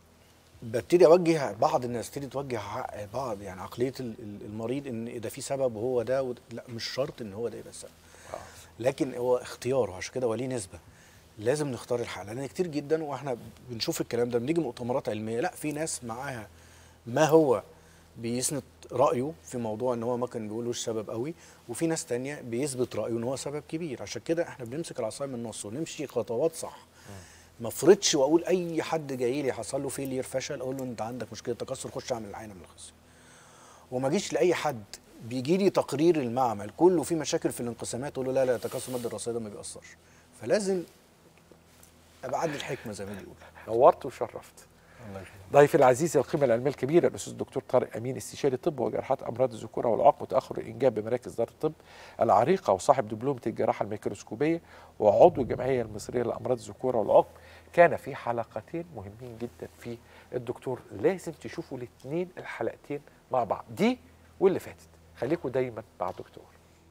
ببتدي اوجه بعض الناس تبتدي توجه ع- بعض يعني عقليه ال- ال- المريض ان ده في سبب وهو ده وده لا مش شرط ان هو ده يبقى السبب لكن هو اختياره عشان كده هو ليه نسبه لازم نختار الحاله لان كتير جدا واحنا بنشوف الكلام ده بنيجي مؤتمرات علميه لا في ناس معاها ما هو بيسند رايه في موضوع ان هو ما كان بيقولوش سبب قوي وفي ناس تانية بيثبت رايه ان هو سبب كبير عشان كده احنا بنمسك العصايه من النص ونمشي خطوات صح ما افرضش واقول اي حد جاي لي حصل له فيلير فشل اقول له انت عندك مشكله تكسر خش اعمل العينه من الخصم وما اجيش لاي حد بيجي لي تقرير المعمل كله فيه مشاكل في الانقسامات اقول له لا لا تكسر الماده الرئيسيه ده ما بيأثرش فلازم ابقى عندي الحكمه زي ما بيقولوا نورت وشرفت ضيفي العزيز القيمة العلمية الكبيرة الأستاذ الدكتور طارق أمين استشاري طب وجراحات أمراض الذكورة والعقم وتأخر الإنجاب بمراكز دار الطب العريقة وصاحب دبلومة الجراحة الميكروسكوبية وعضو الجمعية المصرية لأمراض الذكورة والعقم كان في حلقتين مهمين جدا في الدكتور لازم تشوفوا الاثنين الحلقتين مع بعض دي واللي فاتت خليكم دايما مع الدكتور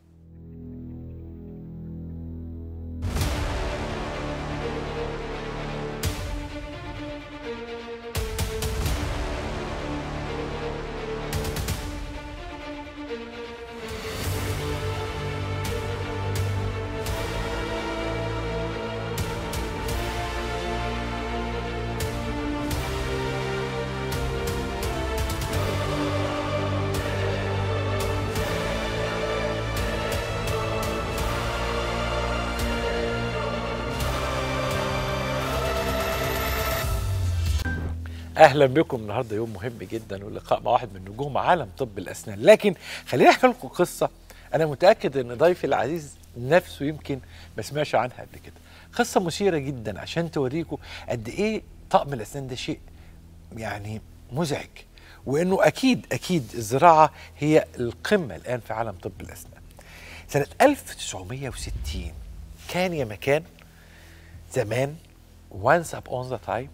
اهلا بكم النهارده يوم مهم جدا واللقاء مع واحد من نجوم عالم طب الاسنان لكن خليني احكي لكم قصه انا متاكد ان ضيفي العزيز نفسه يمكن ما سمعش عنها قبل كده قصه مثيره جدا عشان توريكم قد ايه طقم الاسنان ده شيء يعني مزعج وانه اكيد اكيد الزراعه هي القمه الان في عالم طب الاسنان سنه 1960 كان يا مكان زمان وانس ابون ذا تايم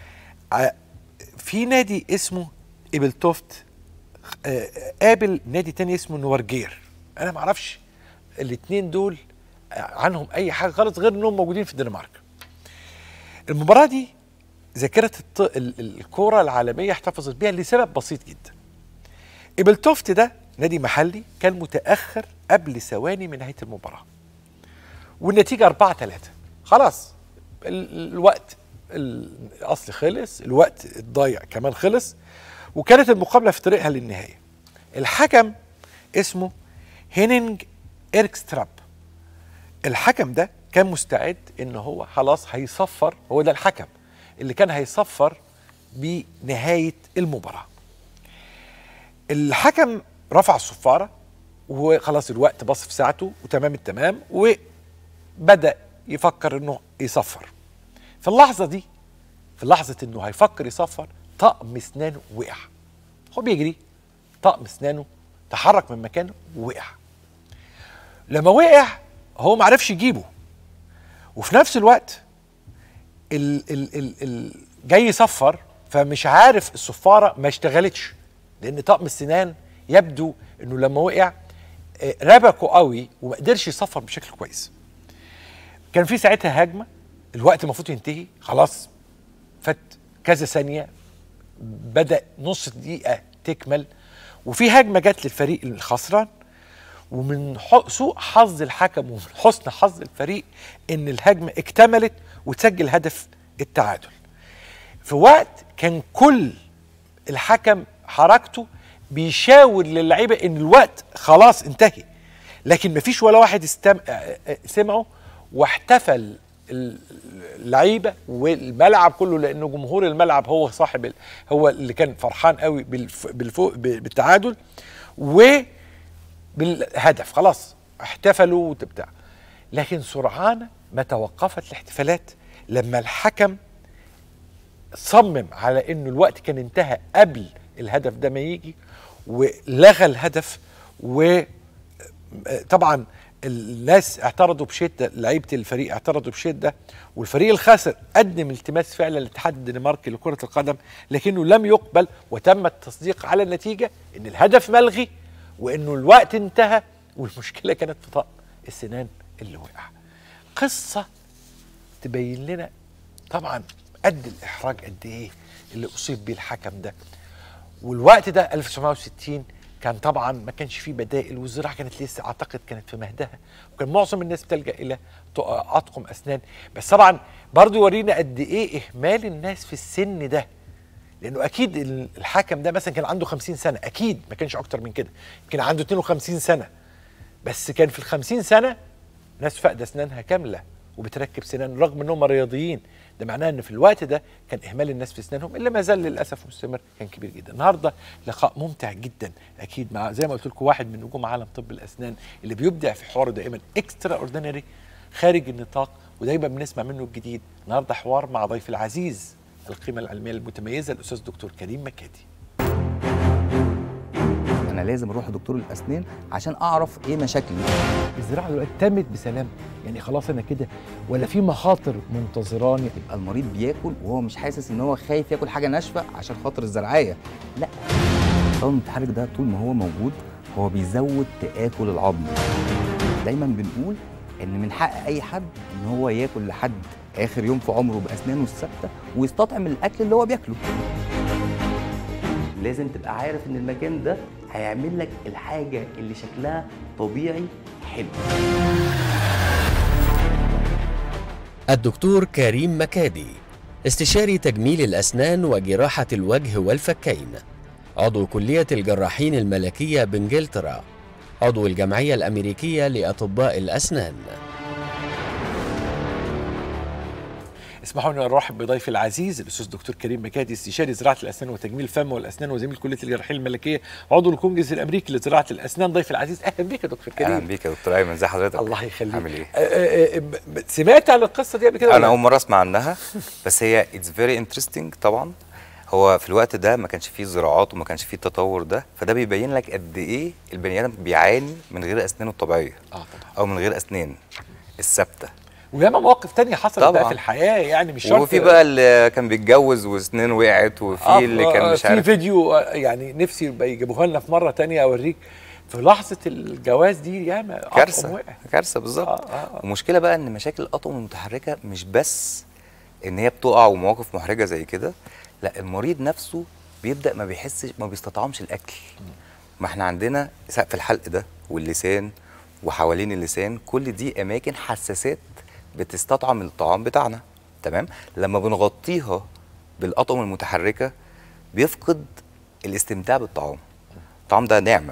في نادي اسمه ايبلتوفت آه، قابل نادي تاني اسمه نورجير انا ما اعرفش الاثنين دول عنهم اي حاجه غلط غير انهم موجودين في الدنمارك المباراه دي ذاكره الط... ال- ال- الكره العالميه احتفظت بيها لسبب بسيط جدا ايبلتوفت ده نادي محلي كان متاخر قبل ثواني من نهايه المباراه والنتيجه 4 3 خلاص ال- الوقت الاصل خلص الوقت الضايع كمان خلص وكانت المقابله في طريقها للنهايه الحكم اسمه هينينج إركستراب الحكم ده كان مستعد ان هو خلاص هيصفر هو ده الحكم اللي كان هيصفر بنهايه المباراه الحكم رفع الصفاره وخلاص الوقت بص في ساعته وتمام التمام وبدا يفكر انه يصفر في اللحظه دي في لحظه انه هيفكر يصفر طقم اسنانه وقع هو بيجري طقم اسنانه تحرك من مكانه ووقع لما وقع هو ما عرفش يجيبه وفي نفس الوقت ال ال ال ال جاي يصفر فمش عارف الصفاره ما اشتغلتش لان طقم السنان يبدو انه لما وقع آه، ربكه قوي وما قدرش يصفر بشكل كويس كان في ساعتها هجمه الوقت المفروض ينتهي خلاص فات كذا ثانيه بدا نص دقيقه تكمل وفي هجمه جت للفريق الخسران ومن ح- سوء حظ الحكم ومن حسن حظ الفريق ان الهجمه اكتملت وتسجل هدف التعادل في وقت كان كل الحكم حركته بيشاور للعيبه ان الوقت خلاص انتهي لكن مفيش ولا واحد استم... آه، آه، سمعه واحتفل اللعيبه والملعب كله لانه جمهور الملعب هو صاحب ال... هو اللي كان فرحان قوي بالف... بالفوق بالتعادل وبالهدف خلاص احتفلوا وبتاع لكن سرعان ما توقفت الاحتفالات لما الحكم صمم على انه الوقت كان انتهى قبل الهدف ده ما يجي ولغى الهدف وطبعا الناس اعترضوا بشده لعيبه الفريق اعترضوا بشده والفريق الخاسر قدم التماس فعلا للاتحاد الدنماركي لكره القدم لكنه لم يقبل وتم التصديق على النتيجه ان الهدف ملغي وانه الوقت انتهى والمشكله كانت في طقم السنان اللي وقع قصه تبين لنا طبعا قد الاحراج قد ايه اللي اصيب بيه الحكم ده والوقت ده 1960 كان طبعا ما كانش فيه بدائل والزراعه كانت لسه اعتقد كانت في مهدها وكان معظم الناس بتلجا الى ط- اطقم اسنان بس طبعا برضو يورينا قد ايه اهمال الناس في السن ده لانه اكيد ال- الحكم ده مثلا كان عنده 50 سنه اكيد ما كانش اكتر من كده يمكن عنده 52 سنه بس كان في ال 50 سنه ناس فاقده اسنانها كامله وبتركب سنان رغم انهم رياضيين ده معناه ان في الوقت ده كان اهمال الناس في اسنانهم اللي ما زال للاسف مستمر كان كبير جدا النهارده لقاء ممتع جدا اكيد مع زي ما قلت لكم واحد من نجوم عالم طب الاسنان اللي بيبدع في حواره دائما اكسترا اوردينري خارج النطاق ودايما بنسمع منه الجديد النهارده حوار مع ضيف العزيز القيمه العلميه المتميزه الاستاذ دكتور كريم مكادي انا لازم اروح لدكتور الاسنان عشان اعرف ايه مشاكلي الزراعه دلوقتي تمت بسلام يعني خلاص انا كده ولا في مخاطر منتظراني يبقى المريض بياكل وهو مش حاسس ان هو خايف ياكل حاجه ناشفه عشان خاطر الزرعيه لا الطاقم المتحرك ده طول ما هو موجود هو بيزود تآكل العظم دايما بنقول ان من حق اي حد ان هو ياكل لحد اخر يوم في عمره باسنانه الثابته ويستطعم الاكل اللي هو بياكله لازم تبقى عارف ان المكان ده هيعمل لك الحاجه اللي شكلها طبيعي حلو الدكتور كريم مكادي استشاري تجميل الأسنان وجراحة الوجه والفكين عضو كلية الجراحين الملكية بإنجلترا عضو الجمعية الأمريكية لأطباء الأسنان اسمحوا لي نرحب بضيفي العزيز الاستاذ دكتور كريم مكادي استشاري زراعه الاسنان وتجميل الفم والاسنان وزميل كليه الجراحين الملكيه عضو الكونجرس الامريكي لزراعه الاسنان ضيفي العزيز اهلا بك يا دكتور كريم اهلا بيك يا دكتور ايمن ازي حضرتك الله يخليك عامل ايه آه، آه، آه، ب- سمعت عن القصه دي قبل كده انا ولا؟ اول مره اسمع عنها بس هي اتس فيري انترستنج طبعا هو في الوقت ده ما كانش فيه زراعات وما كانش فيه التطور ده فده بيبين لك قد ايه البني ادم بيعاني من غير اسنانه الطبيعيه اه طبعا او من غير اسنان الثابته وياما مواقف تانية حصلت بقى طبعاً. في الحياه يعني مش شرط وفي بقى اللي كان بيتجوز واسنانه وقعت وفي آه، اللي آه، كان مش في عارف فيديو آه، يعني نفسي يبقى يجيبوها لنا في مره تانية اوريك في لحظه الجواز دي ياما أطقم كارثه وقع. كارثه بالظبط آه، آه، آه. المشكله بقى ان مشاكل الاطقم المتحركه مش بس ان هي بتقع ومواقف محرجه زي كده لا المريض نفسه بيبدا ما بيحسش ما بيستطعمش الاكل ما احنا عندنا سقف الحلق ده واللسان وحوالين اللسان كل دي اماكن حساسات بتستطعم الطعام بتاعنا تمام لما بنغطيها بالاطقم المتحركه بيفقد الاستمتاع بالطعام الطعام ده نعمه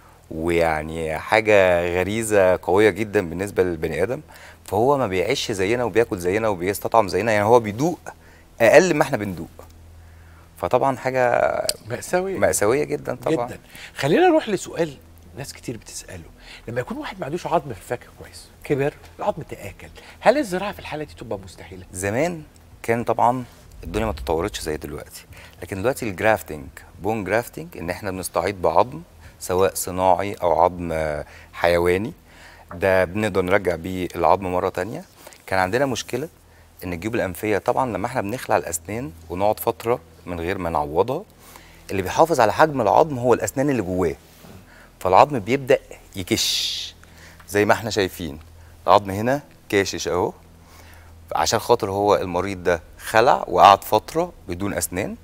ويعني حاجه غريزه قويه جدا بالنسبه للبني ادم فهو ما بيعيش زينا وبياكل زينا وبيستطعم زينا يعني هو بيدوق اقل ما احنا بندوق فطبعا حاجه مأساوية مأساويه جدا طبعا جدا خلينا نروح لسؤال ناس كتير بتسأله لما يكون واحد ما عندوش عظم في الفك كويس كبر العظم تآكل هل الزراعة في الحالة دي تبقى مستحيلة؟ زمان كان طبعا الدنيا ما تطورتش زي دلوقتي لكن دلوقتي الجرافتنج بون جرافتنج ان احنا بنستعيض بعظم سواء صناعي او عظم آه، حيواني ده بنقدر نرجع بيه العظم مره تانية كان عندنا مشكله ان الجيوب الانفيه طبعا لما احنا بنخلع الاسنان ونقعد فتره من غير ما نعوضها اللي بيحافظ على حجم العظم هو الاسنان اللي جواه فالعظم بيبدا يكش زي ما احنا شايفين العظم هنا كاشش اهو عشان خاطر هو المريض ده خلع وقعد فتره بدون اسنان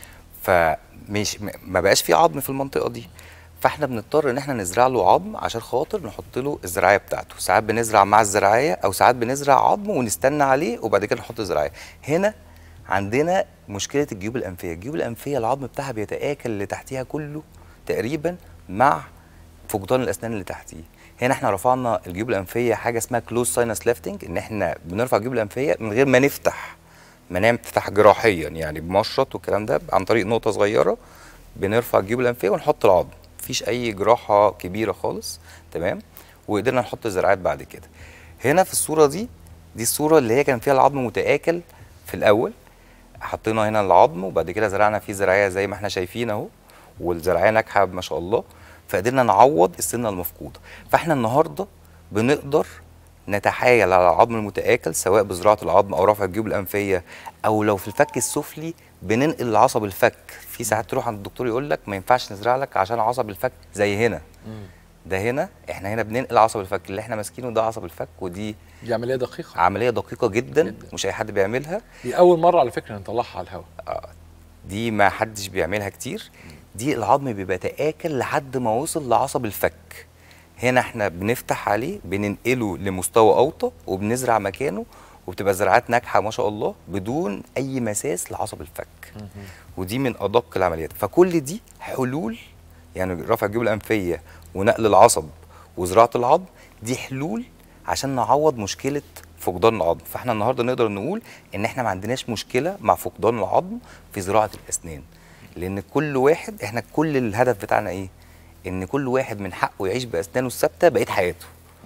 فمش م- ما بقاش في عظم في المنطقه دي فاحنا بنضطر ان احنا نزرع له عظم عشان خاطر نحط له الزراعيه بتاعته ساعات بنزرع مع الزراعيه او ساعات بنزرع عظم ونستنى عليه وبعد كده نحط الزراعيه هنا عندنا مشكله الجيوب الانفيه الجيوب الانفيه العظم بتاعها بيتاكل اللي تحتيها كله تقريبا مع فقدان الاسنان اللي تحتيه هنا احنا رفعنا الجيوب الانفيه حاجه اسمها كلوز ساينس ليفتنج ان احنا بنرفع الجيوب الانفيه من غير ما نفتح ما نفتح جراحيا يعني بمشرط والكلام ده عن طريق نقطه صغيره بنرفع الجيوب الانفيه ونحط العظم مفيش اي جراحه كبيره خالص تمام وقدرنا نحط الزراعات بعد كده هنا في الصوره دي دي الصوره اللي هي كان فيها العظم متآكل في الاول حطينا هنا العظم وبعد كده زرعنا فيه زراعيه زي ما احنا شايفين اهو والزراعيه ناجحه ما شاء الله فقدرنا نعوض السنه المفقوده فاحنا النهارده بنقدر نتحايل على العظم المتآكل سواء بزراعه العظم او رفع الجيوب الانفيه او لو في الفك السفلي بننقل العصب الفك في ساعات تروح عند الدكتور يقول لك ما ينفعش نزرع لك عشان عصب الفك زي هنا ده هنا احنا هنا بننقل عصب الفك اللي احنا ماسكينه ده عصب الفك ودي دي عملية دقيقة عمليه دقيقه جدا, جداً. مش اي حد بيعملها دي أول مرة على فكرة نطلعها على الهواء دي ما حدش بيعملها كتير دي العظم بيبقى تآكل لحد ما وصل لعصب الفك هنا احنا بنفتح عليه بننقله لمستوى اوطى وبنزرع مكانه وبتبقى زراعات ناجحه ما شاء الله بدون اي مساس لعصب الفك ودي من ادق العمليات فكل دي حلول يعني رفع الجيوب الانفيه ونقل العصب وزراعه العظم دي حلول عشان نعوض مشكله فقدان العظم فاحنا النهارده نقدر نقول ان احنا ما عندناش مشكله مع فقدان العظم في زراعه الاسنان لان كل واحد احنا كل الهدف بتاعنا ايه ان كل واحد من حقه يعيش باسنانه الثابته بقيه حياته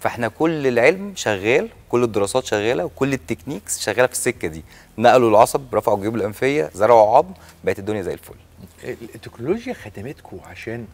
فاحنا كل العلم شغال كل الدراسات شغاله وكل التكنيكس شغاله في السكه دي نقلوا العصب رفعوا الجيوب الانفيه زرعوا عظم بقت الدنيا زي الفل التكنولوجيا خدمتكم عشان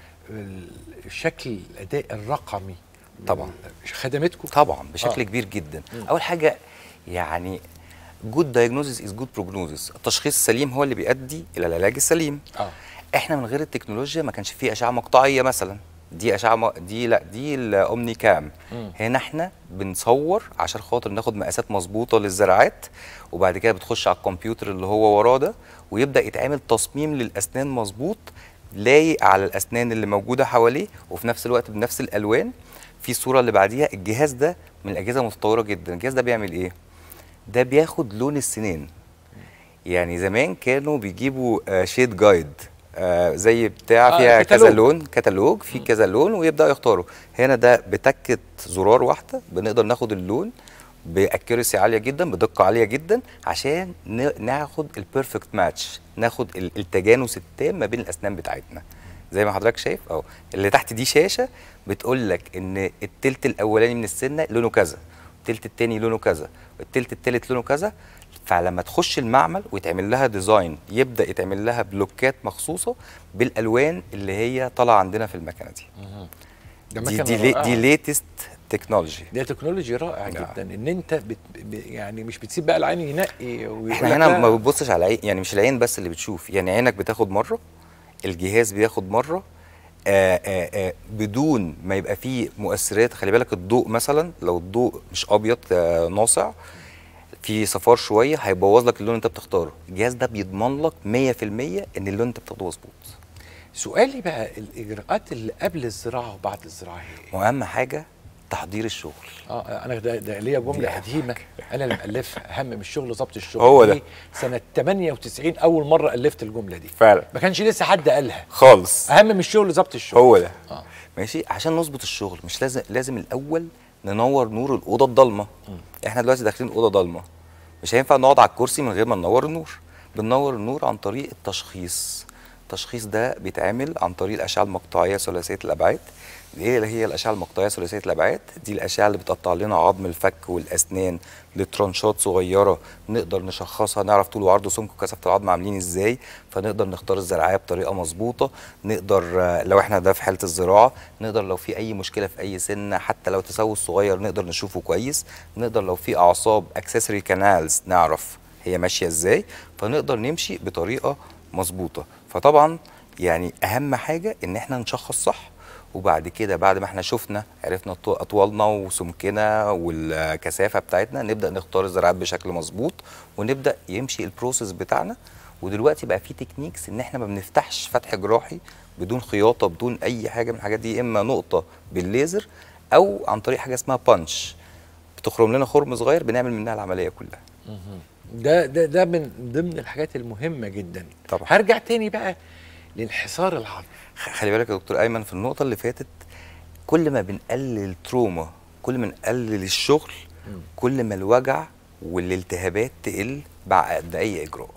ال- الشكل الاداء الرقمي طبعا خدمتكم طبعا بشكل آه. كبير جدا اول حاجه يعني جود دايجنوزيس از جود بروجنوزيس التشخيص السليم هو اللي بيؤدي الى العلاج السليم اه احنا من غير التكنولوجيا ما كانش فيه اشعه مقطعيه مثلا دي اشعه م... دي لا دي الاومني كام مم. هنا احنا بنصور عشان خاطر ناخد مقاسات مظبوطه للزراعات وبعد كده بتخش على الكمبيوتر اللي هو وراه ده ويبدا يتعمل تصميم للاسنان مظبوط لايق على الاسنان اللي موجوده حواليه وفي نفس الوقت بنفس الالوان في الصوره اللي بعديها الجهاز ده من الاجهزه المتطوره جدا الجهاز ده بيعمل ايه ده بياخد لون السنان يعني زمان كانوا بيجيبوا آه، شيد جايد آه، زي بتاع آه، فيها كذا كتالوج. لون كتالوج في كذا لون ويبداوا يختاروا هنا ده بتكه زرار واحده بنقدر ناخد اللون باكيورسي عاليه جدا بدقه عاليه جدا عشان ن- ناخد البيرفكت ماتش ناخد ال- التجانس التام ما بين الاسنان بتاعتنا زي ما حضرتك شايف اهو اللي تحت دي شاشه بتقول لك ان التلت الاولاني من السنه لونه كذا التلت التاني لونه كذا التلت التالت لونه كذا فلما تخش المعمل ويتعمل لها ديزاين يبدا يتعمل لها بلوكات مخصوصه بالالوان اللي هي طالعه عندنا في المكنه دي ده دي مكنة دي, لي- رائعة. دي ليتست تكنولوجي ده تكنولوجي رائع نعم. جدا ان انت بت ب- يعني مش بتسيب بقى العين ينقي ويقول احنا لك هنا لا. ما بتبصش على عين يعني مش العين بس اللي بتشوف يعني عينك بتاخد مره الجهاز بياخد مره آآ آآ بدون ما يبقى فيه مؤثرات خلي بالك الضوء مثلا لو الضوء مش ابيض آه، ناصع في صفار شويه هيبوظ لك اللون اللي انت بتختاره الجهاز ده بيضمن لك 100% ان اللون انت بتاخده مظبوط سؤالي بقى الاجراءات اللي قبل الزراعه وبعد الزراعه هي إيه؟ واهم حاجه تحضير الشغل اه انا ده, ده ليا دي جمله أهم قديمه انا اللي مالفها اهم من الشغل ضبط الشغل هو دي ده. سنه 98 اول مره الفت الجمله دي فعلا ما كانش لسه حد قالها خالص اهم من الشغل ضبط الشغل هو ده آه. ماشي عشان نظبط الشغل مش لازم لازم الاول ننور نور الاوضه الضلمه احنا دلوقتي داخلين اوضه ضلمه مش هينفع نقعد على الكرسي من غير ما ننور النور بننور النور عن طريق التشخيص التشخيص ده بيتعمل عن طريق الاشعه المقطعيه ثلاثيه الابعاد ايه اللي هي الاشعه المقطعيه ثلاثيه الابعاد دي الاشعه اللي بتقطع لنا عظم الفك والاسنان لترانشات صغيره نقدر نشخصها نعرف طول وعرض وسمك وكثافه العظم عاملين ازاي فنقدر نختار الزراعيه بطريقه مظبوطه نقدر آه، لو احنا ده في حاله الزراعه نقدر لو في اي مشكله في اي سنه حتى لو تسوس صغير نقدر نشوفه كويس نقدر لو في اعصاب اكسسوري كانالز نعرف هي ماشيه ازاي فنقدر نمشي بطريقه مظبوطه فطبعا يعني اهم حاجه ان احنا نشخص صح وبعد كده بعد ما احنا شفنا عرفنا طو- اطوالنا وسمكنا والكثافه بتاعتنا نبدا نختار الزراعات بشكل مظبوط ونبدا يمشي البروسيس بتاعنا ودلوقتي بقى في تكنيكس ان احنا ما بنفتحش فتح جراحي بدون خياطه بدون اي حاجه من الحاجات دي اما نقطه بالليزر او عن طريق حاجه اسمها بانش بتخرم لنا خرم صغير بنعمل منها العمليه كلها ده ده ده من ضمن الحاجات المهمه جدا طبعا. هرجع تاني بقى لانحسار العظم خ- خلي بالك يا دكتور ايمن في النقطه اللي فاتت كل ما بنقلل التروما كل ما نقلل الشغل كل ما الوجع والالتهابات تقل بعد اي اجراء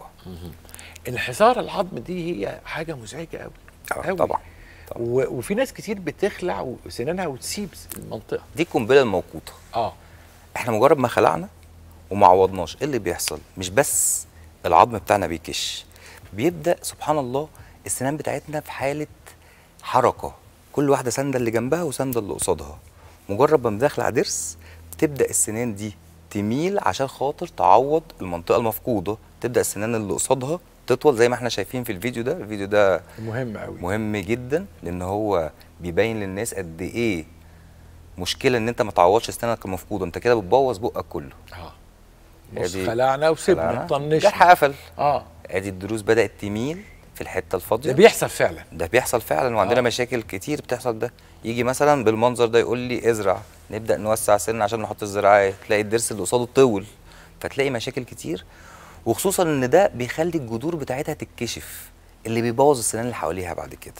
انحسار العظم دي هي حاجه مزعجه قوي آه، أوي. طبعا طبعا. و... وفي ناس كتير بتخلع سنانها وتسيب المنطقه دي القنبله الموقوته اه احنا مجرد ما خلعنا وما عوضناش ايه اللي بيحصل مش بس العظم بتاعنا بيكش بيبدا سبحان الله السنان بتاعتنا في حاله حركه كل واحده سانده اللي جنبها وسانده اللي قصادها مجرد ما بنخلع ضرس بتبدا السنان دي تميل عشان خاطر تعوض المنطقه المفقوده تبدا السنان اللي قصادها تطول زي ما احنا شايفين في الفيديو ده الفيديو ده مهم قوي مهم جدا لان هو بيبين للناس قد ايه مشكله ان انت ما تعوضش اسنانك المفقوده انت كده بتبوظ بقك كله اه هي بص دي- خلعنا وسيبنا خلعنا، طنشنا جرح قفل اه ادي الدروس بدات تميل في الحته الفاضيه ده بيحصل فعلا ده بيحصل فعلا وعندنا آه. مشاكل كتير بتحصل ده يجي مثلا بالمنظر ده يقول لي ازرع نبدا نوسع سن عشان نحط الزراعيه تلاقي الضرس اللي قصاده طول فتلاقي مشاكل كتير وخصوصا ان ده بيخلي الجذور بتاعتها تتكشف اللي بيبوظ السنان اللي حواليها بعد كده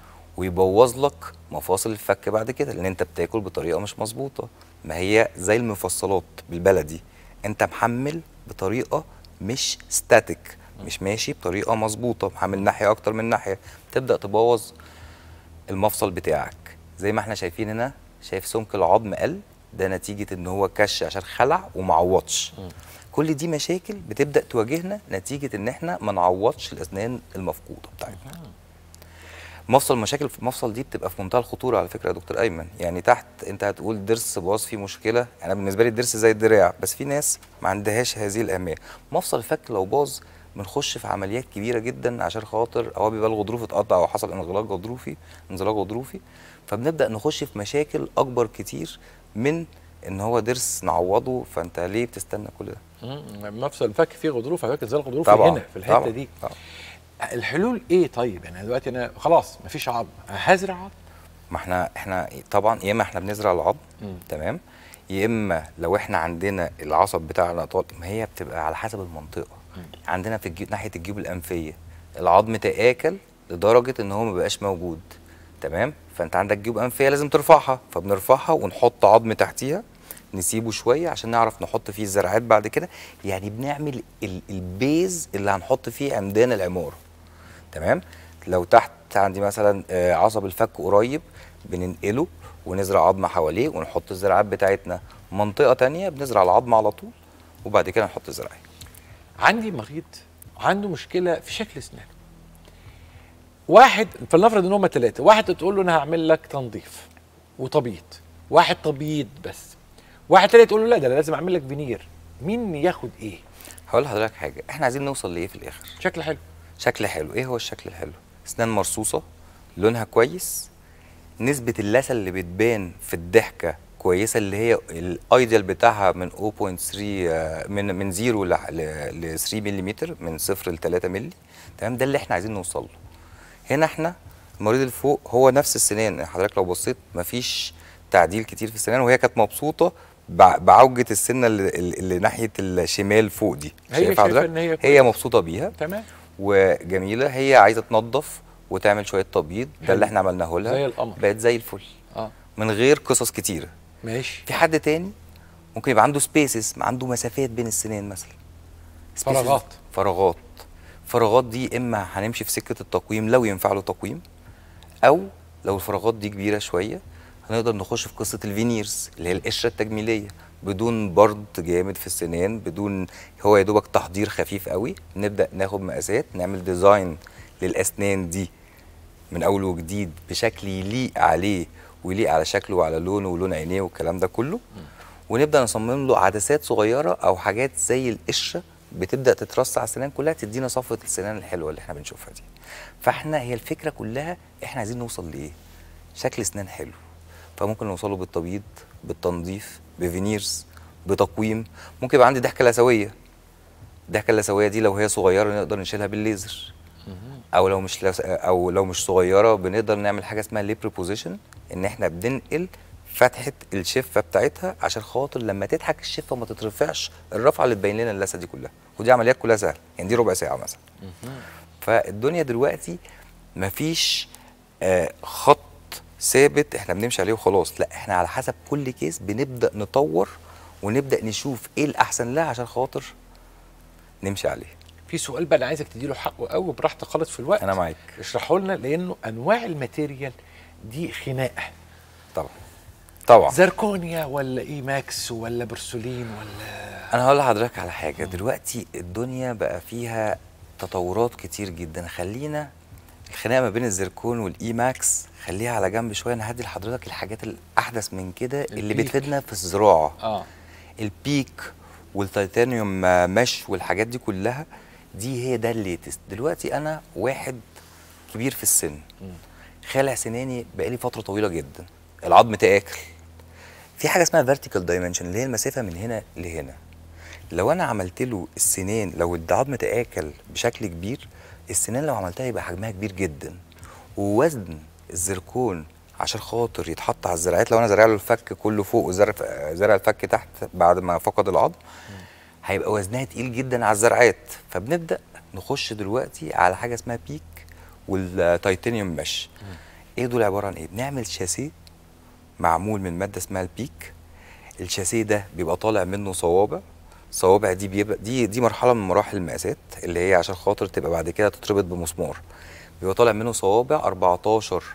ويبوظ لك مفاصل الفك بعد كده لان انت بتاكل بطريقه مش مظبوطه ما هي زي المفصلات بالبلدي انت محمل بطريقه مش ستاتيك مش ماشي بطريقه مظبوطه محمل ناحيه اكتر من ناحيه تبدا تبوظ المفصل بتاعك زي ما احنا شايفين هنا شايف سمك العظم قل ده نتيجه ان هو كش عشان خلع وما عوضش كل دي مشاكل بتبدا تواجهنا نتيجه ان احنا ما نعوضش الاسنان المفقوده بتاعتنا مفصل مشاكل في المفصل دي بتبقى في منتهى الخطوره على فكره يا دكتور ايمن يعني تحت انت هتقول ضرس باظ فيه مشكله انا بالنسبه لي الضرس زي الدراع بس في ناس ما عندهاش هذه الاهميه مفصل الفك لو باظ بنخش في عمليات كبيره جدا عشان خاطر او بيبقى الغضروف اتقطع او حصل انغلاق غضروفي انزلاق غضروفي فبنبدا نخش في مشاكل اكبر كتير من ان هو ضرس نعوضه فانت ليه بتستنى كل ده مم، مفصل الفك فيه غضروف على فكره زي الغضروف طبعاً، هنا في الحته طبعاً، دي طبعاً. الحلول ايه طيب يعني دلوقتي انا خلاص مفيش عظم هزرع عظم ما احنا احنا طبعا يا اما احنا بنزرع العظم مم. تمام يا اما لو احنا عندنا العصب بتاعنا طال ما هي بتبقى على حسب المنطقه عندنا في الجيوب ناحيه الجيوب الانفيه العظم تاكل لدرجه ان هو ما بقاش موجود تمام فانت عندك جيوب انفيه لازم ترفعها فبنرفعها ونحط عظم تحتيها نسيبه شويه عشان نعرف نحط فيه الزرعات بعد كده يعني بنعمل ال- البيز اللي هنحط فيه عمدان العماره تمام لو تحت عندي مثلا آه، عصب الفك قريب بننقله ونزرع عظمه حواليه ونحط الزراعات بتاعتنا منطقه تانية بنزرع العظم على طول وبعد كده نحط الزراعات عندي مريض عنده مشكله في شكل اسنانه واحد فلنفرض ان هم ثلاثه واحد تقول له انا هعمل لك تنظيف وتبييض واحد تبييض بس واحد تاني تقول له لا ده انا لازم اعمل لك فينير مين ياخد ايه هقول لحضرتك حاجه احنا عايزين نوصل لايه في الاخر شكل حلو شكل حلو ايه هو الشكل الحلو اسنان مرصوصه لونها كويس نسبه اللثه اللي بتبان في الضحكه كويسه اللي هي الايديال بتاعها من 0.3 آه، من من 0 ل 3 ملم من 0 ل 3 مللي تمام ده اللي احنا عايزين نوصل له هنا احنا المريض اللي فوق هو نفس السنان حضرتك لو بصيت مفيش تعديل كتير في السنان وهي كانت مبسوطه بع- بعوجه السنه اللي, اللي ناحيه الشمال فوق دي هي شايف شايفة حضرتك إن هي هي كويسة. مبسوطه بيها تمام وجميله هي عايزه تنظف وتعمل شويه تبييض ده حلو. اللي احنا عملناه لها زي القمر. بقت زي الفل اه من غير قصص كتيره ماشي في حد تاني ممكن يبقى عنده سبيسز عنده مسافات بين السنان مثلا spaces- فراغات. فراغات فراغات دي اما هنمشي في سكه التقويم لو ينفع له تقويم او لو الفراغات دي كبيره شويه هنقدر نخش في قصه الفينيرز اللي هي القشره التجميليه بدون برد جامد في السنان بدون هو يا دوبك تحضير خفيف قوي نبدا ناخد مقاسات نعمل ديزاين للاسنان دي من اول وجديد بشكل يليق عليه ويليق على شكله وعلى لونه ولون عينيه والكلام ده كله ونبدا نصمم له عدسات صغيره او حاجات زي القشره بتبدا تترص على السنان كلها تدينا صفوه السنان الحلوه اللي احنا بنشوفها دي فاحنا هي الفكره كلها احنا عايزين نوصل لايه شكل اسنان حلو فممكن نوصله بالتبييض بالتنظيف بفينيرز بتقويم ممكن يبقى عندي ضحكه لثويه الضحكه اللثويه دي لو هي صغيره نقدر نشيلها بالليزر او لو مش لس... او لو مش صغيره بنقدر نعمل حاجه اسمها ليبر بوزيشن ان احنا بننقل فتحه الشفه بتاعتها عشان خاطر لما تضحك الشفه ما تترفعش الرفعه اللي تبين لنا اللثه دي كلها ودي عمليات كلها سهله يعني دي ربع ساعه مثلا فالدنيا دلوقتي مفيش آه خط ثابت احنا بنمشي عليه وخلاص لا احنا على حسب كل كيس بنبدا نطور ونبدا نشوف ايه الاحسن لها عشان خاطر نمشي عليه في سؤال بقى انا عايزك تديله حقه قوي براحتك خالص في الوقت انا معاك اشرحه لنا لانه انواع الماتيريال دي خناقه طبعا طبعا زركونيا ولا اي ماكس ولا برسولين ولا انا هقول لحضرتك على حاجه دلوقتي الدنيا بقى فيها تطورات كتير جدا خلينا الخناقه ما بين الزركون والاي ماكس خليها على جنب شويه انا هدي لحضرتك الحاجات الاحدث من كده اللي البيك. بتفيدنا في الزراعه اه البيك والتيتانيوم آه، مش والحاجات دي كلها دي هي ده الليتست دلوقتي انا واحد كبير في السن خالع سناني بقالي فتره طويله جدا العظم تاكل في حاجه اسمها فيرتيكال دايمنشن اللي هي المسافه من هنا لهنا لو انا عملت له السنان لو العظم تاكل بشكل كبير السنان لو عملتها يبقى حجمها كبير جدا ووزن الزركون عشان خاطر يتحط على الزراعات لو انا زارع له الفك كله فوق وزرع زرع الفك تحت بعد ما فقد العظم هيبقى وزنها تقيل جدا على الزرعات فبنبدا نخش دلوقتي على حاجه اسمها بيك والتيتانيوم مش ايه دول عباره عن ايه بنعمل شاسيه معمول من ماده اسمها البيك الشاسيه ده بيبقى طالع منه صوابع صوابع دي بيبقى دي دي مرحله من مراحل المقاسات اللي هي عشان خاطر تبقى بعد كده تتربط بمسمار بيبقى طالع منه صوابع 14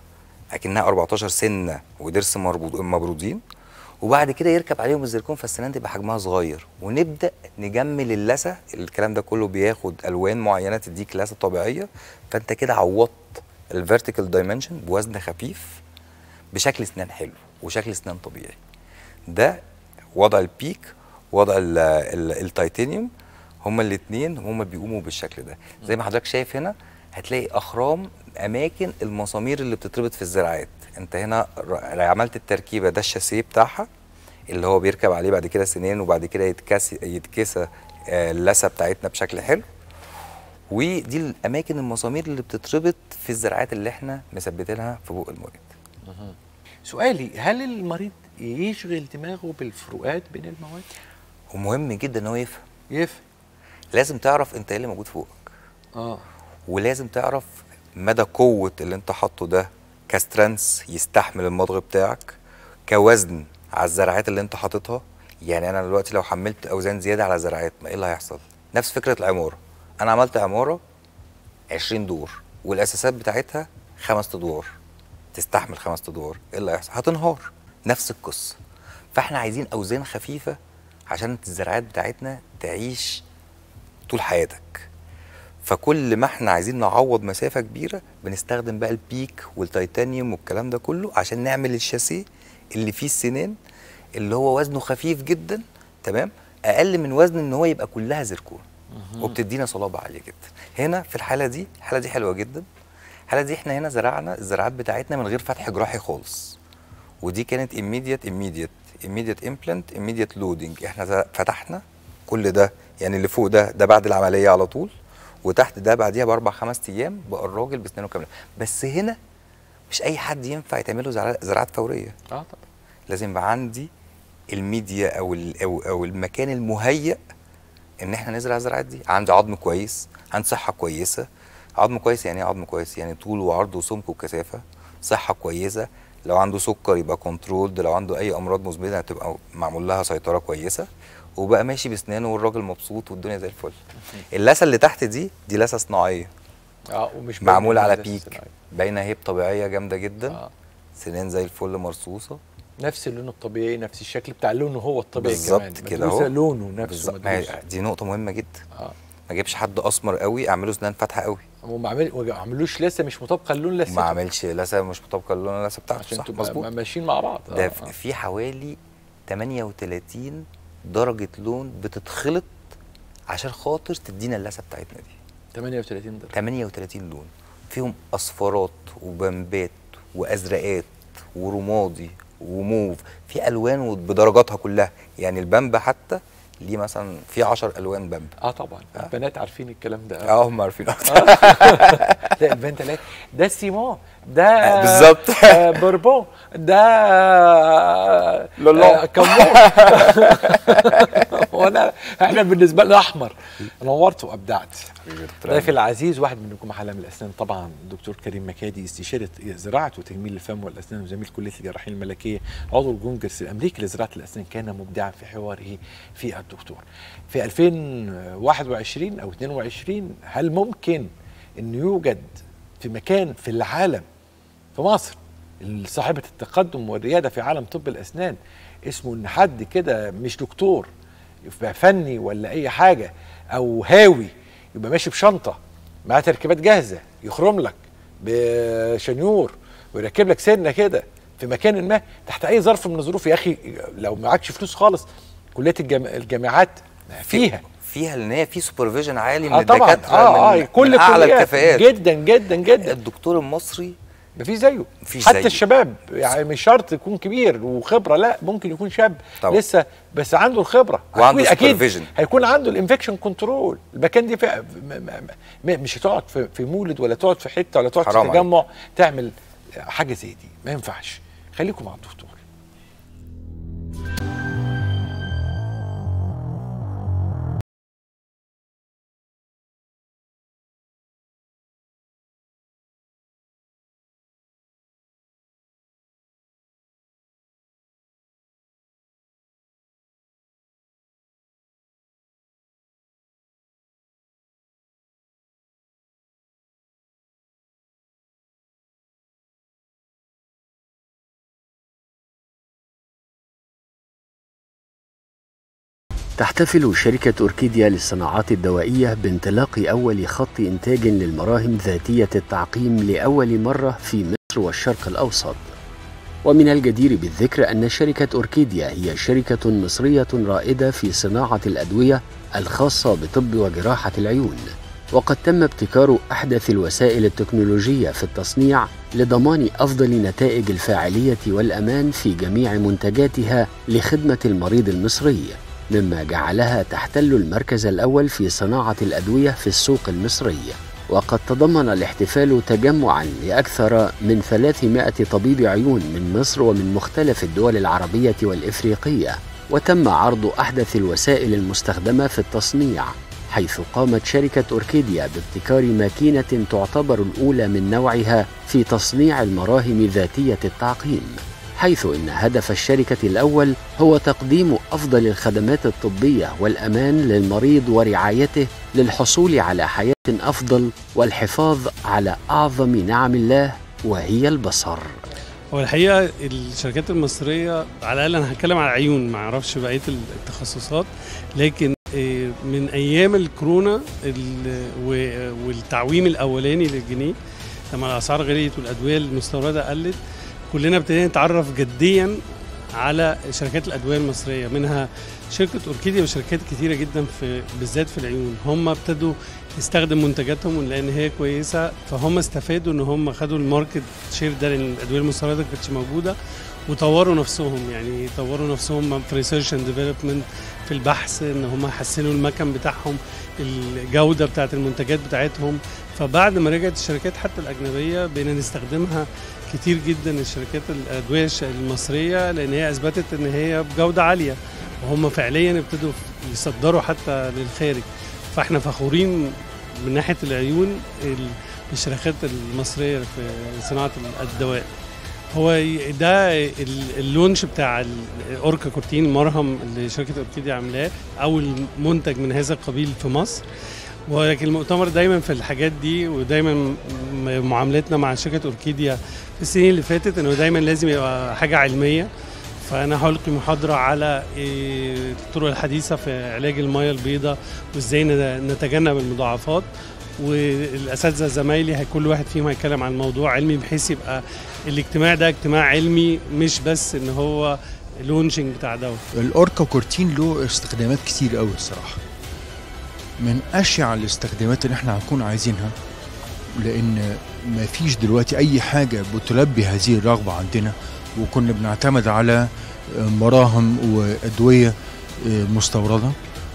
اكنها 14 سنه وضرس مربوط مبرودين وبعد كده يركب عليهم الزركون فالسنان تبقى حجمها صغير ونبدا نجمل اللثه الكلام ده كله بياخد الوان معينه تديك لثه طبيعيه فانت كده عوضت الفيرتيكال دايمنشن بوزن خفيف بشكل اسنان حلو وشكل اسنان طبيعي ده وضع البيك وضع ال ال التيتانيوم هما الاثنين هما بيقوموا بالشكل ده زي ما حضرتك شايف هنا هتلاقي اخرام اماكن المسامير اللي بتتربط في الزراعات انت هنا ر- عملت التركيبه ده الشاسيه بتاعها اللي هو بيركب عليه بعد كده سنين وبعد كده يتكس يتكسى آه، اللثه بتاعتنا بشكل حلو ودي الاماكن المسامير اللي بتتربط في الزراعات اللي احنا مثبتينها في بق المريض سؤالي هل المريض يشغل دماغه بالفروقات بين المواد؟ ومهم جدا ان هو يفهم يفهم لازم تعرف انت ايه اللي موجود فوقك اه ولازم تعرف مدى قوة اللي انت حاطه ده كسترنس يستحمل المضغ بتاعك كوزن على الزراعات اللي انت حاططها يعني انا دلوقتي لو حملت اوزان زيادة على زراعات ما ايه اللي هيحصل نفس فكرة العمارة انا عملت عمارة 20 دور والاساسات بتاعتها خمس ادوار تستحمل خمس ادوار ايه اللي هيحصل هتنهار نفس القصة فاحنا عايزين اوزان خفيفة عشان الزراعات بتاعتنا تعيش طول حياتك فكل ما احنا عايزين نعوض مسافه كبيره بنستخدم بقى البيك والتيتانيوم والكلام ده كله عشان نعمل الشاسيه اللي فيه السنان اللي هو وزنه خفيف جدا تمام اقل من وزن ان هو يبقى كلها زركون وبتدينا صلابه عاليه جدا هنا في الحاله دي الحاله دي حلوه جدا الحاله دي احنا هنا زرعنا الزراعات بتاعتنا من غير فتح جراحي خالص ودي كانت immediate immediate immediate implant immediate loading احنا ز- فتحنا كل ده يعني اللي فوق ده ده بعد العمليه على طول وتحت ده بعديها باربع خمس ايام بقى الراجل بسنانه كامله بس هنا مش اي حد ينفع يتعمل له زرع- زراعات فوريه اه طبعا لازم يبقى عندي الميديا او ال- او او المكان المهيأ ان احنا نزرع الزراعات دي عندي عظم كويس عندي صحه كويسه عظم كويس يعني ايه عظم كويس يعني طول وعرض وسمك وكثافه صحه كويسه لو عنده سكر يبقى كنترول لو عنده اي امراض مزمنه هتبقى معمول لها سيطره كويسه وبقى ماشي بسنانه والراجل مبسوط والدنيا زي الفل اللثه اللي تحت دي دي لثه صناعيه اه ومش معمول باين على إن ده بيك صناعي. باينه هيب طبيعيه جامده جدا آه. سنان زي الفل مرصوصه نفس اللون الطبيعي نفس الشكل بتاع لونه هو الطبيعي بالظبط كمان كده مدروسة اهو لونه نفسه بالظبط. ما هي- مدروس دي نقطه مهمه جدا اه ما اجيبش حد اسمر قوي اعمله سنان فاتحه قوي وما عمل- وما عملوش لسه مش مطابقه اللون لسه وما عملش لثه مش مطابقه للون اللثه بتاعته عشان صح تبقى مظبوط ماشيين مع بعض ده آه، في- آه. في حوالي 38 درجه لون بتتخلط عشان خاطر تدينا اللثه بتاعتنا دي 38 درجه 38 لون فيهم اصفرات وبمبات وازرقات ورمادي وموف في الوان بدرجاتها كلها يعني البامب حتى ليه مثلا في 10 الوان بامب اه طبعا البنات عارفين الكلام ده اه هم عارفين اكتر لا البنت لا ده سيمون ده آه، بالظبط. آه، بوربون ده لولو. آه، كمون وانا احنا بالنسبه لنا احمر نورت وابدعت ضيفي العزيز واحد من نجوم عالم الاسنان طبعا الدكتور كريم مكادي استشاره زراعه وتجميل الفم والاسنان وزميل كليه الجراحين الملكيه عضو الكونجرس الامريكي لزراعه الاسنان كان مبدعا في حواره في الدكتور في 2021 او 22 هل ممكن ان يوجد في مكان في العالم في مصر صاحبة التقدم والريادة في عالم طب الأسنان اسمه إن حد كده مش دكتور يبقى فني ولا أي حاجة أو هاوي يبقى ماشي بشنطة معاه تركيبات جاهزة يخرم لك بشنيور ويركب لك سنة كده في مكان ما تحت أي ظرف من الظروف يا أخي لو معكش فلوس خالص كلية الجام- الجامعات فيها فيها لان هي في سوبرفيجن عالي من اه طبعا الدكاتره اه من, اه كل من اعلى كليات الكفاءات جدا جدا جدا الدكتور المصري مفيش زيه مفيش حتى زيه. الشباب يعني مش شرط يكون كبير وخبره لا ممكن يكون شاب طبعا. لسه بس عنده الخبره وعنده أكيد- اكيد supervision. هيكون عنده الانفكشن كنترول المكان دي في م- م- م- مش هتقعد في, في مولد ولا تقعد في حته ولا تقعد في حرام عليك. تجمع تعمل حاجه زي دي ما ينفعش خليكم مع الدكتور تحتفل شركة أوركيديا للصناعات الدوائية بانطلاق أول خط إنتاج للمراهم ذاتية التعقيم لأول مرة في مصر والشرق الأوسط. ومن الجدير بالذكر أن شركة أوركيديا هي شركة مصرية رائدة في صناعة الأدوية الخاصة بطب وجراحة العيون. وقد تم ابتكار أحدث الوسائل التكنولوجية في التصنيع لضمان أفضل نتائج الفاعلية والأمان في جميع منتجاتها لخدمة المريض المصري. مما جعلها تحتل المركز الأول في صناعة الأدوية في السوق المصري وقد تضمن الاحتفال تجمعا لأكثر من 300 طبيب عيون من مصر ومن مختلف الدول العربية والإفريقية وتم عرض أحدث الوسائل المستخدمة في التصنيع حيث قامت شركة أوركيديا بابتكار ماكينة تعتبر الأولى من نوعها في تصنيع المراهم ذاتية التعقيم حيث ان هدف الشركه الاول هو تقديم افضل الخدمات الطبيه والامان للمريض ورعايته للحصول على حياه افضل والحفاظ على اعظم نعم الله وهي البصر. هو الحقيقه الشركات المصريه على الاقل انا هتكلم على عيون ما اعرفش بقيه التخصصات لكن من ايام الكورونا والتعويم الاولاني للجنيه لما الاسعار غليت والادويه المستورده قلت كلنا ابتدينا نتعرف جديا على شركات الادويه المصريه منها شركه اوركيديا وشركات كتيره جدا في بالذات في العيون هم ابتدوا يستخدم منتجاتهم لان هي كويسه فهم استفادوا ان هم خدوا الماركت شير ده لان الادويه المستورده ما كانتش موجوده وطوروا نفسهم يعني طوروا نفسهم في ريسيرش اند ديفلوبمنت في البحث ان هم يحسنوا المكن بتاعهم الجوده بتاعت المنتجات بتاعتهم فبعد ما رجعت الشركات حتى الاجنبيه بقينا نستخدمها كتير جدا الشركات الادويه المصريه لان هي اثبتت ان هي بجوده عاليه وهم فعليا ابتدوا يصدروا حتى للخارج فاحنا فخورين من ناحيه العيون الشركات المصريه في صناعه الدواء هو ده اللونش بتاع الاوركا كورتين المرهم اللي شركه اوركيديا عاملاه اول منتج من هذا القبيل في مصر ولكن المؤتمر دايما في الحاجات دي ودايما معاملتنا مع شركه اوركيديا في السنين اللي فاتت انه دايما لازم يبقى حاجه علميه فانا هلقي محاضره على الطرق الحديثه في علاج الميه البيضاء وازاي نتجنب المضاعفات والاساتذه زمايلي كل واحد فيهم هيتكلم عن موضوع علمي بحيث يبقى الاجتماع ده اجتماع علمي مش بس ان هو لونشنج بتاع دواء الاوركا كورتين له استخدامات كتير قوي الصراحه من اشيع الاستخدامات اللي احنا هنكون عايزينها لان ما فيش دلوقتي اي حاجه بتلبي هذه الرغبه عندنا وكنا بنعتمد على مراهم وادويه مستورده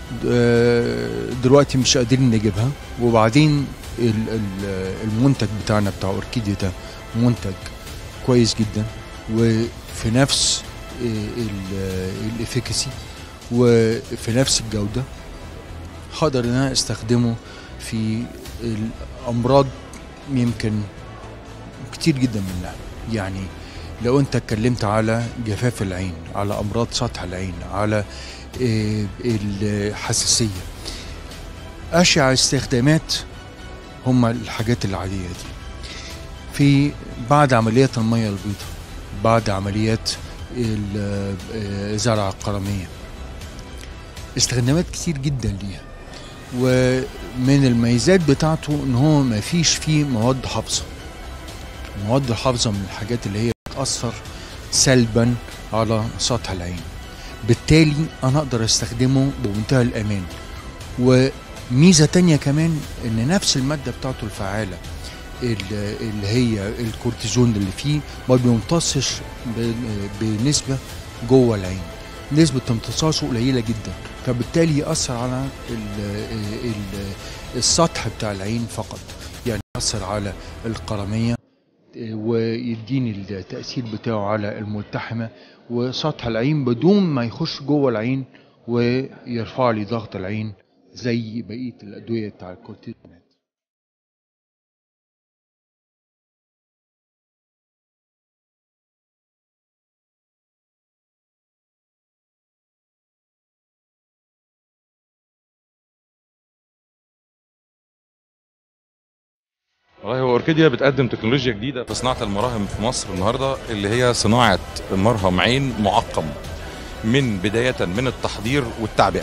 دلوقتي مش قادرين نجيبها وبعدين المنتج بتاعنا بتاع اوركيديا ده منتج كويس جدا وفي نفس الافيكاسي وفي نفس الجوده هقدر ان انا استخدمه في الامراض يمكن كتير جدا منها يعني لو انت اتكلمت على جفاف العين على امراض سطح العين على الحساسيه اشع استخدامات هم الحاجات العاديه دي في بعد عمليات الميه البيضاء بعد عمليات زرع القرميه استخدامات كتير جدا ليها ومن الميزات بتاعته ان هو ما فيش فيه مواد حافظه مواد الحافظه من الحاجات اللي هي بتاثر سلبا على سطح العين بالتالي انا اقدر استخدمه بمنتهى الامان وميزه تانية كمان ان نفس الماده بتاعته الفعاله اللي هي الكورتيزون اللي فيه ما بيمتصش بنسبه جوه العين نسبة امتصاصه قليلة جدا فبالتالي يأثر على ال ال السطح بتاع العين فقط يعني يأثر على القرمية ويديني التأثير بتاعه على الملتحمة وسطح العين بدون ما يخش جوه العين ويرفع لي ضغط العين زي بقية الأدوية بتاع الكورتيزون والله هو اوركيديا بتقدم تكنولوجيا جديده في صناعه المراهم في مصر النهارده اللي هي صناعه مرهم عين معقم من بدايه من التحضير والتعبئه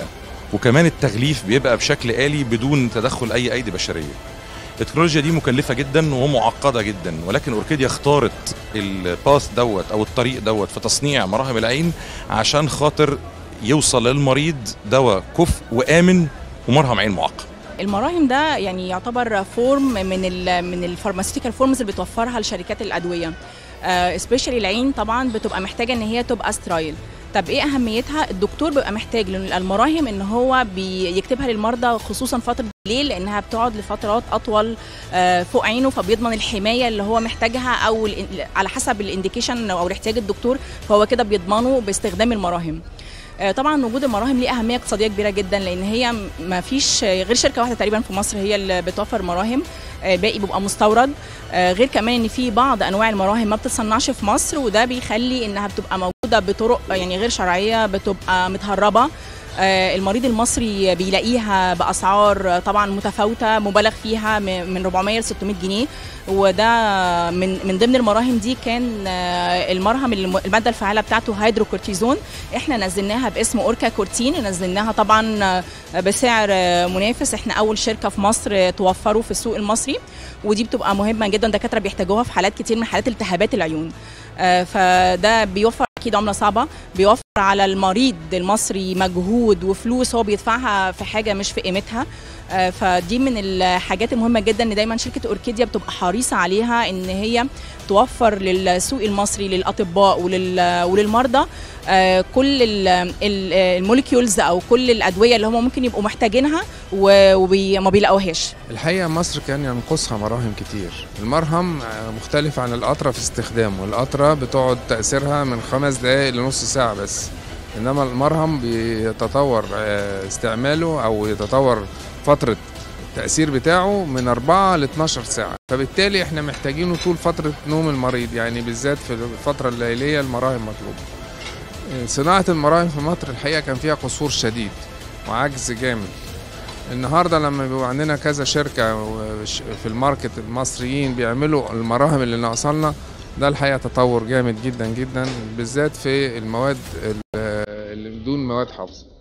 وكمان التغليف بيبقى بشكل آلي بدون تدخل أي أيدي بشرية التكنولوجيا دي مكلفة جدا ومعقدة جدا ولكن أوركيديا اختارت الباث دوت أو الطريق دوت في تصنيع مراهم العين عشان خاطر يوصل للمريض دواء كفء وآمن ومرهم عين معقم المراهم ده يعني يعتبر فورم من ال من الفارماسيوتيكال فورمز اللي بتوفرها لشركات الادويه سبيشالي العين طبعا بتبقى محتاجه ان هي تبقى سترايل طب ايه اهميتها الدكتور بيبقى محتاج المراهم ان هو بيكتبها للمرضى خصوصا فتره الليل لانها بتقعد لفترات اطول آه، فوق عينه فبيضمن الحمايه اللي هو محتاجها او ال- على حسب الانديكيشن او احتياج الدكتور فهو كده بيضمنه باستخدام المراهم آه، طبعا وجود المراهم ليه اهميه اقتصاديه كبيره جدا لان هي ما فيش غير شركه واحده تقريبا في مصر هي اللي بتوفر مراهم آه، باقي بيبقى مستورد آه، غير كمان ان في بعض انواع المراهم ما بتتصنعش في مصر وده بيخلي انها بتبقى موجوده بطرق يعني غير شرعيه بتبقى متهربه آه، المريض المصري بيلاقيها باسعار طبعا متفاوته مبالغ فيها م- من 400 ل 600 جنيه وده من من ضمن المراهم دي كان آه، المرهم اللي الم- الماده الفعاله بتاعته هيدروكورتيزون احنا نزلناها باسم اوركا كورتين نزلناها طبعا آه، بسعر آه، منافس احنا اول شركه في مصر آه، توفره في السوق المصري ودي بتبقى مهمه جدا دكاتره بيحتاجوها في حالات كتير من حالات التهابات العيون آه، فده بيوفر اكيد عمله صعبه بيوفر على المريض المصري مجهود وفلوس هو بيدفعها في حاجه مش في قيمتها آه، فدي من الحاجات المهمه جدا ان دايما شركه اوركيديا بتبقى حريصه عليها ان هي توفر للسوق المصري للاطباء ولل- وللمرضى آه، كل ال- ال- الموليكيولز او كل الادويه اللي هم ممكن يبقوا محتاجينها و- وما بيلاقوهاش الحقيقة مصر كان ينقصها مراهم كتير المرهم آه، مختلف عن القطرة في استخدامه القطرة بتقعد تأثيرها من خمس دقايق لنص ساعة بس إنما المرهم بيتطور آه، استعماله أو يتطور فترة التأثير بتاعه من 4 ل 12 ساعة فبالتالي احنا محتاجينه طول فترة نوم المريض يعني بالذات في الفترة الليلية المراهم مطلوبة آه، صناعة المراهم في مصر الحقيقة كان فيها قصور شديد وعجز جامد النهارده لما بيبقى عندنا كذا شركه وش- في الماركت المصريين بيعملوا المراهم اللي ناقصالنا ده الحقيقه تطور جامد جدا جدا بالذات في المواد ال- اللي بدون مواد حافظه